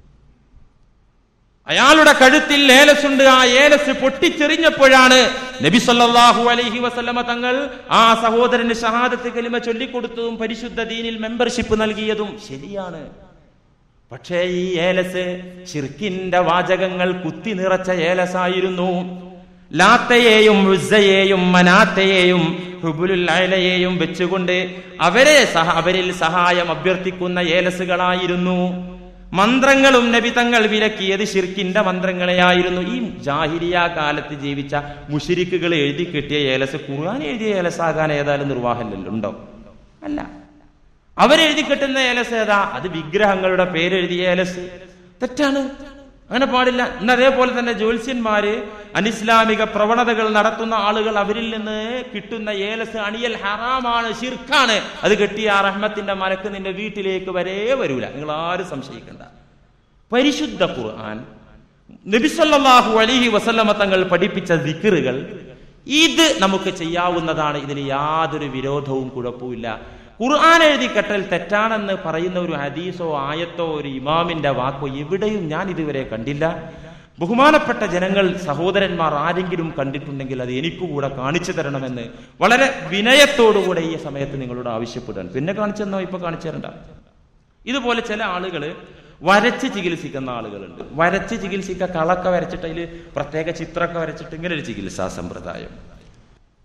അയാളുടെ കഴുത്തിൽ ഏലസുണ്ട് ആ ഏലസ് പൊട്ടിച്ചെറിഞ്ഞപ്പോഴാണ് നബി സല്ലല്ലാഹു അലൈഹി വസല്ലമ തങ്ങൾ ആ സഹോദരന് ഷഹാദത്ത് കലിമ ചൊല്ലിക്കൊടുത്തതും പരിശുദ്ധ ദീനിൽ മെമ്പർഷിപ്പ് നൽകിയതും ശരിയാണ് പക്ഷേ ഈ ഏലസ് ഷിർക്കിന്റെ വാചകങ്ങൾ കുത്തി നിറച്ച ഏലസായിരുന്നു ലാത്തയെയും ഉസ്സയെയും മനാത്തയെയും ഹുബുലുൽ അയലയെയും വെച്ചുകൊണ്ട് അവരെ സഹ അവരിൽ സഹായം അഭ്യർത്ഥിക്കുന്ന ഏലസുകളായിരുന്നു മന്ത്രങ്ങളും നബി തങ്ങൾ വിലക്കിയത് ഷിർക്കിന്റെ മന്ത്രങ്ങളെയായിരുന്നു ഈ ജാഹിരിയ കാലത്ത് ജീവിച്ച മുഷിരിക്കുകൾ എഴുതി കിട്ടിയ ഏലസ് ഖുർആൻ എഴുതിയ ഏലസാകാൻ ഏതായാലും നിർവാഹമില്ലല്ലോ ഉണ്ടോ അല്ല അവരെഴുതി കെട്ടുന്ന ഏലസ് ഏതാ അത് വിഗ്രഹങ്ങളുടെ പേരെഴുതിയ ഏലസ് തെറ്റാണ് അങ്ങനെ പാടില്ല ഇന്ന് അതേപോലെ തന്നെ ജ്യോത്സ്യന്മാര് അനിസ്ലാമിക പ്രവണതകൾ നടത്തുന്ന ആളുകൾ അവരിൽ നിന്ന് കിട്ടുന്ന ഏലസ് അണിയൽ ഹറാമാണ് ഷിർക്കാണ് അത് കെട്ടിയ ആ റഹ്മത്തിന്റെ മലക്ക് നിന്റെ വീട്ടിലേക്ക് വരേ വരൂല നിങ്ങൾ ആരും സംശയിക്കണ്ട പരിശുദ്ധ ഖുർആൻ നബിസല്ലാഹു അലിഹി വസല്ലമ തങ്ങൾ പഠിപ്പിച്ച ദിക്കറുകൾ ഇത് നമുക്ക് ചെയ്യാവുന്നതാണ് ഇതിന് യാതൊരു വിരോധവും കുഴപ്പമില്ല ഖുർആൻ എഴുതി കെട്ടൽ തെറ്റാണെന്ന് പറയുന്ന ഒരു ഹദീസോ ആയത്തോ ഒരു ഇമാമിന്റെ വാക്കോ എവിടെയും ഞാൻ ഇതുവരെ കണ്ടില്ല ബഹുമാനപ്പെട്ട ജനങ്ങൾ സഹോദരന്മാർ ആരെങ്കിലും കണ്ടിട്ടുണ്ടെങ്കിൽ അത് എനിക്കു കൂടെ കാണിച്ചു തരണമെന്ന് വളരെ വിനയത്തോടുകൂടെ ഈ സമയത്ത് നിങ്ങളോട് ആവശ്യപ്പെടുകയാണ് പിന്നെ കാണിച്ചു തന്നോ ഇപ്പൊ കാണിച്ചു തരണ്ട ഇതുപോലെ ചില ആളുകൾ വരച്ച് ചികിത്സിക്കുന്ന ആളുകളുണ്ട് വരച്ച് ചികിത്സിക്ക കളക്ക വരച്ചിട്ട് അതിൽ പ്രത്യേക ചിത്രമൊക്കെ വരച്ചിട്ട് ഇങ്ങനെ ഒരു ചികിത്സാ സമ്പ്രദായം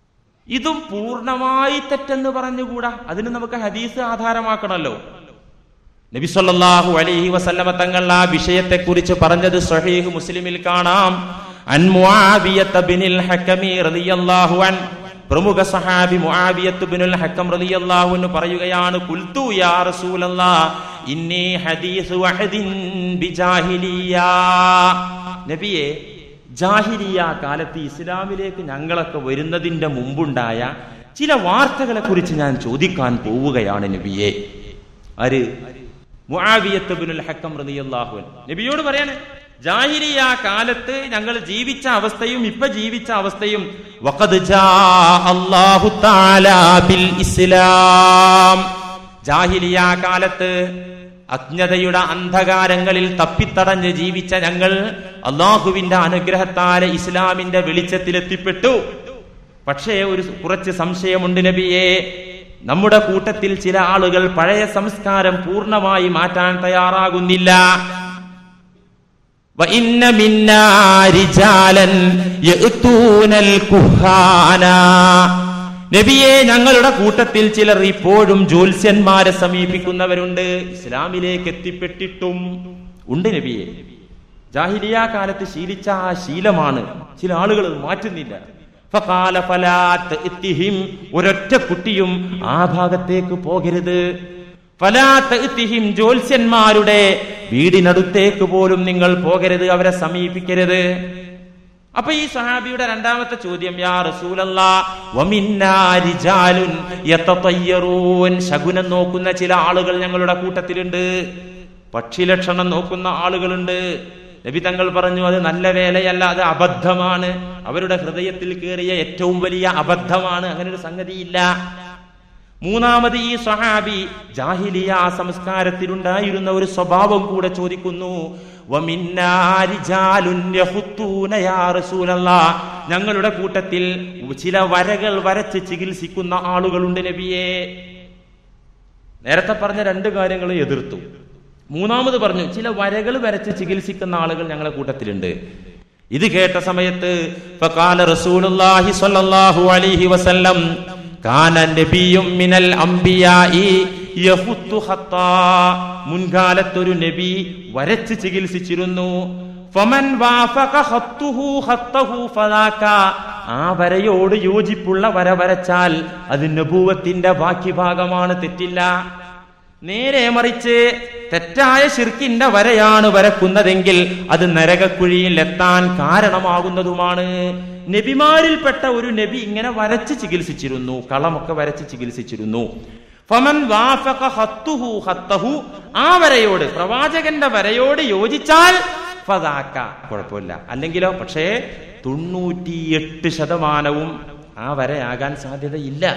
ഇതും പൂർണ്ണമായി തെറ്റെന്ന് പറഞ്ഞുകൂടാ അതിന് നമുക്ക് ഹദീസ് ആധാരമാക്കണമല്ലോ നബി സല്ലല്ലാഹു അലൈഹി വസല്ലമ തങ്ങൾ ആ വിഷയത്തെക്കുറിച്ച് പറഞ്ഞത് സഹീഹ് മുസ്ലിമിൽ കാണാം അൻ മുആവിയത്ത് ബിനിൽ ഹക്കമി റളിയല്ലാഹു അൻ പ്രമുഖ സഹാബി മുആവിയത്ത് ബിനുൽ ഹക്കം റളിയല്ലാഹു അൻഹു പറയുകയാണ് കുൽതു യാ റസൂലല്ലാഹ് ഇന്നി ഹദീസ് വഹദിൻ ബിജാഹിലിയ നബിയെ ജാഹിലിയ കാലത്ത് ഇസ്ലാമിലേക്ക് ഞങ്ങളൊക്കെ വരുന്നതിന്റെ മുമ്പുണ്ടായ ചില വാർത്തകളെ കുറിച്ച് ഞാൻ ചോദിക്കാൻ പോവുകയാണ് നബിയെ ആര് മുആവിയത്ത് ബിനുൽ ഹക്കം റളിയല്ലാഹു അൻഹു നബിയോട് പറയാണ് ജാഹിലിയ കാലത്ത് ഞങ്ങൾ ജീവിച്ച അവസ്ഥയും ഇപ്പൊ ജീവിച്ച അവസ്ഥയും വഖദ് ജാ അല്ലാഹു തആല ബിൽ ഇസ്ലാം ജാഹിലിയ കാലത്ത് അജ്ഞതയുടെ അന്ധകാരങ്ങളിൽ തപ്പിത്തടഞ്ഞ് ജീവിച്ച ഞങ്ങൾ അള്ളാഹുവിന്റെ അനുഗ്രഹത്താലെ ഇസ്ലാമിന്റെ വെളിച്ചത്തിലെത്തിപ്പെട്ടു പക്ഷേ ഒരു കുറച്ച് സംശയമുണ്ട് നബിയെ നമ്മുടെ കൂട്ടത്തിൽ ചില ആളുകൾ പഴയ സംസ്കാരം പൂർണ്ണമായി മാറ്റാൻ തയ്യാറാകുന്നില്ല وَإِنَّ مِنَّا رِجَالًا يَأْتُونَ الْكُهَّانَ നബിയെ ഞങ്ങളുടെ കൂട്ടത്തിൽ ചിലർ ഇപ്പോഴും ജ്യോത്സ്യന്മാരെ സമീപിക്കുന്നവരുണ്ട് ഇസ്ലാമിലേക്ക് എത്തിപ്പെട്ടിട്ടും ഉണ്ട് നബിയെ ജാഹിലിയ കാലത്ത് ശീലിച്ച ആ ശീലമാണ് ചില ആളുകൾ അത് മാറ്റുന്നില്ല ഫഖാല ഫലാ തഅ്തിഹിം. ഒരൊറ്റ കുട്ടിയും ആ ഭാഗത്തേക്ക് പോകരുത് ഫലാ തഅ്തിഹിം. ജ്യോത്സ്യന്മാരുടെ വീടിനടുത്തേക്ക് പോലും നിങ്ങൾ പോകരുത് അവരെ സമീപിക്കരുത് അപ്പൊ ഈ സഹാബിയുടെ രണ്ടാമത്തെ ചോദ്യം യാ റസൂലല്ലാ വമിന്നാ റിജാലുൻ യതതയ്യറൂൻ ശകുനം നോക്കുന്ന ചില ആളുകൾ ഞങ്ങളുടെ കൂട്ടത്തിലുണ്ട് പക്ഷിലക്ഷണം നോക്കുന്ന ആളുകളുണ്ട് നബി തങ്ങൾ പറഞ്ഞു അത് നല്ല വേലയല്ല അത് അബദ്ധമാണ് അവരുടെ ഹൃദയത്തിൽ കയറിയ ഏറ്റവും വലിയ അബദ്ധമാണ് അങ്ങനെ ഒരു സംഗതിയില്ല മൂന്നാമത് ഈ സഹാബി ജാഹിലിയ സംസ്കാരത്തിലുണ്ടായിരുന്ന ഒരു സ്വഭാവം കൂടെ ചോദിക്കുന്നു വമിന്നാ റിജാലുൻ യഹുത്തൂന യാ റസൂലല്ലാഹ്. ഞങ്ങളുടെ കൂട്ടത്തിൽ ചില വരകൾ വരച്ച് ചികിത്സിക്കുന്ന ആളുകളുണ്ട് നബിയെ നേരത്തെ പറഞ്ഞ രണ്ട് കാര്യങ്ങൾ എതിർത്തു മൂന്നാമത് പറഞ്ഞു ചില വരകൾ വരച്ച് ചികിത്സിക്കുന്ന ആളുകൾ ഞങ്ങളുടെ കൂട്ടത്തിലുണ്ട് ഇത് കേട്ട സമയത്ത് ഫഖാല റസൂലുള്ളാഹി സ്വല്ലല്ലാഹു അലൈഹി വസല്ലം കാന നബിയും മിനൽ അംബിയാഇ യഹുത്തു ഹത്താ മുൻകാലത്തൊരു നബി വരച്ച് ചികിത്സിച്ചിരുന്നു ഫമൻ വാഫഖ ഖത്തുഹു ഖത്തഹു ഫദാക ആ വരയോട് യോജിപ്പുള്ള വര വരച്ചാൽ അത് നബൂവത്തിന്റെ ബാക്കി ഭാഗമാണ് തെറ്റില്ല നേരെ മറിച്ച് തെറ്റായ ശിർക്കിന്റെ വരയാണ് വരക്കുന്നതെങ്കിൽ അത് നരകക്കുഴിയിൽ എത്താൻ കാരണമാകുന്നതുമാണ് നബിമാരിൽപ്പെട്ട ഒരു നബി ഇങ്ങനെ വരച്ച് ചികിത്സിച്ചിരുന്നു കളമൊക്കെ വരച്ച് ചികിത്സിച്ചിരുന്നു ഫമൻ വാഫഖ ഖത്തുഹു ഖത്തഹു ആ വരയോട് പ്രവാചകന്റെ വരയോട് യോജിച്ചാൽ ഫദാക്ക കുഴപ്പമില്ല അല്ലെങ്കിലോ പക്ഷേ തൊണ്ണൂറ്റിയെട്ട് ശതമാനവും ആ വരയാകാൻ സാധ്യതയില്ല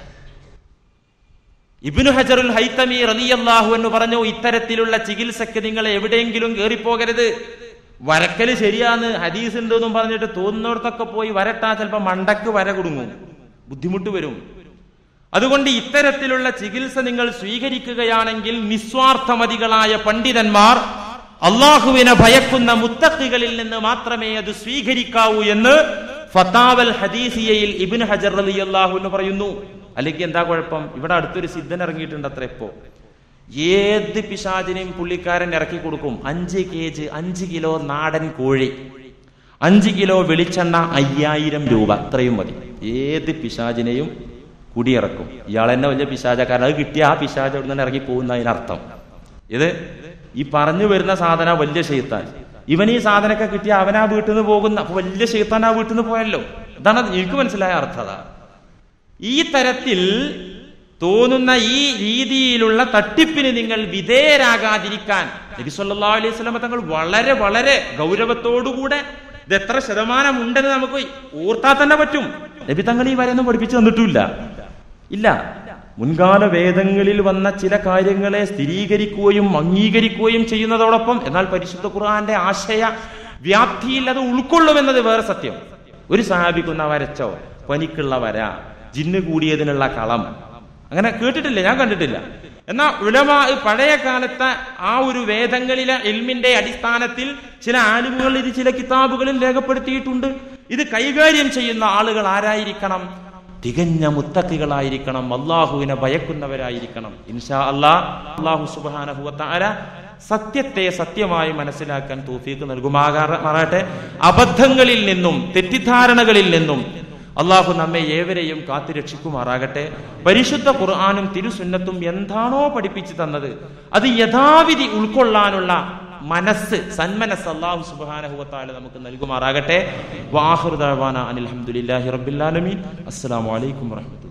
ഇബ്നു ഹജറുൽ ഹൈത്തമി റളിയല്ലാഹു എന്ന് പറഞ്ഞു ഇത്തരത്തിലുള്ള ചികിത്സക്ക് നിങ്ങൾ എവിടെയെങ്കിലും കയറിപ്പോകരുത് വരക്കല് ശരിയാന്ന് ഹദീസ് ഉണ്ടെന്നും പറഞ്ഞിട്ട് തോന്നുന്നിടത്തൊക്കെ പോയി വരട്ടാ ചിലപ്പോ മണ്ടക്ക് വര കുടുങ്ങും ബുദ്ധിമുട്ട് വരും അതുകൊണ്ട് ഇത്തരത്തിലുള്ള ചികിത്സ നിങ്ങൾ സ്വീകരിക്കുകയാണെങ്കിൽ നിസ്വാർത്ഥമതികളായ പണ്ഡിതന്മാർ അള്ളാഹുവിനെ ഭയക്കുന്ന മുത്തക്കികളിൽ നിന്ന് മാത്രമേ അത് സ്വീകരിക്കാവൂ എന്ന് ഫത്താവൽ ഹദീസിയയിൽ ഇബിൻ ഹജർ അലി അള്ളാഹു എന്ന് പറയുന്നു അല്ലെങ്കിൽ എന്താ കുഴപ്പം ഇവിടെ അടുത്തൊരു സിദ്ധൻ ഇറങ്ങിയിട്ടുണ്ട് അത്ര ഇപ്പോ ഏത് പിശാചിനെയും പുള്ളിക്കാരൻ ഇറക്കി കൊടുക്കും അഞ്ച് കെ ജി അഞ്ച് കിലോ നാടൻ കോഴി അഞ്ച് കിലോ വെളിച്ചെണ്ണ അയ്യായിരം രൂപ അത്രയും മതി ഏത് പിശാചിനെയും കുടിയിറക്കും ഇയാൾ തന്നെ വലിയ പിശാചക്കാരൻ അത് കിട്ടിയ ആ പിശാച് അവിടെ നിന്ന് ഇറങ്ങി പോകുന്ന അതിനർത്ഥം ഇത് ഈ പറഞ്ഞു വരുന്ന സാധന വലിയ ഷെയ്ത്താൻ ഇവൻ ഈ സാധനമൊക്കെ കിട്ടിയ അവൻ ആ വീട്ടിൽ നിന്ന് പോകുന്ന അപ്പൊ വലിയ ഷെയ്ത്താൻ ആ വീട്ടിൽ നിന്ന് പോയല്ലോ ഇതാണ് അത് എനിക്ക് മനസ്സിലായ അർത്ഥത ഈ തരത്തിൽ തോന്നുന്ന ഈ രീതിയിലുള്ള തട്ടിപ്പിന് നിങ്ങൾ വിധേയരാകാതിരിക്കാൻ നബി സല്ലല്ലാഹു അലൈഹി വസല്ലം തങ്ങൾ വളരെ വളരെ ഗൗരവത്തോടുകൂടെ ഇത് എത്ര ശതമാനം ഉണ്ടെന്ന് നമുക്ക് ഓർത്താൽ തന്നെ പറ്റും നബി തങ്ങൾ ഈ വരെയൊന്നും പഠിപ്പിച്ചു തന്നിട്ടില്ല ഇല്ല മുൻകാല വേദങ്ങളിൽ വന്ന ചില കാര്യങ്ങളെ സ്ഥിരീകരിക്കുകയും അംഗീകരിക്കുകയും ചെയ്യുന്നതോടൊപ്പം എന്നാൽ പരിശുദ്ധ ഖുർആന്റെ ആശയ വ്യാപ്തിയിൽ അത് ഉൾക്കൊള്ളുമെന്നത് വേറെ സത്യം ഒരു സഹാബിക്കുന്ന വരച്ചോ പനിക്കുള്ള വര ജിന്ന് കൂടിയതിനുള്ള കളം അങ്ങനെ കേട്ടിട്ടില്ല ഞാൻ കണ്ടിട്ടില്ല എന്നാൽ ഉലമാ പഴയ കാലത്തെ ആ ഒരു വേദങ്ങളിലെ എൽമിന്റെ അടിസ്ഥാനത്തിൽ ചില ആലിമുകൾ ഇത് ചില കിതാബുകളിൽ രേഖപ്പെടുത്തിയിട്ടുണ്ട് ഇത് കൈകാര്യം ചെയ്യുന്ന ആളുകൾ ആരായിരിക്കണം തികഞ്ഞ മുത്തക്കികളായിരിക്കണം അള്ളാഹുവിനെ ഭയക്കുന്നവരായിരിക്കണം ഇൻഷാ അല്ലാ അള്ളാഹു സുബാനഹുവത്താര സത്യത്തെ സത്യമായി മനസ്സിലാക്കാൻ തൂഫീക്ക് നൽകുമാറാട്ടെ അബദ്ധങ്ങളിൽ നിന്നും തെറ്റിദ്ധാരണകളിൽ നിന്നും അള്ളാഹു നമ്മെ ഏവരെയും കാത്തുരക്ഷിക്കുമാറാകട്ടെ പരിശുദ്ധ ഖുർആാനും തിരുസുന്നത്തും എന്താണോ പഠിപ്പിച്ചു തന്നത് അത് യഥാവിധി ഉൾക്കൊള്ളാനുള്ള മനസ്സ് സന്മനസ് അള്ളാഹു സുബാനഹുവത്താല നമുക്ക് നൽകുമാറാകട്ടെ വാഹുദാന അനിൽഹമുല്ലാഹി റബ്ബില്ലാലമീൻ അസ്സാം വലൈക്കും വാഹമത്ത്